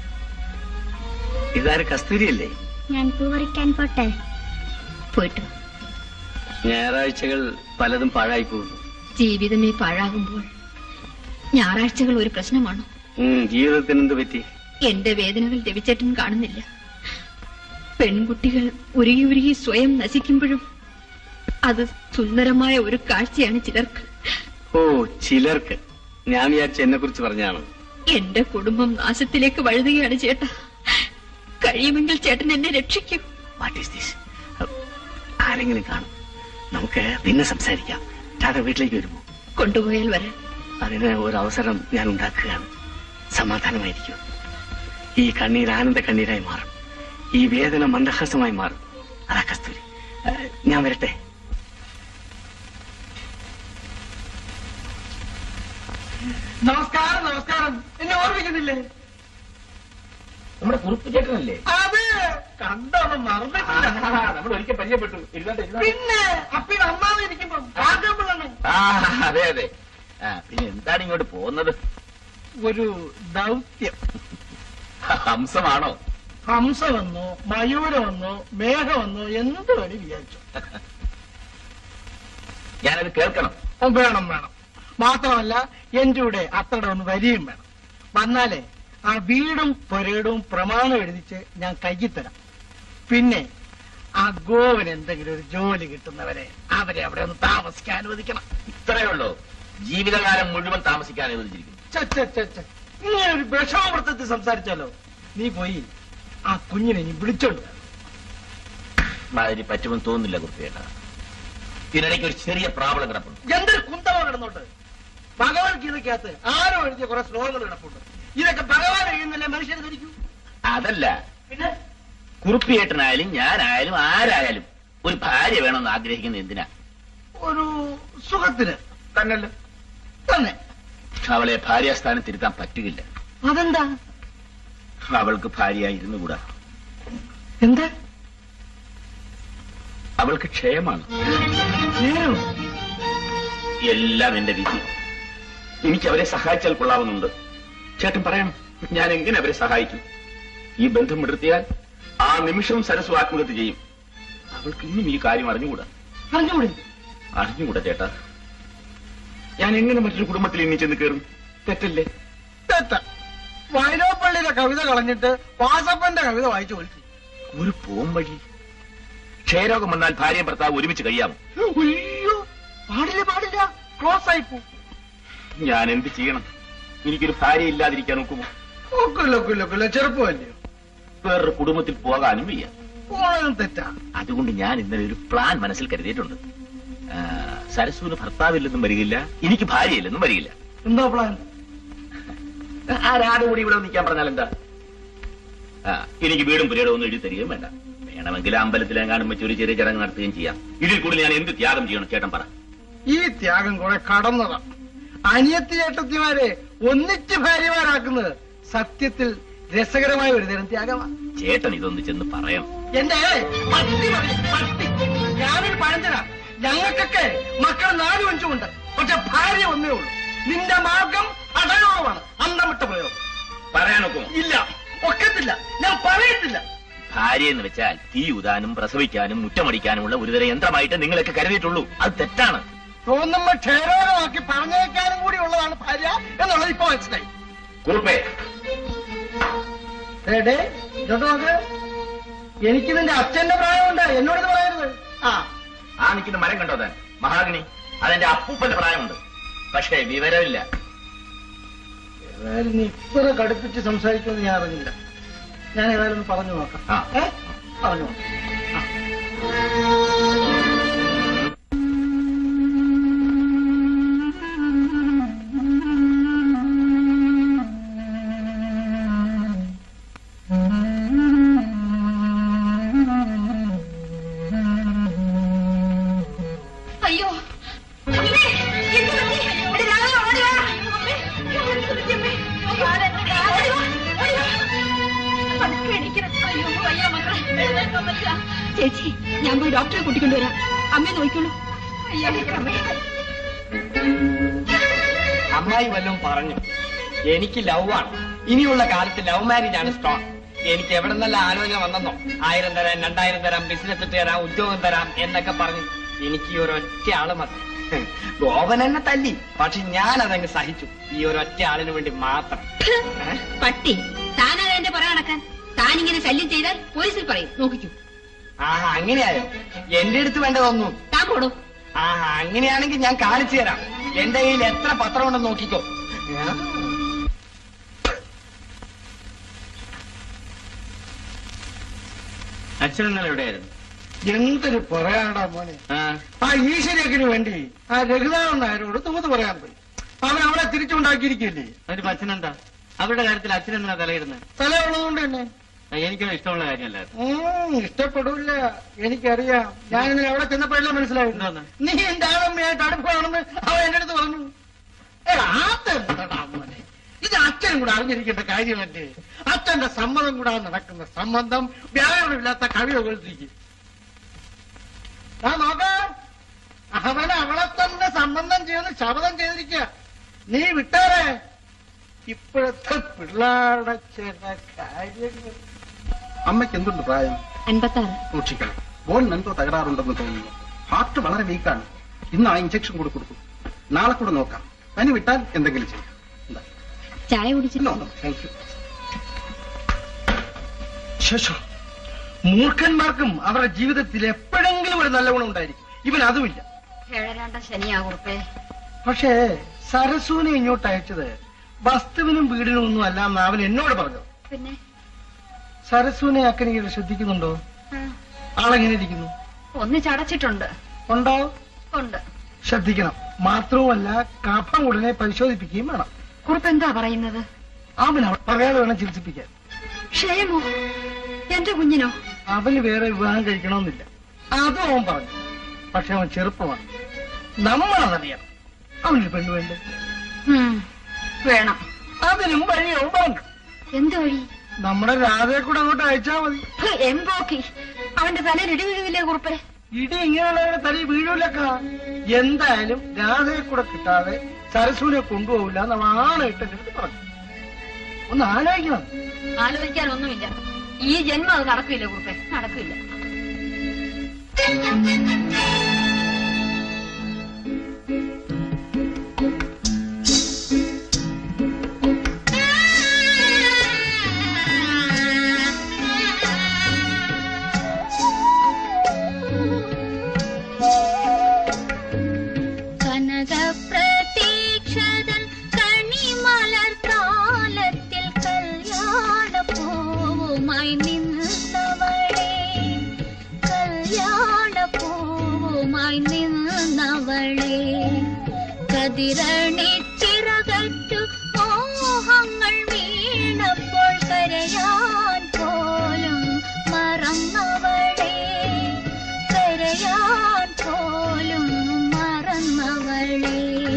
ഇതാര് കസ്തൂരിയല്ലേ
ഞാൻ പൂ പറിക്കാൻ പോട്ടെ
പോയിട്ടു
ഞായറാഴ്ചകൾ പലതും പാഴായി പോകുന്നു
ജീവിതമേ പാഴാകുമ്പോൾ ഞായറാഴ്ചകൾ ഒരു പ്രശ്നമാണോ
ഉം, ജീവിതത്തിന് എന്ത് പറ്റി
എന്റെ വേദനകൾ രവിച്ചേട്ടൻ കാണുന്നില്ല പെൺകുട്ടികൾ ഉരുകി ഉരുകി സ്വയം നശിക്കുമ്പോഴും അത് സുന്ദരമായ ഒരു കാഴ്ചയാണ് ചിലർക്ക്
ഓ ചിലർക്ക് ഞാൻ വിചാരിച്ച എന്നെ കുറിച്ച് പറഞ്ഞാണ്
എന്റെ കുടുംബം നാശത്തിലേക്ക് വഴുതുകയാണ് ചേട്ടാ കഴിയുമെങ്കിൽ ചേട്ടൻ എന്നെ രക്ഷിക്കൂ
വാട്ട് ഈസ് ദിസ് ആരെങ്കിലും കാണും നമുക്ക് പിന്നെ സംസാരിക്കാം രാധ വീട്ടിലേക്ക് വരുമോ
കൊണ്ടുപോയാൽ വരാൻ
അതിന് ഒരു അവസരം ഞാൻ ഉണ്ടാക്കുകയാണ് സമാധാനമായിരിക്കും ഈ കണ്ണീർ ആനന്ദ കണ്ണീരായി മാറും ഈ വേദന മന്ദഹാസമായി മാറും അതാ കസ്തൂരി ഏഹ്, ഞാൻ വരട്ടെ
നമസ്കാരം നമസ്കാരം എന്നെ ഓർമ്മിക്കുന്നില്ലേ
നമ്മുടെ കുറുപ്പ് ചേട്ടനല്ലേ
അത് കണ്ടൊന്നും മറന്നിട്ടില്ല
നമ്മൾ ഒരിക്കൽ പരിചയപ്പെട്ടു ഇരുന്നാട്ടെ ഇരുന്നാട്ടെ.
പിന്നെ അപ്പൊ നന്നാമ ഇരിക്കുമ്പോ ആഗ്രഹമാണ്
ആ അതെ അതെ ആ പിന്നെ എന്താണ് ഇങ്ങോട്ട് പോകുന്നത്
ഒരു ദൗത്യം
ഹംസമാണോ
ഹംസമെന്നോ മയൂരമെന്നോ മേഘമെന്നോ എന്ത് വേണി വിചാരിച്ചു
ഞാനത് കേൾക്കണം
വേണം വേണം മാത്രമല്ല എന്റെ കൂടെ അത്രയുടെ ഒന്ന് വരികയും വേണം വന്നാലേ ആ വീടും പരേഡും പ്രമാണം എഴുതിച്ച് ഞാൻ കയ്യിൽ തരാം പിന്നെ ആ ഗോവന് എന്തെങ്കിലും ഒരു ജോലി കിട്ടുന്നവരെ അവരെ അവിടെ ഒന്ന് താമസിക്കാൻ അനുവദിക്കണം
ഇത്രയേ ഉള്ളൂ ജീവിതകാലം മുഴുവൻ താമസിക്കാൻ അനുവദിച്ചിരിക്കുന്നു
ഛെ, ഛെ, ഛെ, ഛെ. ഇങ്ങനെ ഒരു വിഷമവൃത്തത്തിൽ സംസാരിച്ചാലോ നീ പോയി ആ കുഞ്ഞിനെ നീ വിളിച്ചോണ്ട് വരണം.
മാതിരി പറ്റുമെന്ന് തോന്നുന്നില്ല കുട്ടിയേട്ട ഇതിനിടയ്ക്ക് ഒരു ചെറിയ പ്രാബ്ലം കിടപ്പുണ്ട്
എന്തൊരു കുന്തമോ കിടന്നോട്ട് ഭഗവത്ഗീതയ്ക്കകത്ത് ആരോ എഴുതിയ കുറെ ശ്ലോകങ്ങൾ കിടപ്പുണ്ട് ഇതൊക്കെ ഭഗവാൻ എഴുതുന്നില്ലേ മനുഷ്യർ ധരിക്കൂ
അതല്ല
പിന്നെ
കുറുപ്പിയേട്ടനായാലും ഞാനായാലും ആരായാലും ഒരു ഭാര്യ വേണമെന്ന് ആഗ്രഹിക്കുന്നത് എന്തിനാ
ഒരു സുഖത്തിന്
തന്നല്ലോ
തന്നെ
അവളെ ഭാര്യാസ്ഥാനത്ത് ഇരുത്താൻ പറ്റുകയില്ല
അതെന്താ
അവൾക്ക് ഭാര്യയായിരുന്നു കൂടാ
എന്താ
അവൾക്ക് ക്ഷയമാണ്
നേരോ
എല്ലാം എന്റെ വിധി എനിക്ക് അവരെ സഹായിച്ചാൽ കൊള്ളാവുന്നുണ്ട് ചേട്ടൻ പറയണം ഞാൻ എങ്ങനെ അവരെ സഹായിക്കും ഈ ബന്ധം വിടർത്തിയാൽ ആ നിമിഷവും സരസ്വ ആത്മഹത്യ ചെയ്യും അവൾക്ക് ഇന്നും ഈ കാര്യം അറിഞ്ഞുകൂടാ
അറിഞ്ഞൂടെ
അറിഞ്ഞുകൂടാ ചേട്ടാ ഞാൻ എങ്ങനെ മറ്റൊരു കുടുംബത്തിൽ ഇനി ചെന്ന് കയറും തെറ്റല്ലേ
തെറ്റ വൈലോപ്പള്ളിയുടെ കവിത കളഞ്ഞിട്ട് വാസപ്പന്റെ കവിത വായിച്ചു കൊടുത്തു
ഒരു പോം വഴി ക്ഷയരോഗം വന്നാൽ ഭാര്യ ഭർത്താവ് ഒരുമിച്ച് കഴിയാമോ
അയ്യോ പാടില്ല പാടില്ല ക്ലോസ് ആയി പോ
ഞാൻ എന്ത് ചെയ്യണം എനിക്കൊരു ഭാര്യ ഇല്ലാതിരിക്കാൻ നോക്കുമോ
ഒക്കില്ല ഒക്കില്ല ഒക്കില്ല ചെറുപ്പമല്ലയോ
വേറൊരു കുടുംബത്തിൽ പോകാനും വയ്യ
പോണതും തെറ്റാ
അതുകൊണ്ട് ഞാൻ ഇന്നലെ ഒരു പ്ലാൻ മനസ്സിൽ കരുതിയിട്ടുണ്ട് ആ, സരസുവിന് ഭർത്താവില്ലെന്നും വരികില്ല എനിക്ക് ഭാര്യയില്ലെന്നും വരികില്ല
എന്താ പ്ലാൻ
ആരാട് കൂടി ഇവിടെ നിൽക്കാൻ പറഞ്ഞാൽ എന്താ ആ, എനിക്ക് വീടും പുരയിടവും ഒന്നും എഴുതി തരികയും വേണ്ട വേണമെങ്കിൽ അമ്പലത്തിലെങ്ങാനും വെച്ച് ഒരു ചെറിയ ചടങ്ങ് നടത്തുകയും ചെയ്യാം ഇതിൽ കൂടുതൽ ഞാൻ എന്ത് ത്യാഗം ചെയ്യണം ചേട്ടൻ പറ
ഈ ത്യാഗം കുറെ കടന്നതാ അനിയത്തി ചേട്ടത്തിമാരെ ഒന്നിച്ച് ഭാര്യമാരാക്കുന്നത് സത്യത്തിൽ രസകരമായ ഒരു തരം ത്യാഗമാണ്
ചേട്ടൻ ഇതൊന്ന് ചെന്ന് പറയാം
എന്റെ പട്ടി മതി, പട്ടി ഞാനൊരു പഴഞ്ചനാ ഞങ്ങൾക്കൊക്കെ മക്കൾ നാലും അഞ്ചുമുണ്ട് പക്ഷെ ഭാര്യ ഒന്നേ ഉള്ളൂ നിന്റെ മാർഗം അടയോളമാണ് അന്തമിട്ട പ്രയോഗം
പറയാനൊക്കുമോ
ഇല്ല ഒക്കത്തില്ല ഞാൻ പറയത്തില്ല
ഭാര്യ എന്ന് വെച്ചാൽ തീ ഊതാനും പ്രസവിക്കാനും മുറ്റമടിക്കാനുമുള്ള ഒരുതരം യന്ത്രമായിട്ട് നിങ്ങളൊക്കെ കരുതിയിട്ടുള്ളൂ അത് തെറ്റാണ്
തോന്നുമ്പോ ക്ഷയരോഗമാക്കി പറഞ്ഞേക്കാനും കൂടി ഉള്ളതാണ് ഭാര്യ എന്നുള്ളത് ഇപ്പൊ മനസ്സിലായി
കുറുപ്പേ
ഏടേ ഇതോട്ട് നോക്ക് എനിക്ക് നിന്റെ അച്ഛന്റെ പ്രായമുണ്ട് എന്നോട് ഇത് പറയരുത് ആ
ആ നിൽക്കുന്ന മരം കണ്ടോ താൻ മഹാഗണി അതെന്റെ അപ്പൂപ്പന്റെ പ്രായമുണ്ട് പക്ഷേ വിവരമില്ല
ഏതായാലും നീ ഇത്ര കടുപ്പിച്ച് സംസാരിക്കുമെന്ന് ഞാൻ അറിഞ്ഞില്ല ഞാൻ ഏതായാലും ഒന്ന് പറഞ്ഞു നോക്കാം
ആ.
ഏ പറഞ്ഞു നോക്കാം ആ.
അയ്യോ അമ്മേ, എന്ത് പറ്റി? എടി, രാവിലെ ഓടി വാ. അമ്മേ, അയ്യോ, എന്ത് പറ്റി അമ്മേ? അയ്യോ, ഓടി വാ, ഓടി വാ. പതുക്കെ എണീക്കണം. അയ്യോ, വയ്യ മക്കളെ. എഴുന്നേൽക്കാൻ പറ്റില്ല. ചേച്ചി ഞാൻ പോയി ഡോക്ടറെ കൂട്ടിക്കൊണ്ടുവരാം അമ്മയെ നോക്കിക്കോളൂ അയ്യോ അമ്മേ.
അമ്മായി വല്ലതും പറഞ്ഞു എനിക്ക് ലവ് ആണ് ഇനിയുള്ള കാലത്ത് ലവ് മാരേജ് ആണ് സ്ട്രോങ് എനിക്ക് എവിടെ നിന്നല്ല ആലോചന വന്നെന്നോ ആയിരം തരാം രണ്ടായിരം തരാം ബിസിനസ് ഇട്ട് തരാം ഉദ്യോഗം തരാം എന്നൊക്കെ പറഞ്ഞു എനിക്ക് ഈ ഒരൊറ്റ ആള് മതി ഗോപൻ എന്നെ തല്ലി പക്ഷെ ഞാൻ അതങ്ങ് സഹിച്ചു ഈ ഒരൊറ്റ ആളിന് വേണ്ടി മാത്രം ഏ?
പട്ടി താനാണ് എന്റെ പുറകെ നടക്കാൻ താനിങ്ങനെ ശല്യം ചെയ്താൽ പോലീസിൽ പറയും നോക്കിക്കൂ
ആഹാ അങ്ങനെയായോ എന്റെ അടുത്ത് വേണ്ടതൊന്നും
താൻ പോടോ
ആഹാ അങ്ങനെയാണെങ്കിൽ ഞാൻ കാണിച്ചു തരാം എന്റെ കയ്യിൽ എത്ര പത്രം ഉണ്ടെന്ന് നോക്കിക്കോ ഏ?
അച്ഛൻ ഇന്നലെ എവിടെയായിരുന്നു
എന്തൊരു പറയാടാ മോനെ
ആ
ആ ഈശ്വര്യക്കിന് വേണ്ടി ആ രഘുനാഥൻ നായരോട് തൂത് പറയാൻ പോയി അവൻ അവളെ തിരിച്ചുണ്ടാക്കിയിരിക്കില്ലേ
അതിന് അച്ഛനെന്താ അവരുടെ കാര്യത്തിൽ അച്ഛൻ എന്തിനാ തലയിടുന്നത്
തലയുള്ളതുകൊണ്ട് തന്നെ
എനിക്കത് ഇഷ്ടമുള്ള കാര്യമല്ലായിരുന്നു
ഉം, ഇഷ്ടപ്പെടില്ല എനിക്കറിയാം ഞാൻ ഇന്നലെ അവിടെ ചെന്നപ്പോഴെല്ലാം മനസ്സിലായിരുന്നു
എന്താന്ന്?
നീ എന്റെ ആളമ്മയായിട്ട് അടുപ്പാണെന്ന് അവൻ എന്റെ അടുത്ത് പറഞ്ഞു എടാ, അതെന്താടാ മോനെ ഇത് അച്ഛനും കൂടെ അറിഞ്ഞിരിക്കേണ്ട കാര്യമല്ലേ അച്ഛന്റെ സമ്മതം കൂടാതെ നടക്കുന്ന സംബന്ധം വ്യായാമമില്ലാത്ത കവിതകൾക്ക് ഞാൻ നോക്കാം അവൻ അവളെ തന്നെ സംബന്ധം ചെയ്യുന്ന ശപഥം ചെയ്തിരിക്കുക നീ വിട്ടാരേ ഇപ്പോഴത്തെ പിള്ളേരുടെ ചില കാര്യങ്ങൾ
അമ്മയ്ക്ക് എന്തുണ്ട് പ്രായം
അൻപത്താറ്
സൂക്ഷിക്കണം ബോണിന് എന്തോ തകരാറുണ്ടെന്ന് തോന്നുന്നു ഹാർട്ട് വളരെ വീക്കാണ് ഇന്ന് ആ ഇഞ്ചക്ഷൻ കൂടെ കൊടുക്കും നാളെ കൂടെ നോക്കാം പനി വിട്ടാൽ എന്തെങ്കിലും ചെയ്യാം എന്താ
ചായ കുടിച്ചില്ല
താങ്ക് യു
ശേഷം മൂർഖന്മാർക്കും അവരുടെ ജീവിതത്തിൽ എപ്പോഴെങ്കിലും ഒരു നല്ല ഗുണം ഉണ്ടായിരിക്കും ഇവൻ അതുമില്ല
ഏഴരാണ്ട ശനിയാ കുറുപ്പേ
പക്ഷേ സരസുവിനെ ഇങ്ങോട്ട് അയച്ചത് വസ്തുവിനും വീടിനും ഒന്നും അല്ല എന്ന് അവൻ എന്നോട് പറഞ്ഞത്
പിന്നെ
സരസുവിനെ അക്കനിക്ക് ശ്രദ്ധിക്കുന്നുണ്ടോ
ആ,
ആളെങ്ങനെ ഇരിക്കുന്നു
ഒന്ന് ചടച്ചിട്ടുണ്ട്
ഉണ്ടോ
ഉണ്ട്
ശ്രദ്ധിക്കണം മാത്രവുമല്ല കഫം ഉടനെ പരിശോധിപ്പിക്കുകയും വേണം
കുറുപ്പ് എന്താ പറയുന്നത്
അവൻ അവ- പറയാതെ വേണം ചികിത്സിപ്പിക്കാൻ
ക്ഷയമോ എന്റെ കുഞ്ഞിനോ
അവന് വേറെ വിവാഹം കഴിക്കണമെന്നില്ല അതും അവൻ പറഞ്ഞു പക്ഷെ അവൻ ചെറുപ്പമാണ് നമ്മളതറിയാം അവനൊരു പെണ്ണ് വേണ്ടേ
ഉം, വേണം
അതിനും വഴി അവൻ പറഞ്ഞു
എന്ത് വഴി
നമ്മുടെ രാധയെ കൂടെ അങ്ങോട്ട് അയച്ചാ മതി
ഹ്, എംബോക്കി അവന്റെ തലയിൽ ഇടി വീഴുന്നില്ലേ കുറുപ്പേ
ഇടി ഇങ്ങനെയുള്ളവരുടെ തലയിൽ വീഴൂലക്ക എന്തായാലും രാധയെ കൂടെ കിട്ടാതെ സരസുവിനെ കൊണ്ടുപോകില്ല എന്ന് അവൻ ആണയിട്ട് എന്റെ അടുത്ത് പറഞ്ഞു ഒന്ന് ആലോചിക്കണം
ആലോചിക്കാനൊന്നുമില്ല ഈ ജന്മം അത് നടക്കില്ല കുറുപ്പേ നടക്കില്ല
കനകപ്രതീക്ഷതൻ കണിമലർക്കാലത്തിൽ കല്യാണപ്പൂവുമായി നിന്നവളെ കല്യാണപ്പൂവുമായി നിന്നവളെ കതിരണി ചിറകറ്റു മോഹങ്ങൾ വീണപ്പോൾ കരയാൻ പോലും മറന്നവളെ കരയാൻ പോലും മറന്നവളെ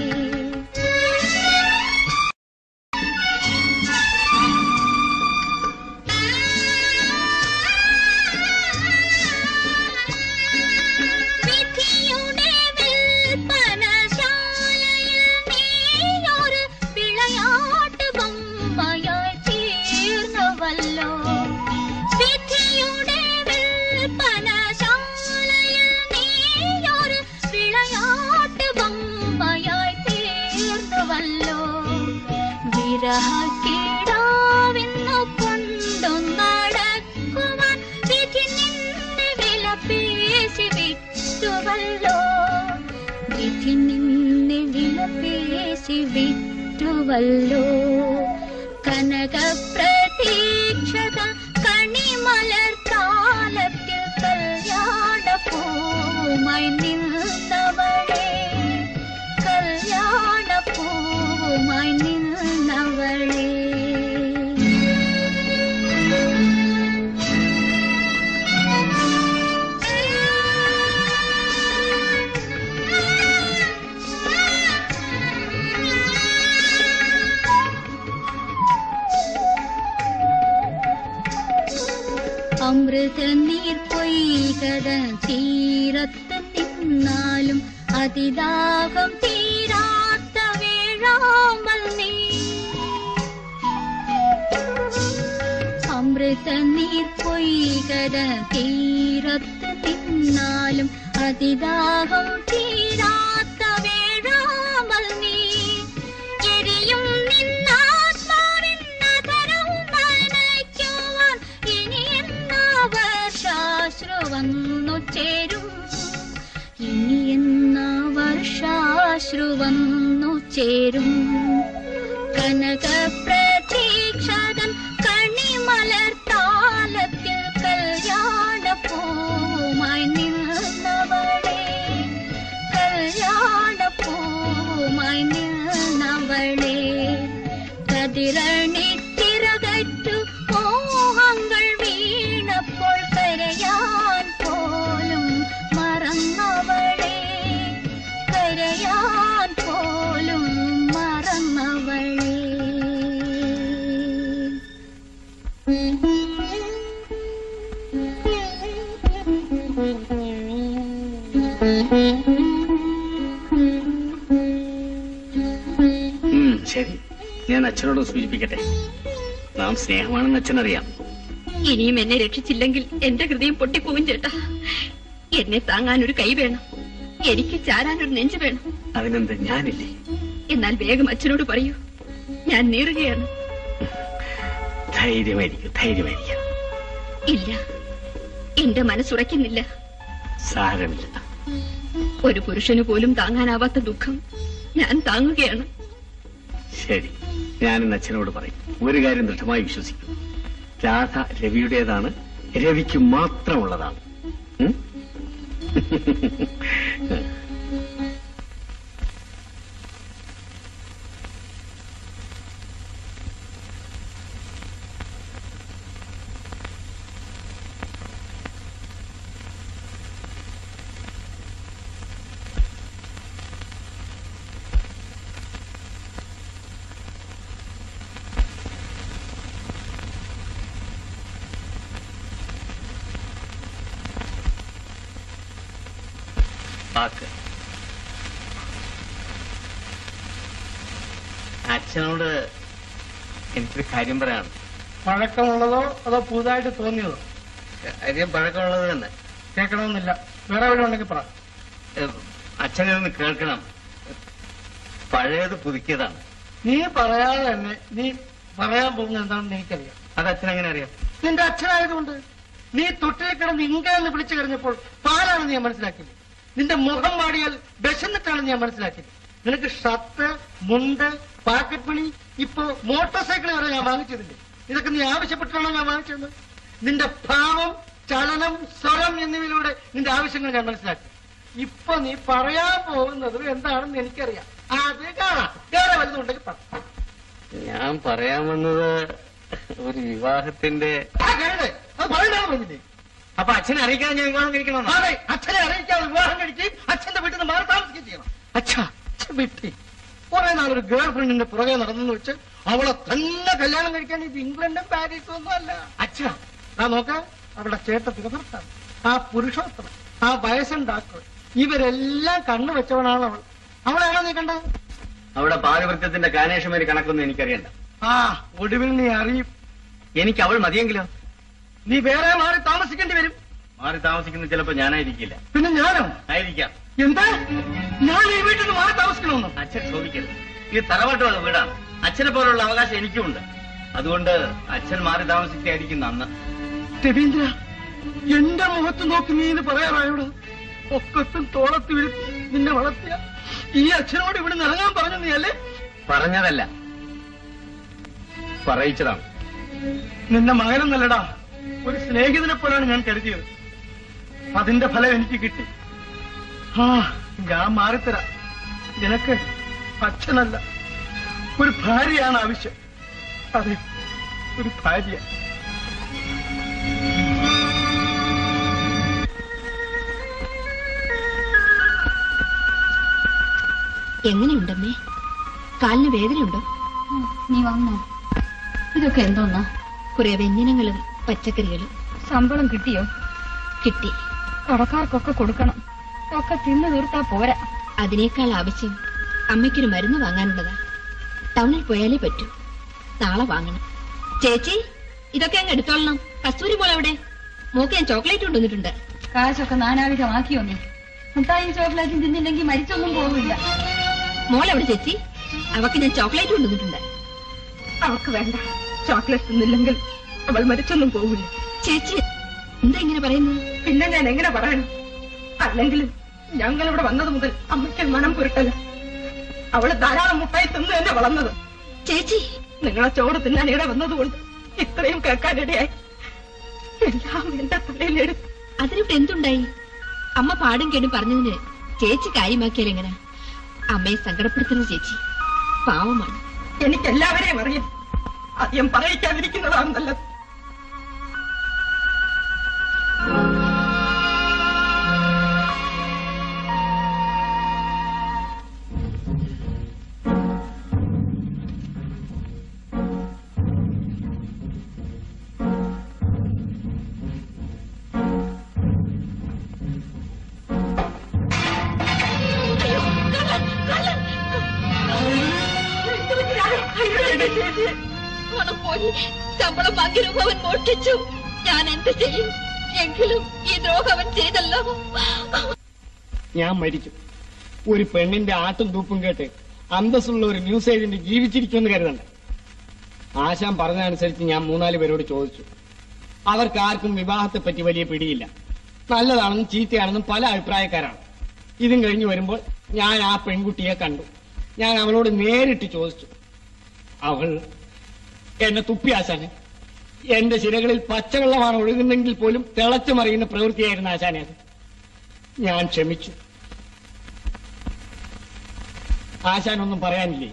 വിധിയുടെ വിൽപ്പനശാലയിൽ നീയൊരു വിളയാട്ട് ബൊമ്മയായി തീർന്നുവല്ലോ വിധിയുടെ വിൽപ്പനശാലയിൽ നീയൊരു വിളയാട്ട് ബൊമ്മയായി തീർന്നുവല്ലോ വിരഹക്കീടാവിന്നു കൊണ്ടു നടക്കുവാൻ വിധി നിന്നെ വില പേശി വിട്ടുവല്ലോ വിധി നിന്നെ വില പേശി വിട്ടുവല്ലോ കനക പ്രതീക്ഷത കണിമലർ കാലത്തിൽ കല്യാണപ്പൂവുമായി നിന്നവളെ കല്യാണപ്പൂവുമായി നിന്നവളെ അമൃത നീർ പൊയ്കട തീരത്ത് നിന്നാലും അതിദാഹം തീരാത്ത വേഴാമ്പൽ നീ അമൃത നീർ പൊയ്കട തീരത്ത് നിന്നാലും അതിദാഹം തീരാത്ത വേഴാമ്പൽ നീ എരിയും നിന്നാത്മാവിൻ നഗരവും നനയ്ക്കുവാൻ ഇനി എന്നാ വർഷാശ്രു വന്നു ചേരും ഇനി എന്നാ വർഷാശ്രു വന്നു ചേരും കനക പ്രതീക്ഷകൻ കണിമലർ താലത്തിൽ കല്യാണപ്പൂവുമായി നിന്നവളെ കല്യാണപ്പൂവുമായി നിന്നവളെ കതിരണി തിരകറ്റു മോഹങ്ങൾ വീണപ്പോൾ കരയാൻ പോലും മറന്നവളെ കരയാൻ പോലും മറന്നവളെ
ഉം, ശരി ഞാൻ അച്ഛനോട് സൂചിപ്പിക്കട്ടെ നാം സ്നേഹമാണെന്ന് അച്ഛനറിയാം
ഇനിയും എന്നെ രക്ഷിച്ചില്ലെങ്കിൽ എന്റെ ഹൃദയം പൊട്ടിപ്പോവും ചേട്ടാ എന്നെ താങ്ങാൻ ഒരു കൈ വേണം എനിക്ക് ചാരാൻ ഒരു നെഞ്ച് വേണം
അതിനെന്ത് ഞാനില്ലേ
എന്നാൽ വേഗം അച്ഛനോട് പറയൂ ഞാൻ നീറുകയാണ്
ധൈര്യമായിരിക്കും ധൈര്യമായിരിക്കും
ഇല്ല എന്റെ മനസ്സുറയ്ക്കുന്നില്ല
സാരമില്ല
ഒരു പുരുഷന് പോലും താങ്ങാനാവാത്ത ദുഃഖം ഞാൻ താങ്ങുകയാണ്
ശരി ഞാനിന്ന് അച്ഛനോട് പറയും ഒരു കാര്യം ദൃഢമായി വിശ്വസിക്കും രാധ രവിയുടേതാണ് രവിക്ക് മാത്രമുള്ളതാണ് ഉം? വാക്ക് അച്ഛനോട് എനിക്കൊരു കാര്യം പറയാണ്
പഴക്കമുള്ളതോ അതോ പുതുതായിട്ട് തോന്നിയതോ
കാര്യം പഴക്കമുള്ളത് തന്നെ
കേൾക്കണമെന്നില്ല വേറെ വഴി ഉണ്ടെങ്കിൽ പറ
ഏഹ്, അച്ഛനെ ഒന്ന് കേൾക്കണം പഴയത് പുതുക്കിയതാണ്
നീ പറയാതെ തന്നെ നീ പറയാൻ പോകുന്നത് എന്താണെന്ന് എനിക്കറിയാം
അത് അച്ഛനെങ്ങനെ അറിയാം
നിന്റെ അച്ഛനായതുകൊണ്ട് നീ തൊട്ടിൽ കിടന്ന് ഇങ്ക എന്ന് വിളിച്ചു കഴിഞ്ഞപ്പോൾ പാലാണെന്ന് ഞാൻ മനസ്സിലാക്കിയത് നിന്റെ മുഖം മാടിയാൽ വിശന്നിട്ടാണെന്ന് ഞാൻ മനസ്സിലാക്കിയത് നിനക്ക് ഷർട്ട് മുണ്ട് പാക്കറ്റ് മണി ഇപ്പോ മോട്ടോർ സൈക്കിൾ വരെ ഞാൻ വാങ്ങിച്ചതില്ലേ ഇതൊക്കെ നീ ആവശ്യപ്പെട്ടാണോ ഞാൻ വാങ്ങിച്ചത് നിന്റെ ഭാവം ചലനം സ്വരം എന്നിവയിലൂടെ നിന്റെ ആവശ്യങ്ങൾ ഞാൻ മനസ്സിലാക്കി ഇപ്പൊ നീ പറയാൻ പോകുന്നത് എന്താണെന്ന് എനിക്കറിയാം അത് കാണാം വേറെ വലുതുണ്ടെങ്കിൽ പറ
ഞാൻ പറയാൻ വന്നത് ഒരു വിവാഹത്തിന്റെ
ആ, കേൾടെ. അത് പറയണ്ടാന്ന് പറഞ്ഞില്ലേ
അപ്പൊ അച്ഛനെ അറിയിക്കാൻ ഞാൻ വിവാഹം കഴിക്കണമെന്നോ
അതെ അച്ഛനെ അറിയിക്കാതെ വിവാഹം കഴിക്കുകയും അച്ഛന്റെ വീട്ടിൽ നിന്ന് മാറി താമസിക്കുകയും ചെയ്യണം അച്ഛാ അച്ഛൻ വീട്ടിൽ കുറെ നാളൊരു ഗേൾ ഫ്രണ്ടിന്റെ പുറകെ നടന്നെന്ന് വെച്ച് അവളെ തന്നെ കല്യാണം കഴിക്കാൻ ഇത് ഇംഗ്ലണ്ടും പാരീസും ഒന്നും അല്ല അച്ഛാ ആ നോക്ക അവളുടെ ചേട്ടത്തിന് ഭർത്താവ് ആ പുരുഷോത്തമൻ ആ വയസ്സൻ ഡാക്ടർ ഇവരെല്ലാം കണ്ണു വെച്ചവനാണ് അവൾ അവളാണോ നീ കണ്ടത്
അവിടെ പാതിവൃത്യത്തിന്റെ കാനേഷമേരി കണക്കൊന്നും എനിക്കറിയണ്ട
ആ ഒടുവിൽ നീ അറിയും
എനിക്ക് അവൾ മതിയെങ്കിലോ
നീ വേറെ മാറി താമസിക്കേണ്ടി വരും
മാറി താമസിക്കുന്ന ചിലപ്പോ ഞാനായിരിക്കില്ല
പിന്നെ ഞാനോ
ആയിരിക്കാം
എന്താ ഞാൻ ഈ വീട്ടിൽ നിന്ന് മാറി താമസിക്കണമെന്നോ
അച്ഛൻ ചോദിക്കരുത് ഇത് തറവാട്ടുള്ള വീടാണ് അച്ഛനെ പോലുള്ള അവകാശം എനിക്കുമുണ്ട് അതുകൊണ്ട് അച്ഛൻ മാറി താമസിക്കായിരിക്കും നന്ന്
രവീന്ദ്ര എന്റെ മുഖത്ത് നോക്കി നീ ഇത് പറയാറായോട് ഒക്കത്തും തോളത്ത് വീഴ്ത്തി നിന്നെ വളർത്തിയ ഈ അച്ഛനോട് ഇവിടെ ഇറങ്ങാൻ പറഞ്ഞു നീ അല്ലേ
പറഞ്ഞതല്ല പറയിച്ചതാണ്
നിന്റെ മകനെന്നല്ലടാ ഒരു സ്നേഹിതനെ പോലാണ് ഞാൻ കരുതിയത് അതിന്റെ ഫലം എനിക്ക് കിട്ടി ആ ഞാൻ മാറിത്തരാം നിനക്ക് അച്ഛനല്ല ഒരു ഭാര്യയാണ് ആവശ്യം അതെ ഒരു ഭാര്യ
എങ്ങനെയുണ്ടമ്മേ കാലിന് വേദനയുണ്ടോ
നീ വന്നോ ഇതൊക്കെ എന്തോന്നാ
കുറെ വ്യഞ്ജനങ്ങളും പച്ചക്കറികളും
ശമ്പളം കിട്ടിയോ
കിട്ടി
കടക്കാർക്കൊക്കെ കൊടുക്കണം ഒക്കെ തിന്നു തീർത്താ പോരാ
അതിനേക്കാൾ ആവശ്യം അമ്മയ്ക്കൊരു മരുന്ന് വാങ്ങാനുള്ളതാ ടൗണിൽ പോയാലേ പറ്റൂ നാളെ വാങ്ങണം ചേച്ചി ഇതൊക്കെ അങ്ങ് എടുത്തോളണം കസ്തൂരി മോൾ എവിടെ മോക്ക് ഞാൻ ചോക്ലേറ്റ് കൊണ്ടുവന്നിട്ടുണ്ട്
കാശൊക്കെ നാനാവിധമാക്കിയോ നീ മുട്ടായും ചോക്ലേറ്റും തിന്നില്ലെങ്കിൽ മരിച്ചൊന്നും പോവില്ല
മോൾ എവിടെ ചേച്ചി അവക്ക് ഞാൻ ചോക്ലേറ്റ് കൊണ്ടുവന്നിട്ടുണ്ട്
അവക്ക് വേണ്ട ചോക്ലേറ്റ് തിന്നില്ലെങ്കിൽ അവൾ മരിച്ചൊന്നും പോവില്ല
ചേച്ചി എന്താ ഇങ്ങനെ പറയുന്നത്
പിന്നെ ഞാൻ എങ്ങനെ പറയണം അല്ലെങ്കിൽ ഞങ്ങൾ ഇവിടെ വന്നത് മുതൽ അമ്മയ്ക്ക് മനം പുരട്ടല അവള് ധാരാളം മുട്ടായി തിന്ന് തന്നെ വളർന്നത്
ചേച്ചി
നിങ്ങളെ ചോറ് തിന്നാൻ ഇവിടെ വന്നതുകൊണ്ട് ഇത്രയും കേൾക്കാനിടയായി എല്ലാം എന്റെ തലയിലെടുത്ത്
അതിനിവിടെ എന്തുണ്ടായി അമ്മ പാടും കേടും പറഞ്ഞതിന് ചേച്ചി കാര്യമാക്കിയാൽ എങ്ങനെ അമ്മയെ സങ്കടപ്പെടുത്തുന്ന ചേച്ചി പാവമാണ്
എനിക്ക് എല്ലാവരെയും അറിയാം ആദ്യം പറയിക്കാതിരിക്കുന്നതാണ് നല്ലത്
പണം പോയി ശമ്പളം വാങ്ങി രൂപ അവൻ മോഷ്ടിച്ചു ഞാൻ എന്ത് ചെയ്യും എങ്കിലും ഈ ദ്രോഹം അവൻ ചെയ്തല്ലോ
ഞാൻ മരിക്കും ഒരു പെണ്ണിന്റെ ആട്ടും തൂപ്പും കേട്ട് അന്തസ്സുള്ള ഒരു ന്യൂസ് ഏജന്റ് ജീവിച്ചിരിക്കുമെന്ന് കരുതണ്ട ആശാൻ പറഞ്ഞതനുസരിച്ച് ഞാൻ മൂന്നാല് പേരോട് ചോദിച്ചു
അവർക്ക് ആർക്കും വിവാഹത്തെ പറ്റി വലിയ പിടിയില്ല നല്ലതാണെന്നും ചീത്തയാണെന്നും പല അഭിപ്രായക്കാരാണ് ഇതും കഴിഞ്ഞു വരുമ്പോൾ ഞാൻ ആ പെൺകുട്ടിയെ കണ്ടു ഞാൻ അവളോട് നേരിട്ട് ചോദിച്ചു അവൾ എന്നെ തുപ്പിയാശാന് എന്റെ ശിരകളിൽ പച്ചവെള്ളമാണ് ഒഴുകുന്നെങ്കിൽ പോലും തിളച്ചു മറിയുന്ന പ്രവൃത്തിയായിരുന്നു ആശാനെ അത് ഞാൻ ക്ഷമിച്ചു ആശാനൊന്നും പറയാനില്ലേ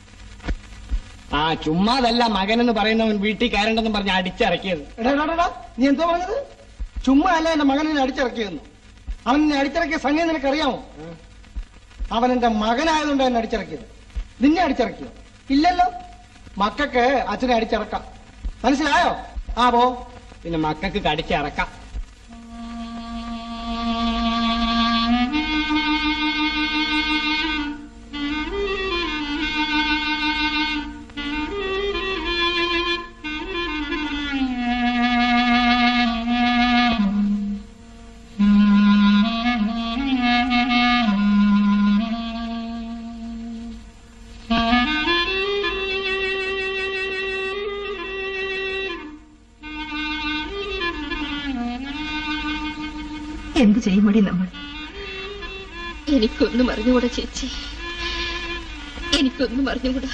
ആ ചുമ്മാതല്ല മകനെന്ന് പറയുന്നവൻ വീട്ടിൽ കയറണ്ടെന്ന് പറഞ്ഞ് അടിച്ചിറക്കിയത്
എടാ എടാ, എടാ നീ എന്തോ പറഞ്ഞത് ചുമ്മാ അല്ല എന്റെ മകനെ അടിച്ചിറക്കിയെന്ന് അവൻ എന്നെ അടിച്ചിറക്കിയ സംഗതി നിനക്കറിയാമോ അവൻ എന്റെ മകനായതുകൊണ്ട് എന്നെ അടിച്ചിറക്കിയത് നിന്നെ അടിച്ചിറക്കിയോ ഇല്ലല്ലോ മക്കൾക്ക് അച്ഛനെ അടിച്ചിറക്കാം മനസ്സിലായോ ആ പോ
പിന്നെ മക്കൾക്ക് കടിച്ചിറക്കാം
എന്ത് ചെയ്യുമടി നമ്മൾ
എനിക്കൊന്നും അറിഞ്ഞുകൂടാ ചേച്ചി എനിക്കൊന്നും അറിഞ്ഞുകൂടാ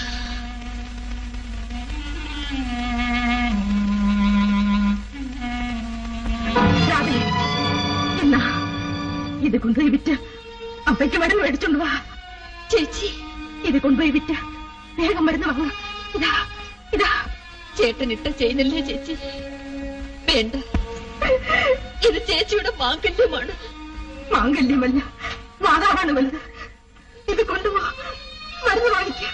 രാധേ, എന്നാ ഇത് കൊണ്ടുപോയി വിറ്റ് അപ്പയ്ക്ക് മരുന്ന് മേടിച്ചോണ്ട് വാ
ചേച്ചി
ഇത് കൊണ്ടുപോയി വിറ്റ് വേഗം മരുന്ന് വാങ്ങ ഇതാ ഇതാ
ചേട്ടനിട്ട ചെയ്യുന്നില്ലേ ചേച്ചി വേണ്ട ഇത് ചേച്ചിയുടെ മാംഗല്യമാണ്
മാംഗല്യമല്ല മാതാവാണ് വലുത് ഇത് കൊണ്ടുപോ മരുന്ന് വാങ്ങിക്ക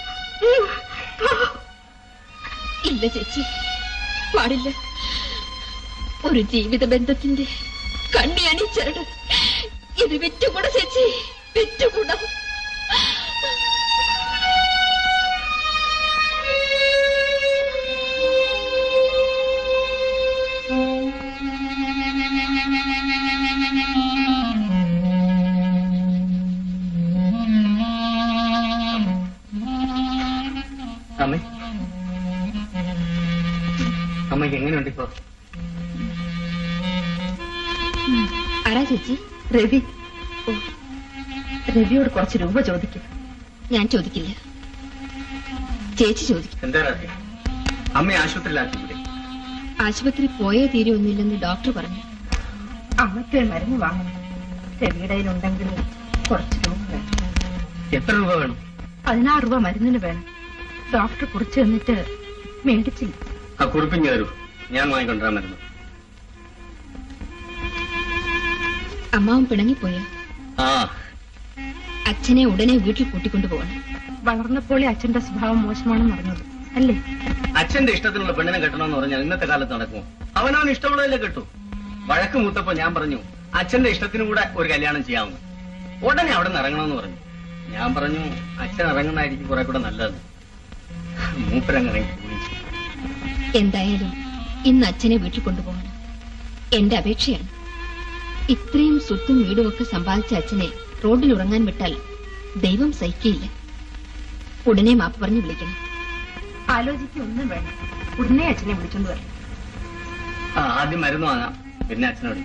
ഇല്ല ചേച്ചി പാടില്ല ഒരു ജീവിത ബന്ധത്തിന്റെ കണ്ണിയണി ചരട് ഇത് വിറ്റുകൂടാ ചേച്ചി വിറ്റുകൂടാ
അമ്മ അമ്മയ്ക്ക് എങ്ങനെയുണ്ട് ഇപ്പൊ
ആരാ ചേച്ചി
രവി ഓ, രവിയോട് കുറച്ച് രൂപ ചോദിക്കും
ഞാൻ ചോദിക്കില്ല ചേച്ചി ചോദിക്കും
എന്താ രാത്രി അമ്മയെ ആശുപത്രിയിലാക്കിവിടെ
ആശുപത്രി പോയേ തീരെയൊന്നുമില്ലെന്ന് ഡോക്ടർ പറഞ്ഞു
അമ്മയ്ക്ക് മരുന്ന് വാങ്ങണം രവിയുടെ കയ്യിലുണ്ടെങ്കിൽ കുറച്ച് രൂപ വേണം
എത്ര രൂപ വേണം
പതിനാറ് രൂപ മരുന്നിന് വേണം ഡോക്ടർ കുറിച്ച് തന്നിട്ട് മേടിച്ചില്ല
ആ കുറിപ്പിഞ്ഞ് തരൂ ഞാൻ വാങ്ങിക്കൊണ്ടിരാൻ മരുന്ന്
അമ്മാവൻ പിണങ്ങിപ്പോയോ
ആ
അച്ഛനെ ഉടനെ വീട്ടിൽ കൂട്ടിക്കൊണ്ടു പോകണം
വളർന്നപ്പോഴേ അച്ഛന്റെ സ്വഭാവം മോശമാണെന്ന് അറിഞ്ഞത് അല്ലേ
അച്ഛന്റെ ഇഷ്ടത്തിനുള്ള പെണ്ണിനെ കെട്ടണമെന്ന് പറഞ്ഞാൽ ഇന്നത്തെ കാലത്ത് നടക്കുമോ അവനവൻ ഇഷ്ടമുള്ളതല്ലേ കെട്ടു വഴക്ക് മൂത്തപ്പോ ഞാൻ പറഞ്ഞു അച്ഛന്റെ ഇഷ്ടത്തിനും കൂടെ ഒരു കല്യാണം ചെയ്യാമെന്ന് ഉടനെ അവിടെ നിന്ന് ഇറങ്ങണമെന്ന് പറഞ്ഞു ഞാൻ പറഞ്ഞു അച്ഛൻ ഇറങ്ങുന്നതായിരിക്കും കുറെ കൂടെ നല്ലത് മൂപ്പരങ്ങ് ഇറങ്ങി പോയി
എന്തായാലും ഇന്ന് അച്ഛനെ വീട്ടിൽ കൊണ്ടുപോകണം എന്റെ അപേക്ഷയാണ് ഇത്രയും സ്വത്തും വീടും ഒക്കെ സമ്പാദിച്ച അച്ഛനെ റോഡിൽ ഉറങ്ങാൻ വിട്ടാൽ ദൈവം സഹിക്കയില്ല ഉടനെ മാപ്പ് പറഞ്ഞു വിളിക്കണം
ആലോചിക്കൊന്നും വേണം ഉടനെ അച്ഛനെ വിളിച്ചോണ്ട് വരണം
ആ ആദ്യം മരുന്ന് വാങ്ങാം പിന്നെ അച്ഛനോട്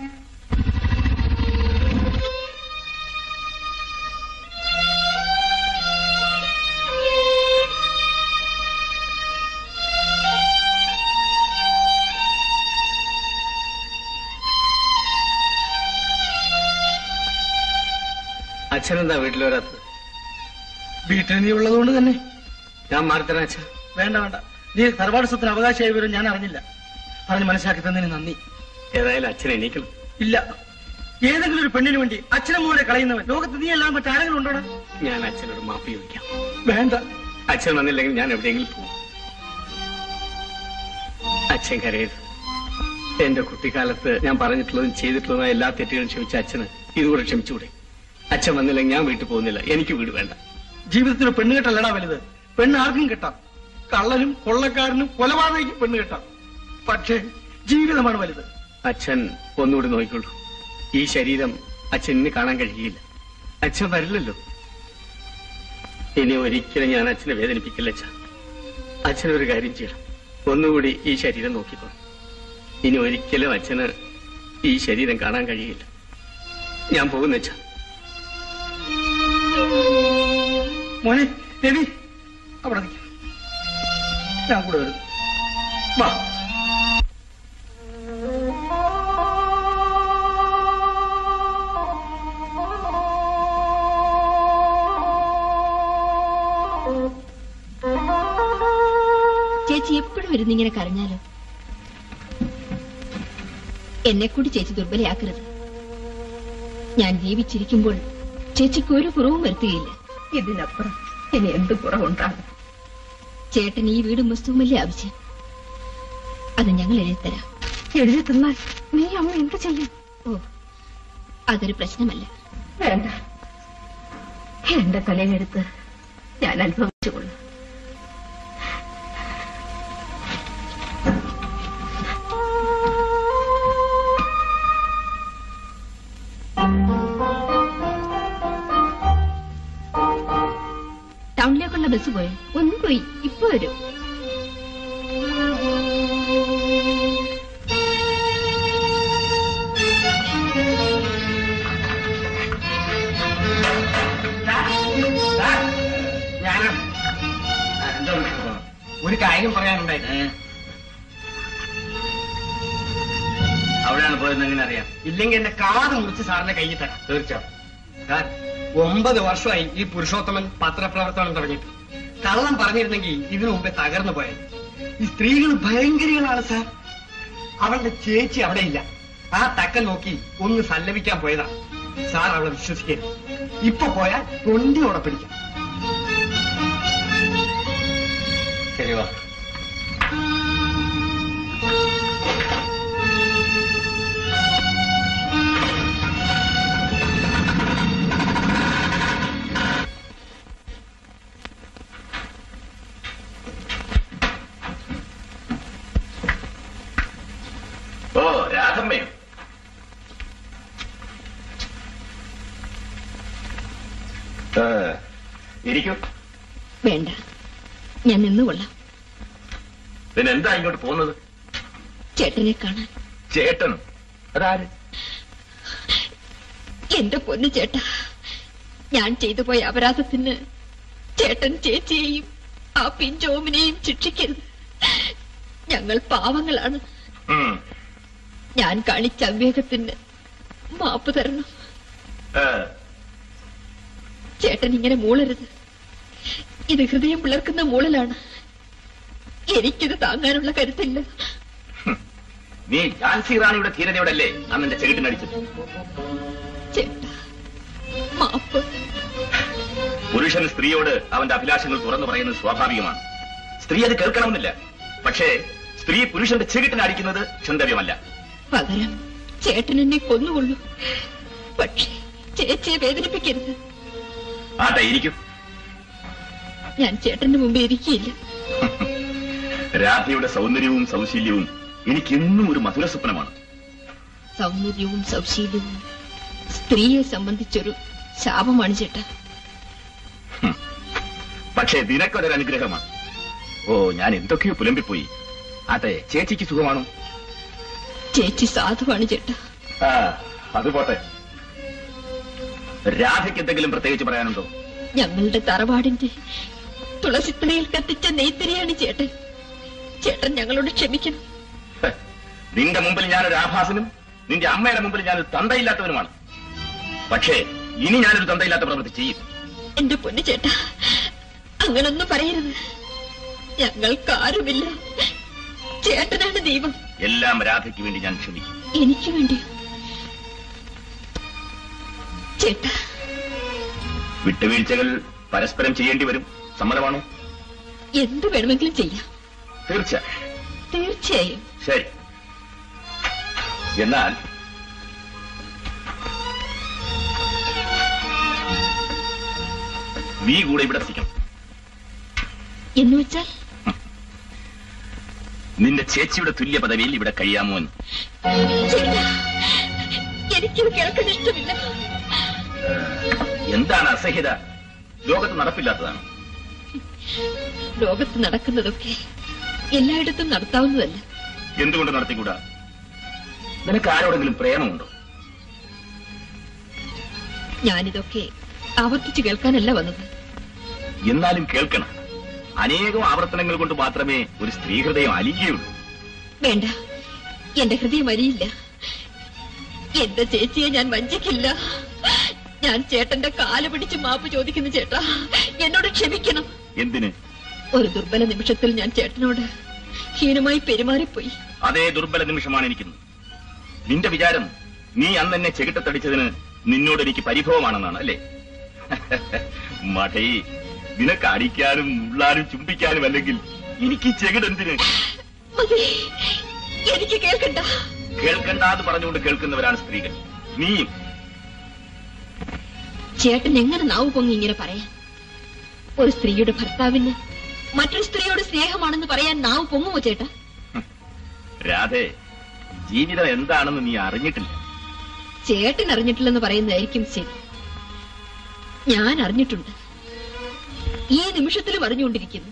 അച്ഛനെന്താ വീട്ടിൽ വരാത്തത്
വീട്ടിൽ നീ ഉള്ളതുകൊണ്ട് തന്നെ
ഞാൻ മാറിത്തരാം അച്ഛൻ
വേണ്ട വേണ്ട നീ തറവാട് സ്വത്തിന് അവകാശമായി വരും ഞാൻ അറിഞ്ഞില്ല അതിന് മനസ്സിലാക്കി തന്നതിന് നന്ദി
ഏതായാലും അച്ഛൻ എണീക്കണം
ഇല്ല ഏതെങ്കിലും ഒരു പെണ്ണിന് വേണ്ടി അച്ഛനും മോനെ കളയുന്നവൻ ലോകത്ത് നീ അല്ലാതെ മറ്റാരെങ്കിലും ഉണ്ടോടാ
ഞാൻ അച്ഛനോട് മാപ്പ് ചോദിക്കാം
വേണ്ട
അച്ഛൻ വന്നില്ലെങ്കിൽ ഞാൻ എവിടെയെങ്കിലും പോകും അച്ഛൻ കരയരുത് എന്റെ കുട്ടിക്കാലത്ത് ഞാൻ പറഞ്ഞിട്ടുള്ളതും ചെയ്തിട്ടുള്ളതുമായ എല്ലാ തെറ്റുകളും ക്ഷമിച്ച അച്ഛന് ഇതുകൂടെ ക്ഷമിച്ചുകൂടെ അച്ഛൻ വന്നില്ലെങ്കിൽ ഞാൻ വീട്ടിൽ പോകുന്നില്ല എനിക്ക് വീട് വേണ്ട
ജീവിതത്തിൽ പെണ്ണ് കെട്ടല്ലടാ വലുത് പെണ്ണ് ആർക്കും കെട്ടാം കള്ളനും കൊള്ളക്കാരനും കൊലപാതകയ്ക്കും പെണ്ണ് കെട്ടാം പക്ഷേ ജീവിതമാണ് വലുത്
അച്ഛൻ ഒന്നുകൂടി നോക്കിക്കൊള്ളൂ ഈ ശരീരം അച്ഛൻ ഇന്ന് കാണാൻ കഴിയില്ല അച്ഛൻ വരില്ലല്ലോ ഇനി ഒരിക്കലും ഞാൻ അച്ഛനെ വേദനിപ്പിക്കില്ല അച്ഛൻ അച്ഛനൊരു കാര്യം ചെയ്യണം ഒന്നുകൂടി ഈ ശരീരം നോക്കിക്കോ
ഇനി ഒരിക്കലും അച്ഛന് ഈ ശരീരം കാണാൻ കഴിയില്ല ഞാൻ പോകുന്ന അച്ഛ
മോനെ രവി അവിടെ നിൽക്കാം ഞാൻ കൂടെ വരും വാ
ചേച്ചി എപ്പോഴും ഇരുന്ന് ഇങ്ങനെ കരഞ്ഞാലോ എന്നെ കൂടി ചേച്ചി ദുർബലയാക്കരുത് ഞാൻ ജീവിച്ചിരിക്കുമ്പോൾ ചേച്ചിക്ക് ഒരു കുറവും വരുത്തുകയില്ല
ഇതിനപ്പുറം ഇനി എന്ത് കുറവുണ്ടാകും
ചേട്ടൻ ഈ വീടും വസ്തുവുമല്ലേ ആവശ്യം അത് ഞങ്ങൾ എഴുതിത്തരാം
എഴുതി തന്നാൽ നീ അമ്മ എന്ത് ചെയ്യും
ഓ അതൊരു പ്രശ്നമല്ല
വേണ്ട എന്റെ തലയിലെടുത്ത് ഞാൻ അനുഭവിച്ചുകൊള്ളു
ടൗണിലേക്കുള്ള ബസ് പോയോ ഒന്നും പോയി ഇപ്പൊ വരും
ഞാനാ ഒരു കാര്യം പറയാനുണ്ടായി
അവിടെയാണ് പോയതെന്ന് എങ്ങനെ അറിയാം
ഇല്ലെങ്കിൽ എന്റെ കാത് മുറിച്ച് സാറിന്റെ കയ്യിൽ തരാം തീർച്ചയായും സാർ ഒമ്പത് വർഷമായി ഈ പുരുഷോത്തമൻ പത്രപ്രവർത്തനം തുടങ്ങിയിട്ട് കള്ളം പറഞ്ഞിരുന്നെങ്കിൽ ഇതിനു മുമ്പേ തകർന്നു പോയത് ഈ സ്ത്രീകൾ ഭയങ്കരികളാണ് സാർ അവളുടെ ചേച്ചി അവിടെ ഇല്ല ആ തക്ക നോക്കി ഒന്ന് സല്ലപിക്കാൻ പോയതാ സാർ അവളെ വിശ്വസിക്കരുത് ഇപ്പൊ പോയാൽ തൊണ്ടിയോടെ പിടിക്കാം ശരി വാ
ഓ രാധമ്മയോ ആ, ഇരിക്കൂ
വേണ്ട ഞാൻ നിന്നുകൊള്ളാം
പിന്നെ എന്താ ഇങ്ങോട്ട് പോകുന്നത്
ചേട്ടനെ കാണാൻ
ചേട്ടൻ അതാര്
എന്റെ പൊന്നു ചേട്ടാ ഞാൻ ചെയ്തു പോയ അപരാധത്തിന് ചേട്ടൻ ചേച്ചിയെയും ആ പിഞ്ചോമിനെയും ശിക്ഷിക്കരുത് ഞങ്ങൾ പാവങ്ങളാണ്
ഉം.
ഞാൻ കാണിച്ച അവിവേകത്തിന് മാപ്പ് തരണം
ആ,
ചേട്ടൻ ഇങ്ങനെ മൂളരുത് ഇത് ഹൃദയം പിളർക്കുന്ന മൂളലാണ് എനിക്കിത് താങ്ങാനുള്ള കരുത്തില്ല
നീ ഝാൻസി റാണിയുടെ ധീരതയോടല്ലേ അന്ന് എന്റെ ചെകിട്ടിനടിച്ചത്
ചേട്ടാ മാപ്പ്
പുരുഷൻ സ്ത്രീയോട് അവന്റെ അഭിലാഷങ്ങൾ തുറന്നു പറയുന്നത് സ്വാഭാവികമാണ് സ്ത്രീ അത് കേൾക്കണമെന്നില്ല പക്ഷേ സ്ത്രീ പുരുഷന്റെ ചെകിട്ടിന് അടിക്കുന്നത് ക്ഷന്തവ്യമല്ല
പകരം ചേട്ടൻ എന്നെ കൊന്നുകൊള്ളൂ പക്ഷേ ചേച്ചിയെ വേദനിപ്പിക്കരുത്
ആട്ടെ ഇരിക്കും
ഞാൻ ചേട്ടന്റെ മുമ്പ് ഇരിക്കില്ല
രാധയുടെ സൗന്ദര്യവും സൗശീല്യവും എനിക്കെന്നും ഒരു മധുര സ്വപ്നമാണ്
സൗന്ദര്യവും സൗശീല്യവും സ്ത്രീയെ സംബന്ധിച്ചൊരു ശാപമാണ് ചേട്ടാ
പക്ഷേ നിനക്കൊരു അനുഗ്രഹമാണ് ഓ ഞാൻ എന്തൊക്കെയോ പുലമ്പിപ്പോയി ആട്ടെ ചേച്ചിക്ക് സുഖമാണോ
ചേച്ചി സാധുവാണ് ചേട്ടാ
ആ അത് പോട്ടെ രാധയ്ക്ക് എന്തെങ്കിലും പ്രത്യേകിച്ച് പറയാനുണ്ടോ
ഞങ്ങളുടെ തറവാടിന്റെ തുളസിത്തലയിൽ കത്തിച്ച നെയ്ത്തിരിയാണ് ചേട്ടൻ ചേട്ടൻ ഞങ്ങളോട് ക്ഷമിക്കണം
ഹ്, നിന്റെ മുമ്പിൽ ഞാനൊരു ആഭാസനും നിന്റെ അമ്മയുടെ മുമ്പിൽ ഞാനൊരു തന്തയില്ലാത്തവനുമാണ് പക്ഷേ ഇനി ഞാനൊരു തന്തയില്ലാത്ത പ്രവൃത്തി ചെയ്യും
എന്റെ പൊന്നു ചേട്ടാ അങ്ങനൊന്നും പറയരുത് ഞങ്ങൾക്കാരുമില്ല ചേട്ടനാണ് ദൈവം
എല്ലാം രാധയ്ക്ക് വേണ്ടി ഞാൻ ക്ഷമിക്കും
എനിക്ക് വേണ്ടിയോ ചേട്ടാ
വിട്ടുവീഴ്ചകൾ പരസ്പരം ചെയ്യേണ്ടി വരും സമ്മതമാണോ
എന്ത് വേണമെങ്കിലും ചെയ്യാം
തീർച്ച
തീർച്ചയായും
ശരി എന്നാൽ നീ കൂടെ ഇവിടെ എത്തിക്കണം
എന്ന് വെച്ചാൽ
നിന്റെ ചേച്ചിയുടെ തുല്യ പദവിയിൽ ഇവിടെ കഴിയാമോ എന്ന്
ചേട്ടാ എനിക്കിത് കേൾക്കാൻ ഇഷ്ടമില്ല
എന്താണ് അസഹ്യത ലോകത്ത് നടപ്പില്ലാത്തതാണ്
ലോകത്ത് നടക്കുന്നതൊക്കെ എല്ലായിടത്തും നടത്താവുന്നതല്ല
എന്തുകൊണ്ട് നടത്തിക്കൂടാ നിനക്ക് ആരോടെങ്കിലും പ്രേമമുണ്ടോ
ഞാനിതൊക്കെ ആവർത്തിച്ചു കേൾക്കാനല്ല വന്നത്
എന്നാലും കേൾക്കണം അനേകം ആവർത്തനങ്ങൾ കൊണ്ട് മാത്രമേ ഒരു സ്ത്രീ ഹൃദയം അലിയുകയുള്ളൂ
വേണ്ട എന്റെ ഹൃദയം അരിയില്ല എന്റെ ചേച്ചിയെ ഞാൻ വഞ്ചിക്കില്ല ഞാൻ ചേട്ടന്റെ കാല് പിടിച്ച് മാപ്പ് ചോദിക്കുന്നു ചേട്ടാ എന്നോട് ക്ഷമിക്കണം
എന്തിന്
ഒരു ദുർബല നിമിഷത്തിൽ ഞാൻ ചേട്ടനോട് ഹീനമായി പെരുമാറിപ്പോയി
അതേ ദുർബല നിമിഷമാണ് എനിക്കുന്നത് നിന്റെ വിചാരം നീ അന്ന് എന്നെ ചെകിട്ടത്തടിച്ചതിന് നിന്നോട് എനിക്ക് പരിഭവമാണെന്നാണ് അല്ലേ മഠേ നിനക്ക് അടിക്കാനും ഉള്ളാനും ചുംബിക്കാനും അല്ലെങ്കിൽ എനിക്ക് ചെകിടെന്തിന്
മതി എനിക്ക് കേൾക്കണ്ട
കേൾക്കണ്ടാന്ന് പറഞ്ഞുകൊണ്ട് കേൾക്കുന്നവരാണ് സ്ത്രീകൾ നീയും
ചേട്ടൻ എങ്ങനെ നാവ് പൊങ്ങി ഇങ്ങനെ പറയാൻ ഒരു സ്ത്രീയുടെ ഭർത്താവിന് മറ്റൊരു സ്ത്രീയോട് സ്നേഹമാണെന്ന് പറയാൻ നാവ് പൊങ്ങുമോ ചേട്ടാ
രാധേ ജീവിതം എന്താണെന്ന് നീ അറിഞ്ഞിട്ടില്ല
ചേട്ടൻ അറിഞ്ഞിട്ടില്ലെന്ന് പറയുന്നതായിരിക്കും ശരി ഞാൻ അറിഞ്ഞിട്ടുണ്ട് ഈ നിമിഷത്തിലും അറിഞ്ഞുകൊണ്ടിരിക്കുന്നു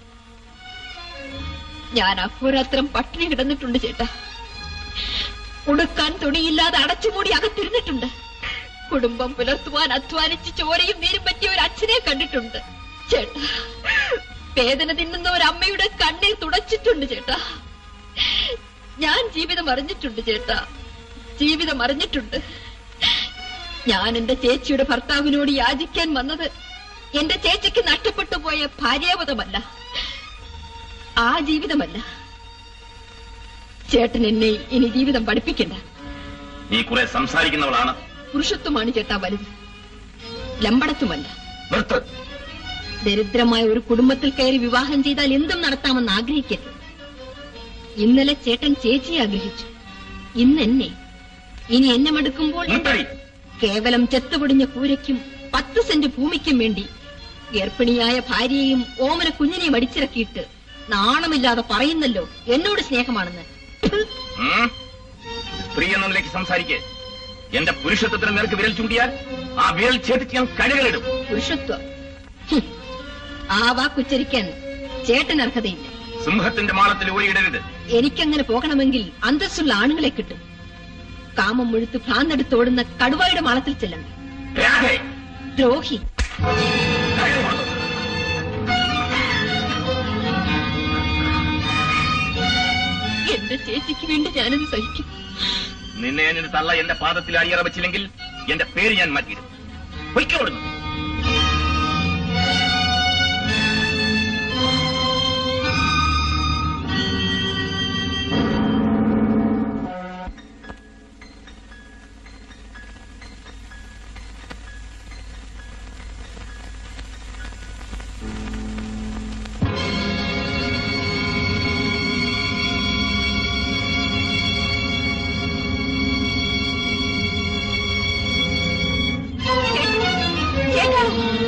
ഞാൻ അഹോരാത്രം പട്ടിണി കിടന്നിട്ടുണ്ട് ചേട്ടാ ഉടുക്കാൻ തുണിയില്ലാതെ അടച്ചുമൂടി അകത്തിരുന്നിട്ടുണ്ട് കുടുംബം പുലർത്തുവാൻ അധ്വാനിച്ച് ചോരയും നീരും പറ്റിയ ഒരു അച്ഛനെ കണ്ടിട്ടുണ്ട് ചേട്ടാ വേദന തിന്നുന്ന ഒരു അമ്മയുടെ കണ്ണിൽ തുടച്ചിട്ടുണ്ട് ചേട്ടാ ഞാൻ ജീവിതം അറിഞ്ഞിട്ടുണ്ട് ചേട്ടാ ജീവിതം അറിഞ്ഞിട്ടുണ്ട് ഞാൻ എന്റെ ചേച്ചിയുടെ ഭർത്താവിനോട് യാചിക്കാൻ വന്നത് എന്റെ ചേച്ചിക്ക് നഷ്ടപ്പെട്ടു പോയ ഭാര്യാവതമല്ല ആ ജീവിതമല്ല ചേട്ടൻ എന്നെ ഇനി ജീവിതം പഠിപ്പിക്കണ്ട
നീ കുറെ സംസാരിക്കുന്നവളാണ്
പുരുഷത്വമാണ് ചേട്ടാ വലുത് ലമ്പടത്വമല്ല
നിർത്ത്
ദരിദ്രമായ ഒരു കുടുംബത്തിൽ കയറി വിവാഹം ചെയ്താൽ എന്തും നടത്താമെന്ന് ആഗ്രഹിക്കരുത് ഇന്നലെ ചേട്ടൻ ചേച്ചിയെ ആഗ്രഹിച്ചു ഇന്ന് എന്നെ ഇനി എന്നെ മടുക്കുമ്പോൾ
നിർത്തടി
കേവലം ചെത്തുപൊടിഞ്ഞ കൂരയ്ക്കും പത്ത് സെന്റ് ഭൂമിക്കും വേണ്ടി ഗർഭിണിയായ ഭാര്യയെയും ഓമന കുഞ്ഞിനെയും അടിച്ചിറക്കിയിട്ട് നാണമില്ലാതെ പറയുന്നല്ലോ എന്നോട് സ്നേഹമാണെന്ന്
ഉം? സ്ത്രീ എന്ന നിലയ്ക്ക് സംസാരിക്കേ എന്റെ പുരുഷത്വത്തിന് നിനക്ക് വിരൽ ചൂണ്ടിയാൽ ആ വിരൽ ഛേദിച്ച് ഞാൻ കഴുകളിടും
പുരുഷത്വം ഹും. ആ വാക്കുച്ചരിക്കാൻ ചേട്ടൻ അർഹതയില്ല
സിംഹത്തിന്റെ മാളത്തിൽ ഓടിയിടരുത്
എനിക്കങ്ങനെ പോകണമെങ്കിൽ അന്തസ്സുള്ള ആണുങ്ങളെ കിട്ടും കാമം മുഴുത്ത് ഭ്രാന്തെടുത്തോടുന്ന കടുവായുടെ മാളത്തിൽ ചെല്ലണം
രാധേ
ദ്രോഹി എന്റെ ചേച്ചിക്ക് വേണ്ടി ഞാനത് സഹിക്കും
നിന്നെ എന്നൊരു തള്ള എന്റെ പാദത്തിൽ അടിയറ വെച്ചില്ലെങ്കിൽ എന്റെ പേര് ഞാൻ മാറ്റിയിടും പൊയ്ക്കോടുന്നു
ചേട്ടാ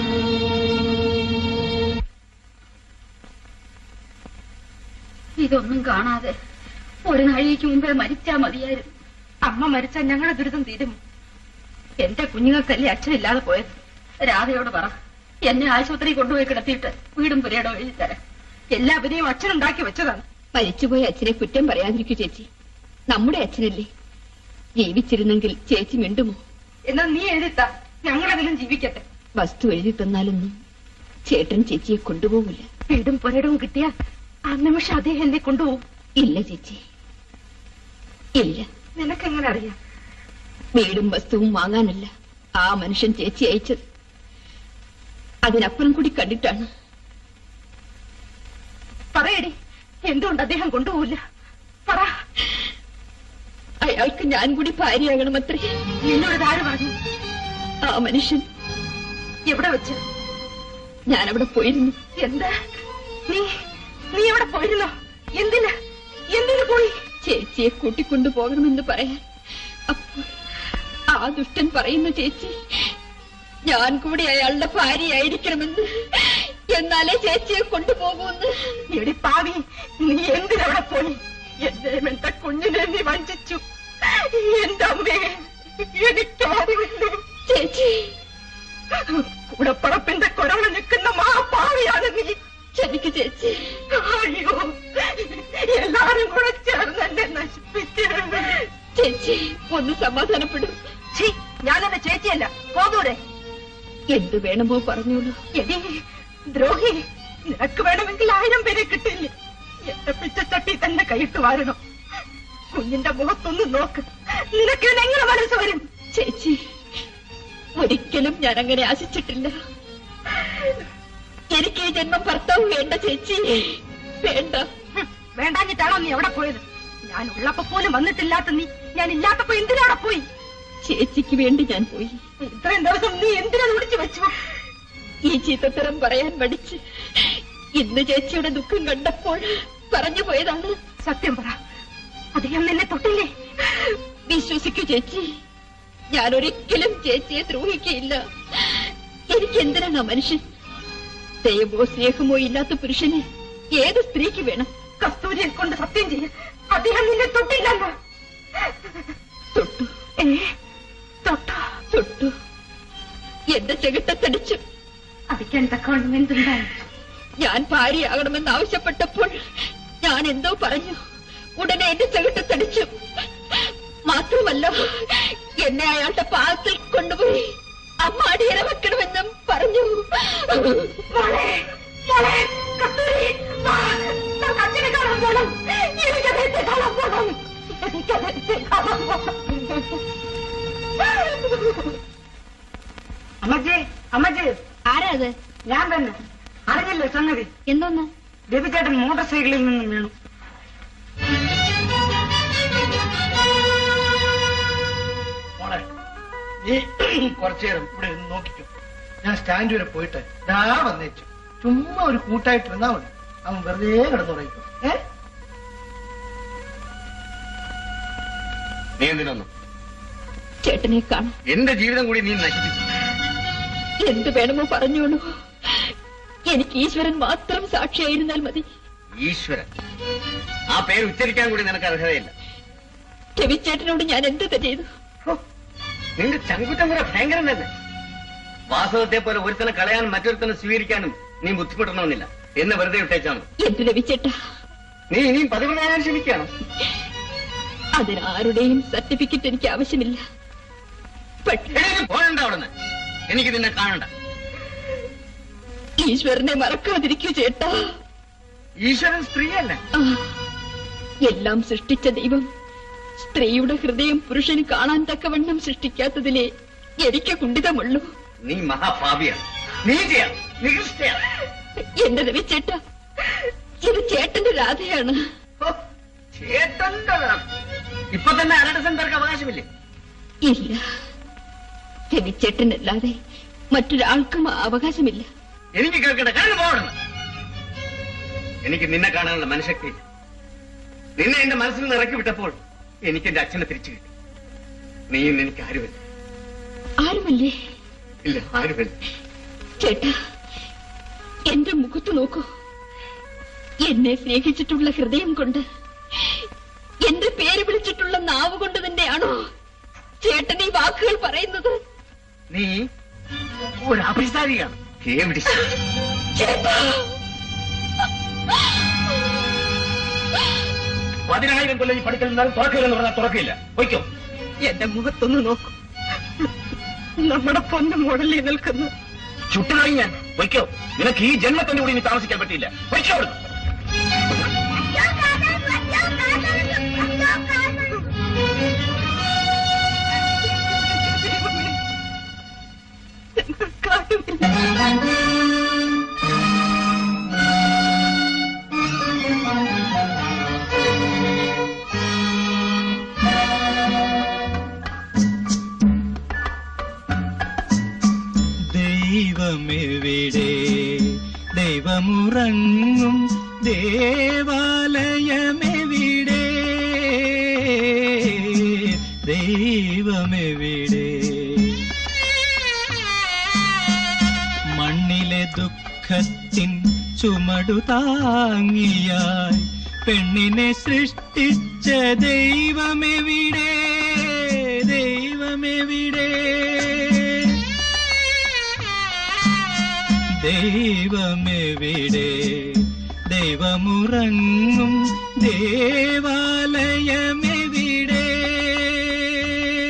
ഇതൊന്നും കാണാതെ ഒരു നാഴികയ്ക്ക് മുമ്പേ മരിച്ചാ മതിയായിരുന്നു
അമ്മ മരിച്ചാൽ ഞങ്ങളുടെ ദുരിതം തീരും എന്റെ കുഞ്ഞുങ്ങൾക്കല്ലേ അച്ഛനില്ലാതെ പോയത്
രാധയോട് പറ എന്നെ ആശുപത്രി കൊണ്ടുപോയി കിടത്തിയിട്ട് വീടും പുരയിടം എഴുതി തരാം
എല്ലാവരെയും അച്ഛനുണ്ടാക്കി വെച്ചതാണ്
മരിച്ചുപോയ അച്ഛനെ കുറ്റം പറയാതിരിക്കൂ ചേച്ചി നമ്മുടെ അച്ഛനല്ലേ ജീവിച്ചിരുന്നെങ്കിൽ ചേച്ചി മിണ്ടുമോ
എന്നാ നീ എഴുതിത്ത ഞങ്ങളതിലും ജീവിക്കട്ടെ
വസ്തു എഴുതി തന്നാലൊന്നും ചേട്ടൻ ചേച്ചിയെ കൊണ്ടുപോകില്ല
വീടും പുരയിടവും കിട്ടിയാൽ ആ നിമിഷം അദ്ദേഹം എന്നെ കൊണ്ടുപോകും
ഇല്ല ചേച്ചി ഇല്ല
നിനക്കെങ്ങനെ അറിയാം
വീടും വസ്തുവും വാങ്ങാനല്ല ആ മനുഷ്യൻ ചേച്ചി അയച്ചത് അതിനപ്പുറം കൂടി കണ്ടിട്ടാണ്
പറയടി എന്തുകൊണ്ട് അദ്ദേഹം കൊണ്ടുപോകില്ല പറ
അയാൾക്ക് ഞാൻ കൂടി ഭാര്യയാകണമത്രേ
നിന്നോട് ഇതാര് പറഞ്ഞു
ആ മനുഷ്യൻ
എവിടെ വെച്ച്
ഞാൻ അവിടെ പോയിരുന്നു
എന്താ നീ നീ എവിടെ പോയിരുന്നോ എന്തിന് എന്തിനു പോയി
ചേച്ചിയെ കൂട്ടിക്കൊണ്ടു പോകണമെന്ന് പറയാൻ അപ്പോൾ ആ ദുഷ്ടൻ പറയുന്ന ചേച്ചി ഞാൻ കൂടി അയാളുടെ ഭാര്യയായിരിക്കണമെന്ന് എന്നാലേ ചേച്ചിയെ കൊണ്ടുപോകുമെന്ന്
എടി പാവി നീ എന്തിനവിടെ പോയി എന്റെ എന്റെ കുഞ്ഞിനെ നീ വഞ്ചിച്ചു എന്റെ അമ്മേ എനിക്കാരുമില്ലേ
ചേച്ചി
കൂടപ്പറപ്പിന്റെ കുരവ നിൽക്കുന്ന മഹാപാവിയാണ് നീ
ക്ഷമിക്ക് ചേച്ചി
അയ്യോ എല്ലാരും കൂടെ ചേർന്ന് എന്നെ നശിപ്പിച്ചു
ചേച്ചി ഒന്ന് സമാധാനപ്പെടും
ഞാനെന്റെ ചേച്ചിയല്ല പോതൂരെ
എന്ത് വേണമോ പറഞ്ഞോളൂ
എടി ദ്രോഹി നിനക്ക് വേണമെങ്കിൽ ആയിരം പേരെ കിട്ടില്ലേ എന്റെ പിച്ചച്ചട്ടി തന്നെ കൈയിട്ട് വാരണം കുഞ്ഞിന്റെ മുഖത്തൊന്ന് നോക്ക് നിനക്ക് ഇതെങ്ങനെ മനസ്സ് വരും
ചേച്ചി ഒരിക്കലും ഞാൻ അങ്ങനെ ആശിച്ചിട്ടില്ല എനിക്ക് ഈ ജന്മം ഭർത്താവ് വേണ്ട ചേച്ചി വേണ്ട
വേണ്ടാഞ്ഞിട്ടാണോ നീ എവിടെ പോയത് ഞാൻ ഉള്ളപ്പോ പോലും വന്നിട്ടില്ലാത്ത നീ ഞാൻ ഇല്ലാത്തപ്പോ എന്തിനാടെ പോയി
ചേച്ചിക്ക് വേണ്ടി ഞാൻ പോയി
ഇത്രയും ദിവസം നീ എന്തിനാ വിളിച്ചു വെച്ചു
ഈ ചീത്തത്തരം പറയാൻ മടിച്ച് ഇന്ന് ചേച്ചിയുടെ ദുഃഖം കണ്ടപ്പോൾ പറഞ്ഞു പോയതാണ്
സത്യം പറ അദ്ദേഹം നിന്നെ തൊട്ടില്ലേ
വിശ്വസിക്കൂ ചേച്ചി ഞാൻ ഒരിക്കലും ചേച്ചിയെ ദ്രോഹിക്കയില്ല എനിക്ക് എന്തിനാണ് ആ മനുഷ്യൻ ദയമോ സ്നേഹമോ ഇല്ലാത്ത പുരുഷന് ഏത് സ്ത്രീക്ക് വേണം
കസ്തൂരിയെ കൊണ്ട് സത്യം ചെയ്യ അദ്ദേഹം നിന്നെ തൊട്ടില്ലെന്ന്
തൊട്ടു
ഏ തൊട്ടോ
തൊട്ടു എന്റെ ചെകിട്ടത്തടിച്ചു
അടിക്കാൻ തക്കവണ്ണം എന്തുണ്ടായി
ഞാൻ ഭാര്യയാകണമെന്ന് ആവശ്യപ്പെട്ടപ്പോൾ ഞാൻ എന്തോ പറഞ്ഞു ഉടനെ എന്റെ ചെകിട്ടത്തടിച്ചു മാത്രമല്ല എന്നെ അയാളുടെ പാദത്തിൽ കൊണ്ടുപോയി അമ്മ അടിയറ വെക്കണമെന്നും പറഞ്ഞു
മോളെ, മോളെ, കസ്തൂരി, വാ, നമുക്ക് അച്ഛനെ കാണാൻ പോണം എനിക്ക് അദ്ദേഹത്തെ കാണാൻ പോണം എനിക്ക് അദ്ദേഹത്തെ കാണാൻ പോണം
അമ്മച്ചി അമ്മച്ചി
ആരാ അത്
ഞാൻ തന്നെ അറിഞ്ഞില്ലേ സംഗതി
എന്തോന്ന്
രവിചേട്ടൻ മോട്ടോർ സൈക്കിളിൽ നിന്നും വീണു
മോളെ നീ കുറച്ചു നേരം ഇവിടെ ഇരുന്ന് നോക്കിക്കോ ഞാൻ സ്റ്റാൻഡ് വരെ പോയിട്ട് ദാ വന്നേച്ചു ചുമ്മാ ഒരു കൂട്ടായിട്ടിരുന്നാ മതി അവൻ വെറുതെ കിടന്നുറങ്ങിക്കും ഏ
നീ എന്തിനൊന്നു
ചേട്ടനെ കാണാം
എന്റെ ജീവിതം കൂടി നീ നശിപ്പിച്ചു
എന്ത് വേണമോ പറഞ്ഞോളൂ എനിക്ക് ഈശ്വരൻ മാത്രം സാക്ഷിയായിരുന്നാൽ മതി
ഈശ്വരൻ ആ പേര് ഉച്ചരിക്കാൻ കൂടി നിനക്ക് അർഹതയില്ല
രവിച്ചേട്ടനോട് ഞാൻ എന്തൊക്കെ ചെയ്തു
നിന്റെ ചങ്കുറ്റം കൂടെ ഭയങ്കരം തന്നെ വാസവത്തെ പോലെ ഒരുത്തനെ കളയാനും മറ്റൊരുത്തനെ സ്വീകരിക്കാനും നീ ബുദ്ധിമുട്ടണമെന്നില്ല എന്നെ വെറുതെ വിട്ടേച്ചാണ്
എന്ത് രവിച്ചേട്ട
നീ ഇനിയും പതിവിടാൻ ശ്രമിക്കുകയാണ്
അതിനാരുടെയും സർട്ടിഫിക്കറ്റ് എനിക്ക് ആവശ്യമില്ല പക്ഷേ
പോകണ്ട അവിടുന്ന് എനിക്ക് നിന്നെ കാണണ്ട
ഈശ്വരനെ മറക്കാതിരിക്കൂ ചേട്ടാ
ഈശ്വരൻ സ്ത്രീയല്ല
ആ, എല്ലാം സൃഷ്ടിച്ച ദൈവം സ്ത്രീയുടെ ഹൃദയം പുരുഷന് കാണാൻ തക്കവണ്ണം സൃഷ്ടിക്കാത്തതിലേ എനിക്ക് കുണ്ഠിതമുള്ളൂ
നീ മഹാഭാവിയാണ് നീചയാണ് നികൃഷ്ടയാണ്
എന്റെ രവിച്ചേട്ട ഇത് ചേട്ടന്റെ രാധയാണ്
ചേട്ടന്റെ ഇപ്പൊ തന്നെ അരയുടെ സെന്റർക്ക് അവകാശമില്ലേ
ഇല്ല രവിച്ചേട്ടനല്ലാതെ മറ്റൊരാൾക്കും ആ അവകാശമില്ല
എനിക്ക് കേൾക്കണ്ട കഴിഞ്ഞു പോകണം എനിക്ക് നിന്നെ കാണാനുള്ള മനഃശക്തി നിന്നെ എന്റെ മനസ്സിൽ നിന്ന് ഇറക്കി വിട്ടപ്പോൾ എനിക്ക് എന്റെ അച്ഛനെ തിരിച്ചു കിട്ടി നീയും എനിക്ക് ആരുമില്ല
ആരുമല്ലേ
ഇല്ല ആരുമില്ല
ചേട്ടാ എന്റെ മുഖത്ത് നോക്കൂ എന്നെ സ്നേഹിച്ചിട്ടുള്ള ഹൃദയം കൊണ്ട് എന്റെ പേര് വിളിച്ചിട്ടുള്ള നാവ് കൊണ്ട് തന്നെയാണോ ചേട്ടൻ ഈ വാക്കുകൾ പറയുന്നത്
നീ ഒരു അഭിസാരിയാണ് കേവിടി
ചേട്ടാ
പതിനായിരം കൊല്ലം ഈ പഠിക്കൽ നിന്നാലും തുറക്കില്ലെന്ന് പറഞ്ഞാൽ തുറക്കില്ല പൊയ്ക്കോ
എന്റെ മുഖത്തൊന്ന് നോക്കൂ നമ്മുടെ പൊന്നു മുടലിൽ നിൽക്കുന്നു
ചുട്ടുകളി ഞാൻ പൊയ്ക്കോ നിനക്ക് ഈ ജന്മത്തിന്റെ കൂടി നീ താമസിക്കാൻ പറ്റില്ല പൊയ്ക്കോ അവിടുന്ന്.
ദൈവമെവിടെ ദൈവമുറങ്ങും ദേവാലയമെവിടെ ദൈവമെവിടെ മണ്ണിലെ ദുഃഖത്തിൻ ചുമടു താങ്ങിയായി പെണ്ണിനെ സൃഷ്ടിച്ച ദൈവമെവിടെ ദൈവമെവിടെ ദൈവമെവിടെ ദൈവമുറങ്ങും ദേവാലയമെവിടെ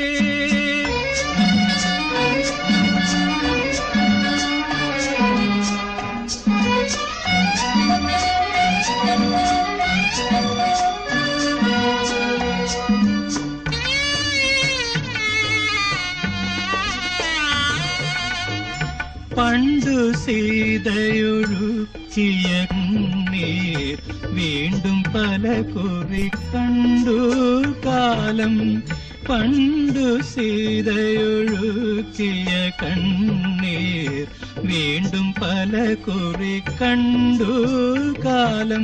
സീതയൊഴുക്കിയ നീർ വീണ്ടും പല കുറി കണ്ടു കാലം പണ്ടു സീതയൊഴുക്കിയ കണ്ണീർ വീണ്ടും പല കുറി കണ്ടു കാലം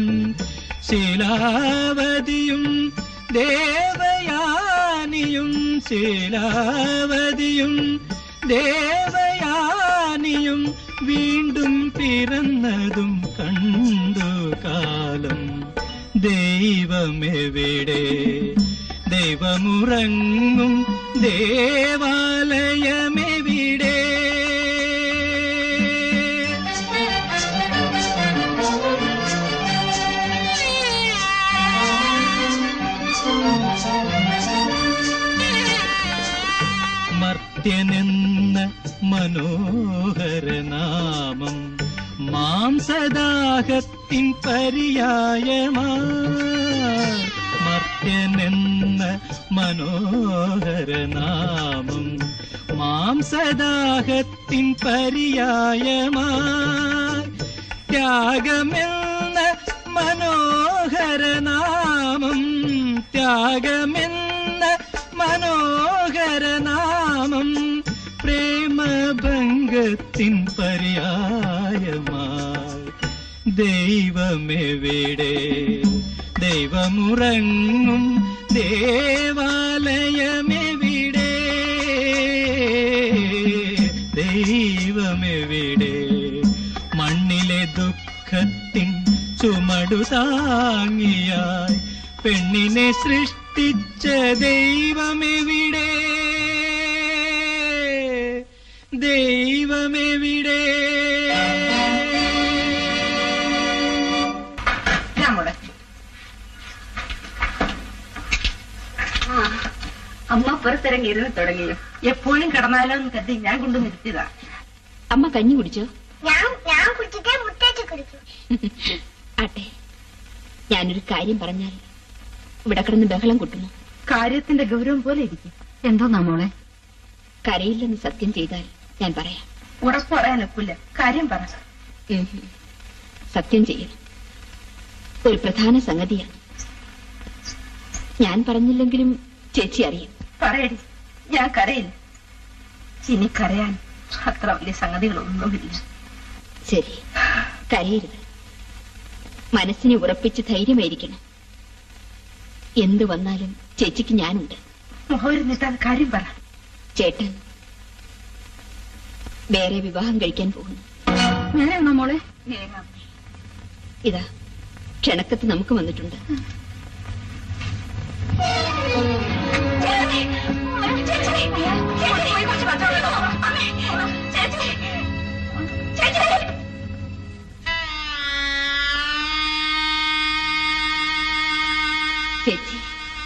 ശീലാവതിയും ദേവയാനിയും ശീലാവതിയും ദേവയാനിയും വീണ്ടും പിറന്നതും കണ്ടു കാലം ദൈവമെവിടെ ദൈവമുറങ്ങും ദേവാലയമെവിടെ മർത്യനെന്ന മനോഹരനാമം മാംസദാഹത്തിൻ പര്യായമാ മർത്യനെന്ന മനോഹരനാമം മാംസദാഹത്തിൻ പര്യായമാ ത്യാഗമെന്ന മനോഹരനാമം ത്യാഗമെന്ന മനോഹരനാമം പ്രേമഭംഗത്തിൻ പര്യായമായി ദൈവമെവിടെ ദൈവമുറങ്ങും ദേവാലയമെവിടെ ദൈവമെവിടെ മണ്ണിലെ ദുഃഖത്തിൻ ചുമടു താങ്ങിയായി പെണ്ണിനെ സൃഷ്ടിച്ച ദൈവമെവിടെ ദൈവമെവിടെ
ഞാൻ മോളെ
അമ്മ പുറത്തിറങ്ങി ഇരുന്ന് തുടങ്ങിയോ
എപ്പോഴും കിടന്നാലോ എന്ന് കരുതി ഞാൻ കൊണ്ടു നിർത്തിയതാ
അമ്മ കഞ്ഞി കുടിച്ചോ
ഞാൻ ഞാൻ കുടിച്ചിട്ടേ മുത്തേച്ച് കുടിക്കും
ആട്ടെ ഞാനൊരു കാര്യം പറഞ്ഞാൽ ഇവിടെ കിടന്ന് ബഹളം കൂട്ടുന്നു
കാര്യത്തിന്റെ ഗൗരവം പോലെ ഇരിക്കും എന്തോന്നാ മോളെ
കരയില്ലെന്ന് സത്യം ചെയ്താൽ ഞാൻ പറയാം
ഉറപ്പ് പറയാനൊക്കില്ല കാര്യം പറ
ഉം ഹും. സത്യം ചെയ്യണം ഒരു പ്രധാന സംഗതിയാണ് ഞാൻ പറഞ്ഞില്ലെങ്കിലും ചേച്ചി അറിയും
പറയടി ഞാൻ കരയില്ല ഇനി കരയാൻ അത്ര വലിയ സംഗതികളൊന്നുമില്ല
ശരി കരയരുത് മനസ്സിനെ ഉറപ്പിച്ച് ധൈര്യമായിരിക്കണം എന്തു വന്നാലും ചേച്ചിക്ക് ഞാനുണ്ട്
മുഖവരുന്നിട്ടാൽ കാര്യം പറ
ചേട്ടൻ വേറെ വിവാഹം കഴിക്കാൻ പോകുന്നു
ഞാനാണോ മോളെ
ഇതാ ക്ഷണക്കത്ത് നമുക്ക് വന്നിട്ടുണ്ട് ചേച്ചി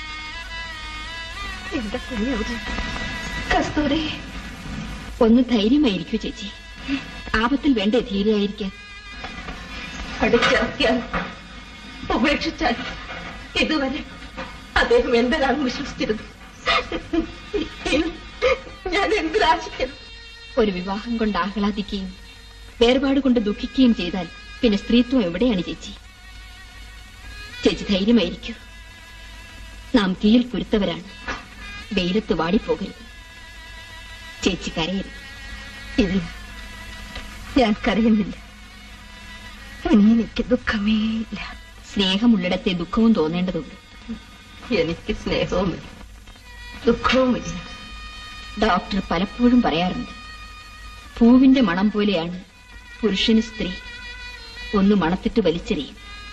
എന്റെ കുഞ്ഞവിടെ കസ്തൂരി
ഒന്ന് ധൈര്യമായിരിക്കൂ ചേച്ചി ആപത്തിൽ വേണ്ടേ ധീരയായിരിക്കാൻ
അടിച്ചിറക്കിയാൽ ഉപേക്ഷിച്ചാൽ ഇതുവരെ അദ്ദേഹം എന്തിനാണ് വിശ്വസിച്ചിരുന്നത് ഇനി ഞാൻ എന്തിനാശിക്കുന്നു
ഒരു വിവാഹം കൊണ്ട് ആഹ്ലാദിക്കുകയും വേർപാട് കൊണ്ട് ദുഃഖിക്കുകയും ചെയ്താൽ പിന്നെ സ്ത്രീത്വം എവിടെയാണ് ചേച്ചി ചേച്ചി ധൈര്യമായിരിക്കൂ നാം തീയിൽ കുരുത്തവരാണ് വെയിലത്ത് വാടിപ്പോകരുത് ചേച്ചി കരയരുത്
ഇല്ല ഞാൻ കരയുന്നില്ല ഇനി എനിക്ക് ദുഃഖമേ ഇല്ല
സ്നേഹമുള്ളിടത്തെ ദുഃഖവും തോന്നേണ്ടതുണ്ട്
എനിക്ക് സ്നേഹവുമില്ല ദുഃഖവുമില്ല
ഡോക്ടർ പലപ്പോഴും പറയാറുണ്ട് പൂവിന്റെ മണം പോലെയാണ് പുരുഷന് സ്ത്രീ ഒന്ന് മണത്തിട്ട് വലിച്ചെറിയും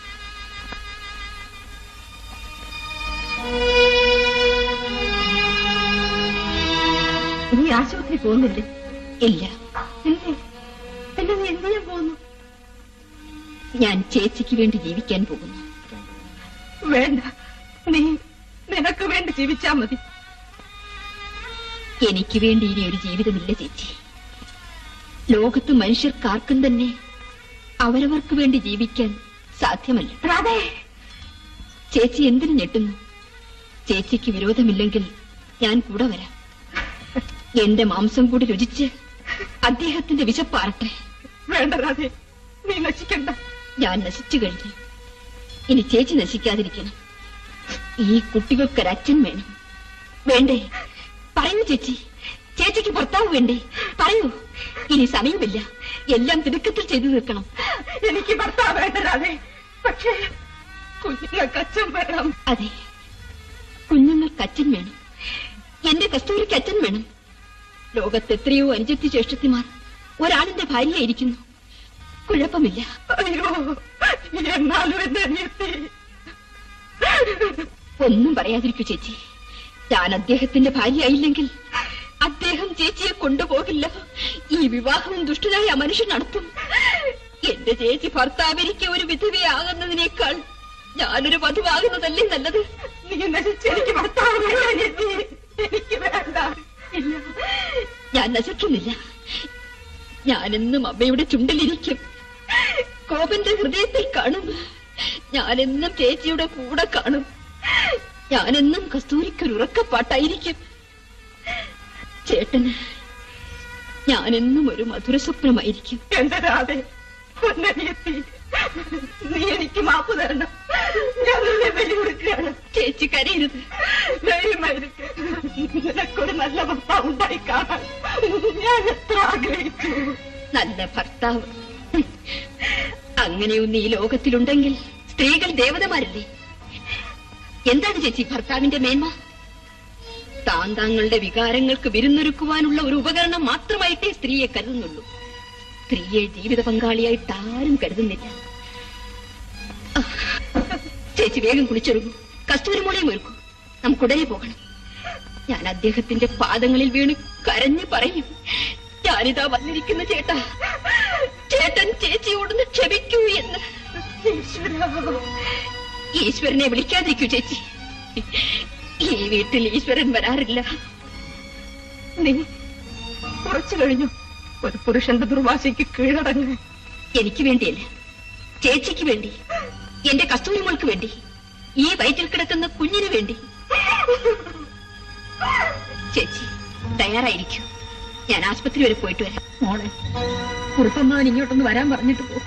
നീ ആശുപത്രി പോകുന്നില്ലേ
ഇല്ല
എന്തേ പിന്നെ നീ എന്തിനാ പോകുന്നു
ഞാൻ ചേച്ചിക്ക് വേണ്ടി ജീവിക്കാൻ പോകുന്നു
വേണ്ട നീ നിനക്ക് വേണ്ടി ജീവിച്ചാ മതി
എനിക്ക് വേണ്ടി ഇനി ഒരു ജീവിതമില്ല ചേച്ചി ലോകത്ത് മനുഷ്യർക്കാർക്കും തന്നെ അവരവർക്ക് വേണ്ടി ജീവിക്കാൻ സാധ്യമല്ല
രാധേ
ചേച്ചി എന്തിനു ഞെട്ടുന്നു ചേച്ചിക്ക് വിരോധമില്ലെങ്കിൽ ഞാൻ കൂടെ വരാം എന്റെ മാംസം കൂടി രുചിച്ച് അദ്ദേഹത്തിന്റെ വിശപ്പാറട്ടെ
വേണ്ട രാധേ നീ നശിക്കണ്ട
ഞാൻ നശിച്ചു കഴിഞ്ഞു ഇനി ചേച്ചി നശിക്കാതിരിക്കണം ഈ കുട്ടികൾക്കൊരച്ഛൻ വേണം വേണ്ടേ പറയൂ ചേച്ചി ചേച്ചിക്ക് ഭർത്താവ് വേണ്ടേ പറയൂ ഇനി സമയമില്ല എല്ലാം തിടുക്കത്തിൽ ചെയ്തു തീർക്കണം
എനിക്ക് ഭർത്താവ് വേണ്ട രാധേ പക്ഷേ കുഞ്ഞുങ്ങൾക്ക് അച്ഛൻ വേണം
അതെ കുഞ്ഞുങ്ങൾക്ക് അച്ഛൻ വേണം എന്റെ കസ്തൂരിക്ക് അച്ഛൻ വേണം ലോകത്ത് എത്രയോ അനുജത്തി ജ്യേഷ്ഠത്തിമാർ ഒരാളിന്റെ ഭാര്യയായിരിക്കുന്നു കുഴപ്പമില്ല
അയ്യോ എന്നാലും എന്റെ അനിയത്തി
ഒന്നും പറയാതിരിക്കൂ ചേച്ചി ഞാൻ അദ്ദേഹത്തിന്റെ ഭാര്യയായില്ലെങ്കിൽ അദ്ദേഹം ചേച്ചിയെ കൊണ്ടുപോകില്ല ഈ വിവാഹവും ദുഷ്ടനായ ആ മനുഷ്യൻ നടത്തും എന്റെ ചേച്ചി ഭർത്താവിരിക്കെ ഒരു വിധവയാകുന്നതിനേക്കാൾ ഞാനൊരു വധുവാകുന്നതല്ലേ നല്ലത്
നീ നശിച്ച് എനിക്ക് ഭർത്താവ് വേണ്ട അനിയത്തി എനിക്ക് വേണ്ട ഇല്ല
ഞാൻ നശിക്കുന്നില്ല ഞാനെന്നും അമ്മയുടെ ചുണ്ടിലിരിക്കും കോപന്റെ ഹൃദയത്തിൽ കാണും ഞാനെന്നും ചേച്ചിയുടെ കൂടെ കാണും ഞാനെന്നും കസ്തൂരിക്കൊരു ഉറക്കപ്പാട്ടായിരിക്കും ചേട്ടന് ഞാനെന്നും ഒരു മധുര സ്വപ്നമായിരിക്കും
എന്റെ രാധേ പൊന്നനിയത്തി നീ എനിക്ക് മാപ്പ് തരണം ഞാൻ നിന്നെ ബലി കൊടുക്കുകയാണ്
ചേച്ചി കരയരുത്
ദൈവമായിരിക്കെ നിനക്കൊരു നല്ല ഭർത്താവ് ഉണ്ടായി കാണാൻ ഞാൻ എത്ര ആഗ്രഹിച്ചു
നല്ല ഭർത്താവ് അങ്ങനെയൊന്ന് ഈ ലോകത്തിലുണ്ടെങ്കിൽ സ്ത്രീകൾ ദേവതമാരല്ലേ എന്താണ് ചേച്ചി ഭർത്താവിന്റെ മേന്മ താൻ താങ്കളുടെ വികാരങ്ങൾക്ക് വിരുന്നൊരുക്കുവാനുള്ള ഒരു ഉപകരണം മാത്രമായിട്ടേ സ്ത്രീയെ കരുതുന്നുള്ളൂ സ്ത്രീയെ ജീവിത പങ്കാളിയായിട്ട് ആരും കരുതുന്നില്ല ആ, ചേച്ചി വേഗം കുളിച്ചൊരുങ്ങൂ കസ്തൂരിമോളെയും ഒരുക്കൂ നമുക്കുടനെ പോകണം ഞാൻ അദ്ദേഹത്തിന്റെ പാദങ്ങളിൽ വീണ് കരഞ്ഞു പറയും ഞാനിതാ വന്നിരിക്കുന്ന ചേട്ടാ ചേട്ടൻ ചേച്ചിയോടൊന്ന് ക്ഷമിക്കൂ എന്ന് ഈശ്വരനെ വിളിക്കാതിരിക്കൂ ചേച്ചി ഈ വീട്ടിൽ ഈശ്വരൻ വരാറില്ല
നീ കുറച്ചു കഴിഞ്ഞു ഒരു പുരുഷന്റെ ദുർവാശയ്ക്ക് കീഴടങ്ങ്
എനിക്ക് വേണ്ടിയല്ല ചേച്ചിക്ക് വേണ്ടി എന്റെ കസ്തൂരിമോൾക്ക് വേണ്ടി ഈ വയറ്റിൽ കിടക്കുന്ന കുഞ്ഞിന് വേണ്ടി ചേച്ചി തയ്യാറായിരിക്കൂ ഞാൻ ആശുപത്രി വരെ പോയിട്ട് വരാം
മോളെ കുറുപ്പമ്മാവൻ ഇങ്ങോട്ടൊന്ന് വരാൻ പറഞ്ഞിട്ട് പോ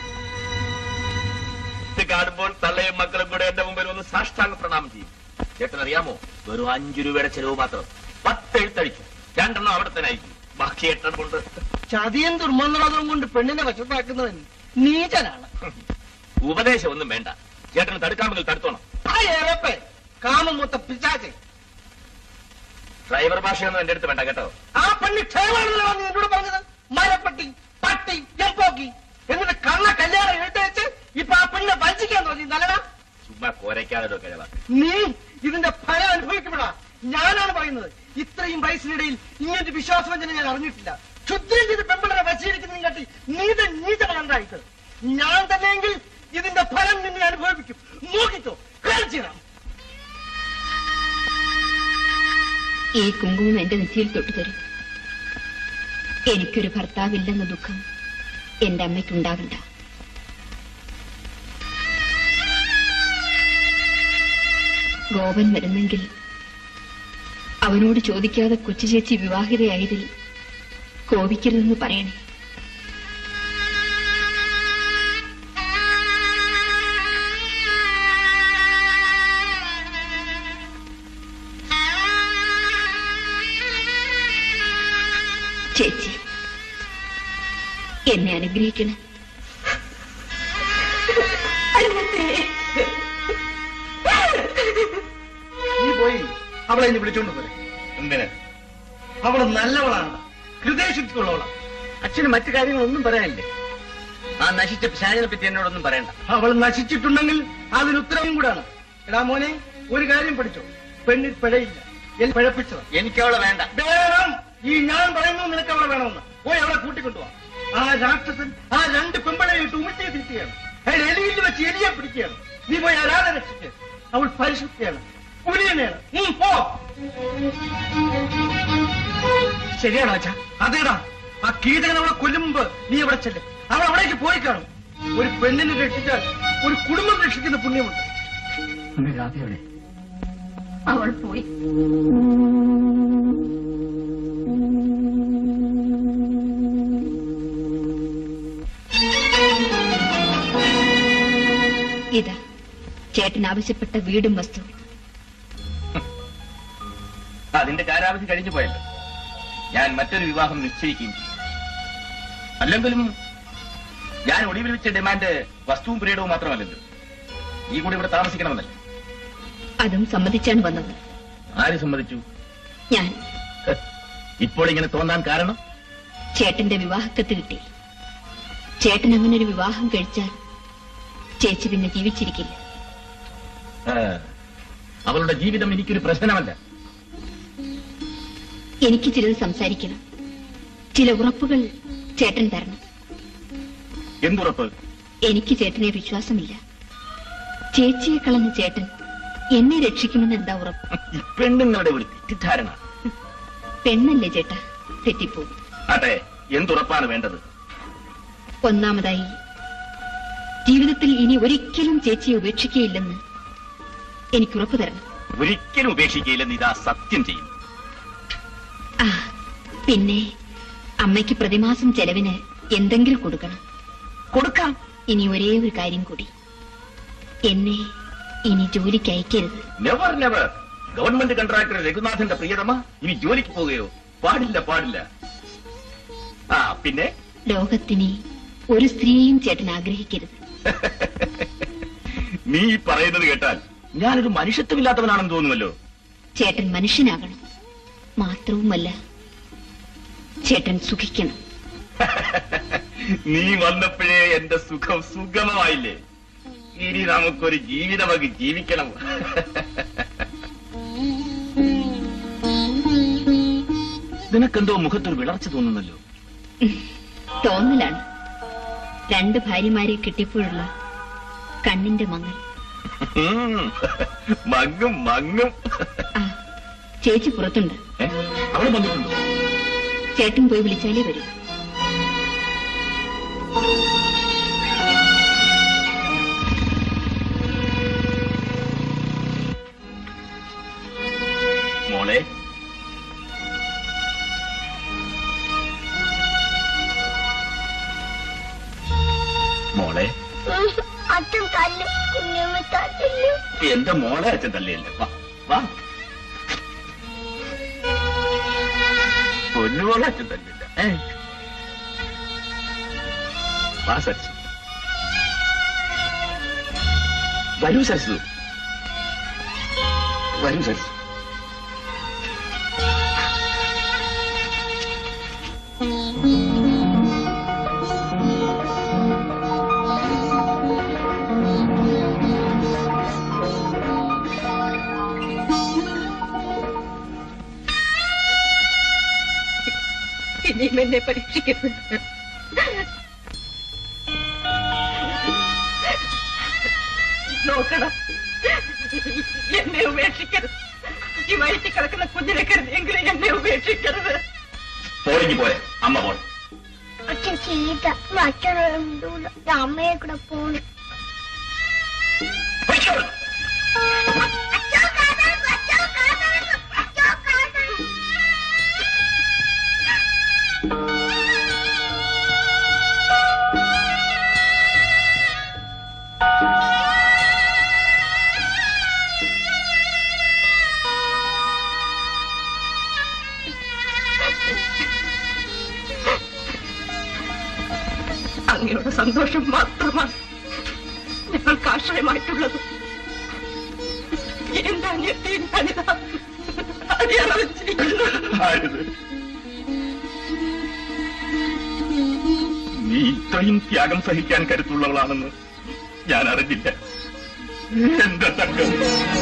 ഇത് കാണുമ്പോൾ തള്ളയും മക്കളും കൂടെ എന്റെ മുമ്പിൽ ഒന്ന് സാഷ്ടാംഗ പ്രണാമം ചെയ്യും ചേട്ടൻ അറിയാമോ വെറും അഞ്ചു രൂപയുടെ ചെലവ് മാത്രം പത്ത് എഴുത്തടിക്കും രണ്ടെണ്ണം അവിടെ തന്നെ അയക്കും ബാക്കി എട്ടെണ്ണം കൊണ്ട്
ചതിയും ദുർമന്ത്രവാദവും കൊണ്ട് പെണ്ണിനെ വശത്താക്കുന്നവൻ നീചനാണ്
ഉപദേശം ഒന്നും വേണ്ട ചേട്ടന് തടുക്കാമെങ്കിൽ തടുത്തോണം
ആ ഏറപ്പേ കാമമൂത്ത പിശാചെ
ഡ്രൈവർ ഭാഷയൊന്നും എന്റെ അടുത്ത് വേണ്ട കേട്ടോ
ആ പെണ്ണ് ക്ഷേമാണെന്നാണ് നീ എന്നോട് പറഞ്ഞത് മരപ്പട്ടി പട്ടി എംപോക്കി എന്നിട്ട് കണ്ണ കല്യാണം എഴുതി വെച്ച് ഇപ്പൊ ആ പെണ്ണിനെ വഞ്ചിക്കാൻ തോന്നി നല്ലതാ
ചുമ്മാ കോരയ്ക്കാതെ കിഴവ
നീ ഇതിന്റെ ഫലം അനുഭവിക്കപ്പെടാ ഞാനാണ് പറയുന്നത് ഇത്രയും വയസ്സിനിടയിൽ ഇങ്ങനത്തെ വിശ്വാസവഞ്ചന ഞാൻ അറിഞ്ഞിട്ടില്ല ക്ഷുദ്രം ചെയ്ത് പെമ്പിളരെ വശീകരിക്കുന്നതിനെ കാട്ടി നീത നീതമാണ്ടായിട്ട് ഞാൻ തന്നെയെങ്കിൽ ഇതിന്റെ ഫലം നിന്നെ അനുഭവിക്കും നോക്കിക്കോ കാണിച്ചിടാം
ഈ കുങ്കുമം എന്റെ നെറ്റിയിൽ തൊട്ടു തരും എനിക്കൊരു ഭർത്താവില്ലെന്ന ദുഃഖം എന്റെ അമ്മയ്ക്കുണ്ടാകണ്ട ഗോപൻ വരുന്നെങ്കിൽ അവനോട് ചോദിക്കാതെ കൊച്ചു ചേച്ചി വിവാഹിതയായതിൽ കോപിക്കരുതെന്ന് പറയണേ ചേച്ചി എന്നെ അനുഗ്രഹിക്കണം
നീ പോയി അവളെ ഇനി വിളിച്ചോണ്ട് പോരെ
എന്തിന്
അവള് നല്ലവളാണ് ഹൃദയശുദ്ധിയുള്ളവളാണ്
അച്ഛന് മറ്റു കാര്യങ്ങളൊന്നും പറയാനില്ലേ ആ നശിച്ച പിശാചിനെ പറ്റി എന്നോടൊന്നും പറയണ്ട
അവൾ നശിച്ചിട്ടുണ്ടെങ്കിൽ അതിന് ഉത്തരവും കൂടാണ് എടാ മോനെ ഒരു കാര്യം പഠിച്ചോ പെണ്ണിൽ പിഴയില്ല എൽ പിഴപ്പിച്ചത്
എനിക്ക് അവളെ വേണ്ട
വേണം ഈ ഞാൻ പറയുന്നു നിനക്ക് അവളെ വേണമെന്ന് പോയി അവളെ കൂട്ടിക്കൊണ്ടുപോവാ ആ രാക്ഷസൻ ആ രണ്ട് പെമ്പളെ ഇട്ട് ഉമിട്ടിയെ തിരിക്കുകയാണ് അയാൾ എലിയിൽ വെച്ച് എലിയെ പിടിക്കുകയാണ് നീ പോയി ആരാധന രക്ഷിക്കുക അവൾ പരിശുദ്ധിയാണ് പുലിയനെയാണ് ഉം, പോ ശരിയാണോ അച്ഛാ അതേടാ ആ കീടകൻ അവളെ കൊല്ലുമ്പ് നീ അവിടെ ചെല്ലും അവൾ അവിടേക്ക് പോയി കാണും ഒരു പെണ്ണിനെ രക്ഷിച്ചാൽ ഒരു കുടുംബം രക്ഷിക്കുന്ന പുണ്യമുണ്ട്
രാധയുടെ
അവൾ പോയി ചേട്ടൻ ആവശ്യപ്പെട്ട വീടും വസ്തുവും
അതിന്റെ കാലാവധി കഴിഞ്ഞു പോയല്ലോ ഞാൻ മറ്റൊരു വിവാഹം നിശ്ചയിക്കുകയും ചെയ്യും അല്ലെങ്കിലും ഞാൻ ഒടുവിൽ വെച്ച ഡിമാൻഡ് വസ്തുവും പീരീഡവും മാത്രമല്ലല്ലോ ഈ കൂടി ഇവിടെ താമസിക്കണമെന്നല്ലേ
അതും സമ്മതിച്ചാണ് വന്നത്
ആര് സമ്മതിച്ചു
ഞാൻ
ഇപ്പോൾ ഇങ്ങനെ തോന്നാൻ കാരണം
ചേട്ടന്റെ വിവാഹക്കത്ത് കിട്ടി ചേട്ടൻ അങ്ങനെ ഒരു വിവാഹം കഴിച്ചാൽ ചേച്ചി പിന്നെ ജീവിച്ചിരിക്കില്ല
ആ, അവളുടെ ജീവിതം എനിക്കൊരു പ്രശ്നമല്ല
എനിക്ക് ചിലത് സംസാരിക്കണം ചില ഉറപ്പുകൾ ചേട്ടൻ തരണം
എന്തുറപ്പ്
എനിക്ക് ചേട്ടനെ വിശ്വാസമില്ല ചേച്ചിയെ കളഞ്ഞ ചേട്ടൻ എന്നെ രക്ഷിക്കുമെന്ന് എന്താ ഉറപ്പ്
ഈ പെണ്ണുങ്ങളുടെ ഒരു തെറ്റിദ്ധാരണ
പെണ്ണല്ലേ ചേട്ടാ തെറ്റിപ്പോവും
ആട്ടെ എന്തുറപ്പാണ് വേണ്ടത്
ഒന്നാമതായി ജീവിതത്തിൽ ഇനി ഒരിക്കലും ചേച്ചിയെ ഉപേക്ഷിക്കുകയില്ലെന്ന് എനിക്ക് ഉറപ്പു തരണം
ഒരിക്കലും ഉപേക്ഷിക്കയില്ലെന്ന് ഇതാ സത്യം ചെയ്യും
ആ പിന്നെ അമ്മയ്ക്ക് പ്രതിമാസം ചെലവിന് എന്തെങ്കിലും കൊടുക്കണം
കൊടുക്കാം
ഇനി ഒരേ ഒരു കാര്യം കൂടി എന്നെ ഇനി ജോലിക്ക് അയക്കരുത്
നെവർ നെവർ ഗവൺമെന്റ് കോൺട്രാക്ടർ രഘുനാഥന്റെ പ്രിയതമ ഇനി ജോലിക്ക് പോവുകയോ പാടില്ല പാടില്ല ആ പിന്നെ
ലോകത്തിനി ഒരു സ്ത്രീയും ചേട്ടൻ ആഗ്രഹിക്കരുത്
നീ ഈ പറയുന്നത് കേട്ടാൽ ഞാനൊരു മനുഷ്യത്വമില്ലാത്തവനാണെന്ന് തോന്നുമല്ലോ
ചേട്ടൻ മനുഷ്യനാകണം മാത്രവുമല്ല ചേട്ടൻ സുഖിക്കണം
നീ വന്നപ്പോഴേ എന്റെ സുഖം സുഗമമായില്ലേ ഇനി നമുക്കൊരു ജീവിതമൊക്കെ ജീവിക്കണം നിനക്കെന്തോ മുഖത്തൊരു വിളർച്ച തോന്നുന്നല്ലോ
തോന്നലാണ് രണ്ട് ഭാര്യമാരെ കിട്ടിയപ്പോഴുള്ള കണ്ണിന്റെ മങ്ങൽ
ഉം. മങ്ങും മങ്ങും
ആ ചേച്ചി പുറത്തുണ്ട്
ഏ? അവള് വന്നിട്ടുണ്ടോ
ചേട്ടൻ പോയി വിളിച്ചാലേ വരൂ
മോളെ മോളെ
അച്ഛൻ തല്ലു കുഞ്ഞമ്മ തല്ലു
എന്റെ മോളെ അച്ഛൻ തള്ളിയല്ലേ വാ വാ പൊന്നുമോളെ അച്ഛൻ തല്ലില്ല ഏ വാ സരസു വരൂ സരസു വരൂ സരസു
ഇനിയും എന്നെ പരീക്ഷിക്കരുത് നോക്കണം എന്നെ ഉപേക്ഷിക്കരുത് ഈ വയറ്റിൽ കിടക്കുന്ന കുഞ്ഞിനെ കരുതിയെങ്കിലും എന്നെ ഉപേക്ഷിക്കരുത്
പോരെങ്കിൽ പോരെ അമ്മ പോരെ
അച്ഛൻ ചീത്ത അച്ഛനോട് മിണ്ടൂല ഞാൻ അമ്മയെ കൂടെ പോണു
അങ്ങയുടെ സന്തോഷം മാത്രമാണ് ഞങ്ങൾക്ക് ആശ്രയമായിട്ടുള്ളത് എന്റെ അനിയത്തി ഞാനിതാ അടിയറ വെച്ചിരിക്കുന്നു
ആരുത് നീ ഇത്രയും ത്യാഗം സഹിക്കാൻ കരുത്തുള്ളവളാണെന്ന് ഞാൻ അറിഞ്ഞില്ല എന്റെ തങ്കം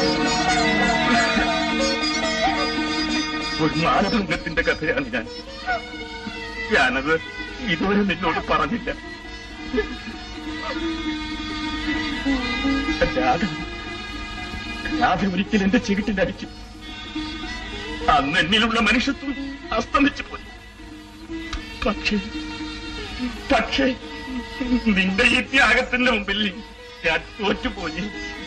ഒരു മാനഭംഗത്തിന്റെ കഥയാണ് ഞാൻ ഞാനത് ഇതുവരെ നിന്നോട് പറഞ്ഞില്ല രാധ രാധ ഒരിക്കൽ എന്റെ ചെകിട്ടിലടിച്ചു അന്ന് എന്നിലുള്ള മനുഷ്യത്വം അസ്തമിച്ചു പോയി പക്ഷേ പക്ഷേ നിന്റെ ഈ ത്യാഗത്തിന്റെ മുമ്പിൽ ഞാൻ തോറ്റുപോയി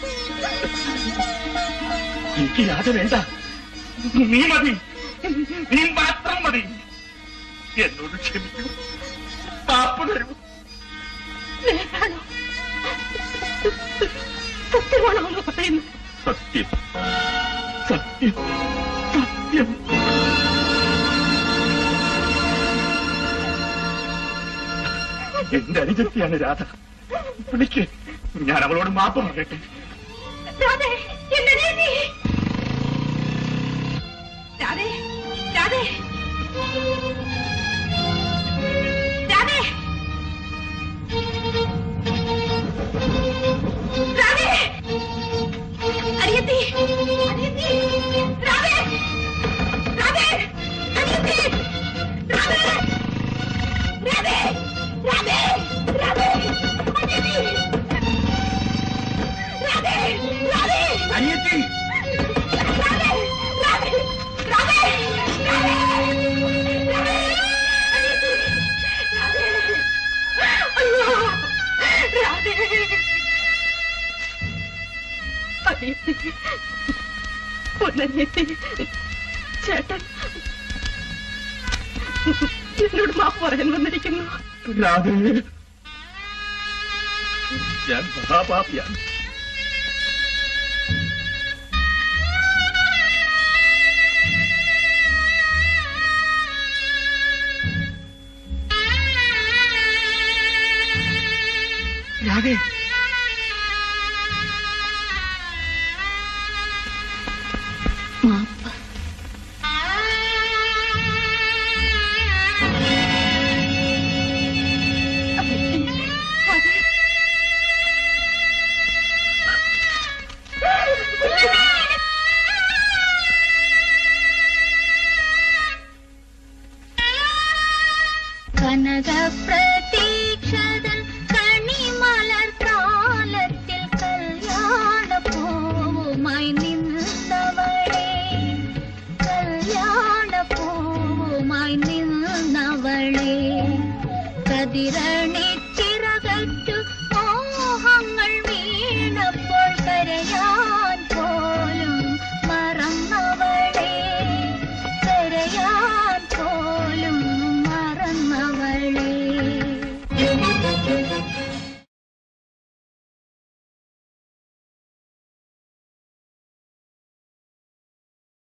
എനിക്ക് രാധ വേണ്ട നീ മതി നീ മാത്രം മതി എന്നോട് ക്ഷമിക്കൂ പാപ്പ് തരൂ
സത്യമാണോ എന്ന് പറയുന്നത്
സത്യം സത്യം സത്യം എന്റെ അനുജത്തിയാണ് രാധ വിളിക്ക് ഞാൻ അവളോട് മാപ്പ് പറയട്ടെ
രാധേ എന്റെ നീതി രാധേ രാധേ രാധേ രാധേ അനിയത്തി അനിയത്തി രാധേ രാധേ അനിയത്തി രാധേ രാധേ രാധേ രാധേ അനിയത്തി രാധേ രാധേ
അനിയത്തി
രാധേ രാധേ രാധേ രാധേ അയ്യോ രാധേ അനിയത്തി പൊന്നനിയത്തി ചേട്ടൻ എന്നോട് മാപ്പ് പറയാൻ വന്നിരിക്കുന്നു
രാധേ ഞാൻ മഹാപാപിയാണ് രാധേ
മാപ്പ്
കനക പ്രതീക്ഷതൻ കണിമലർ കാലത്തിൽ കല്യാണ പൂവുമായി നിന്നവളെ കല്യാണ പൂവുമായി നിന്നവളെ കതിരണി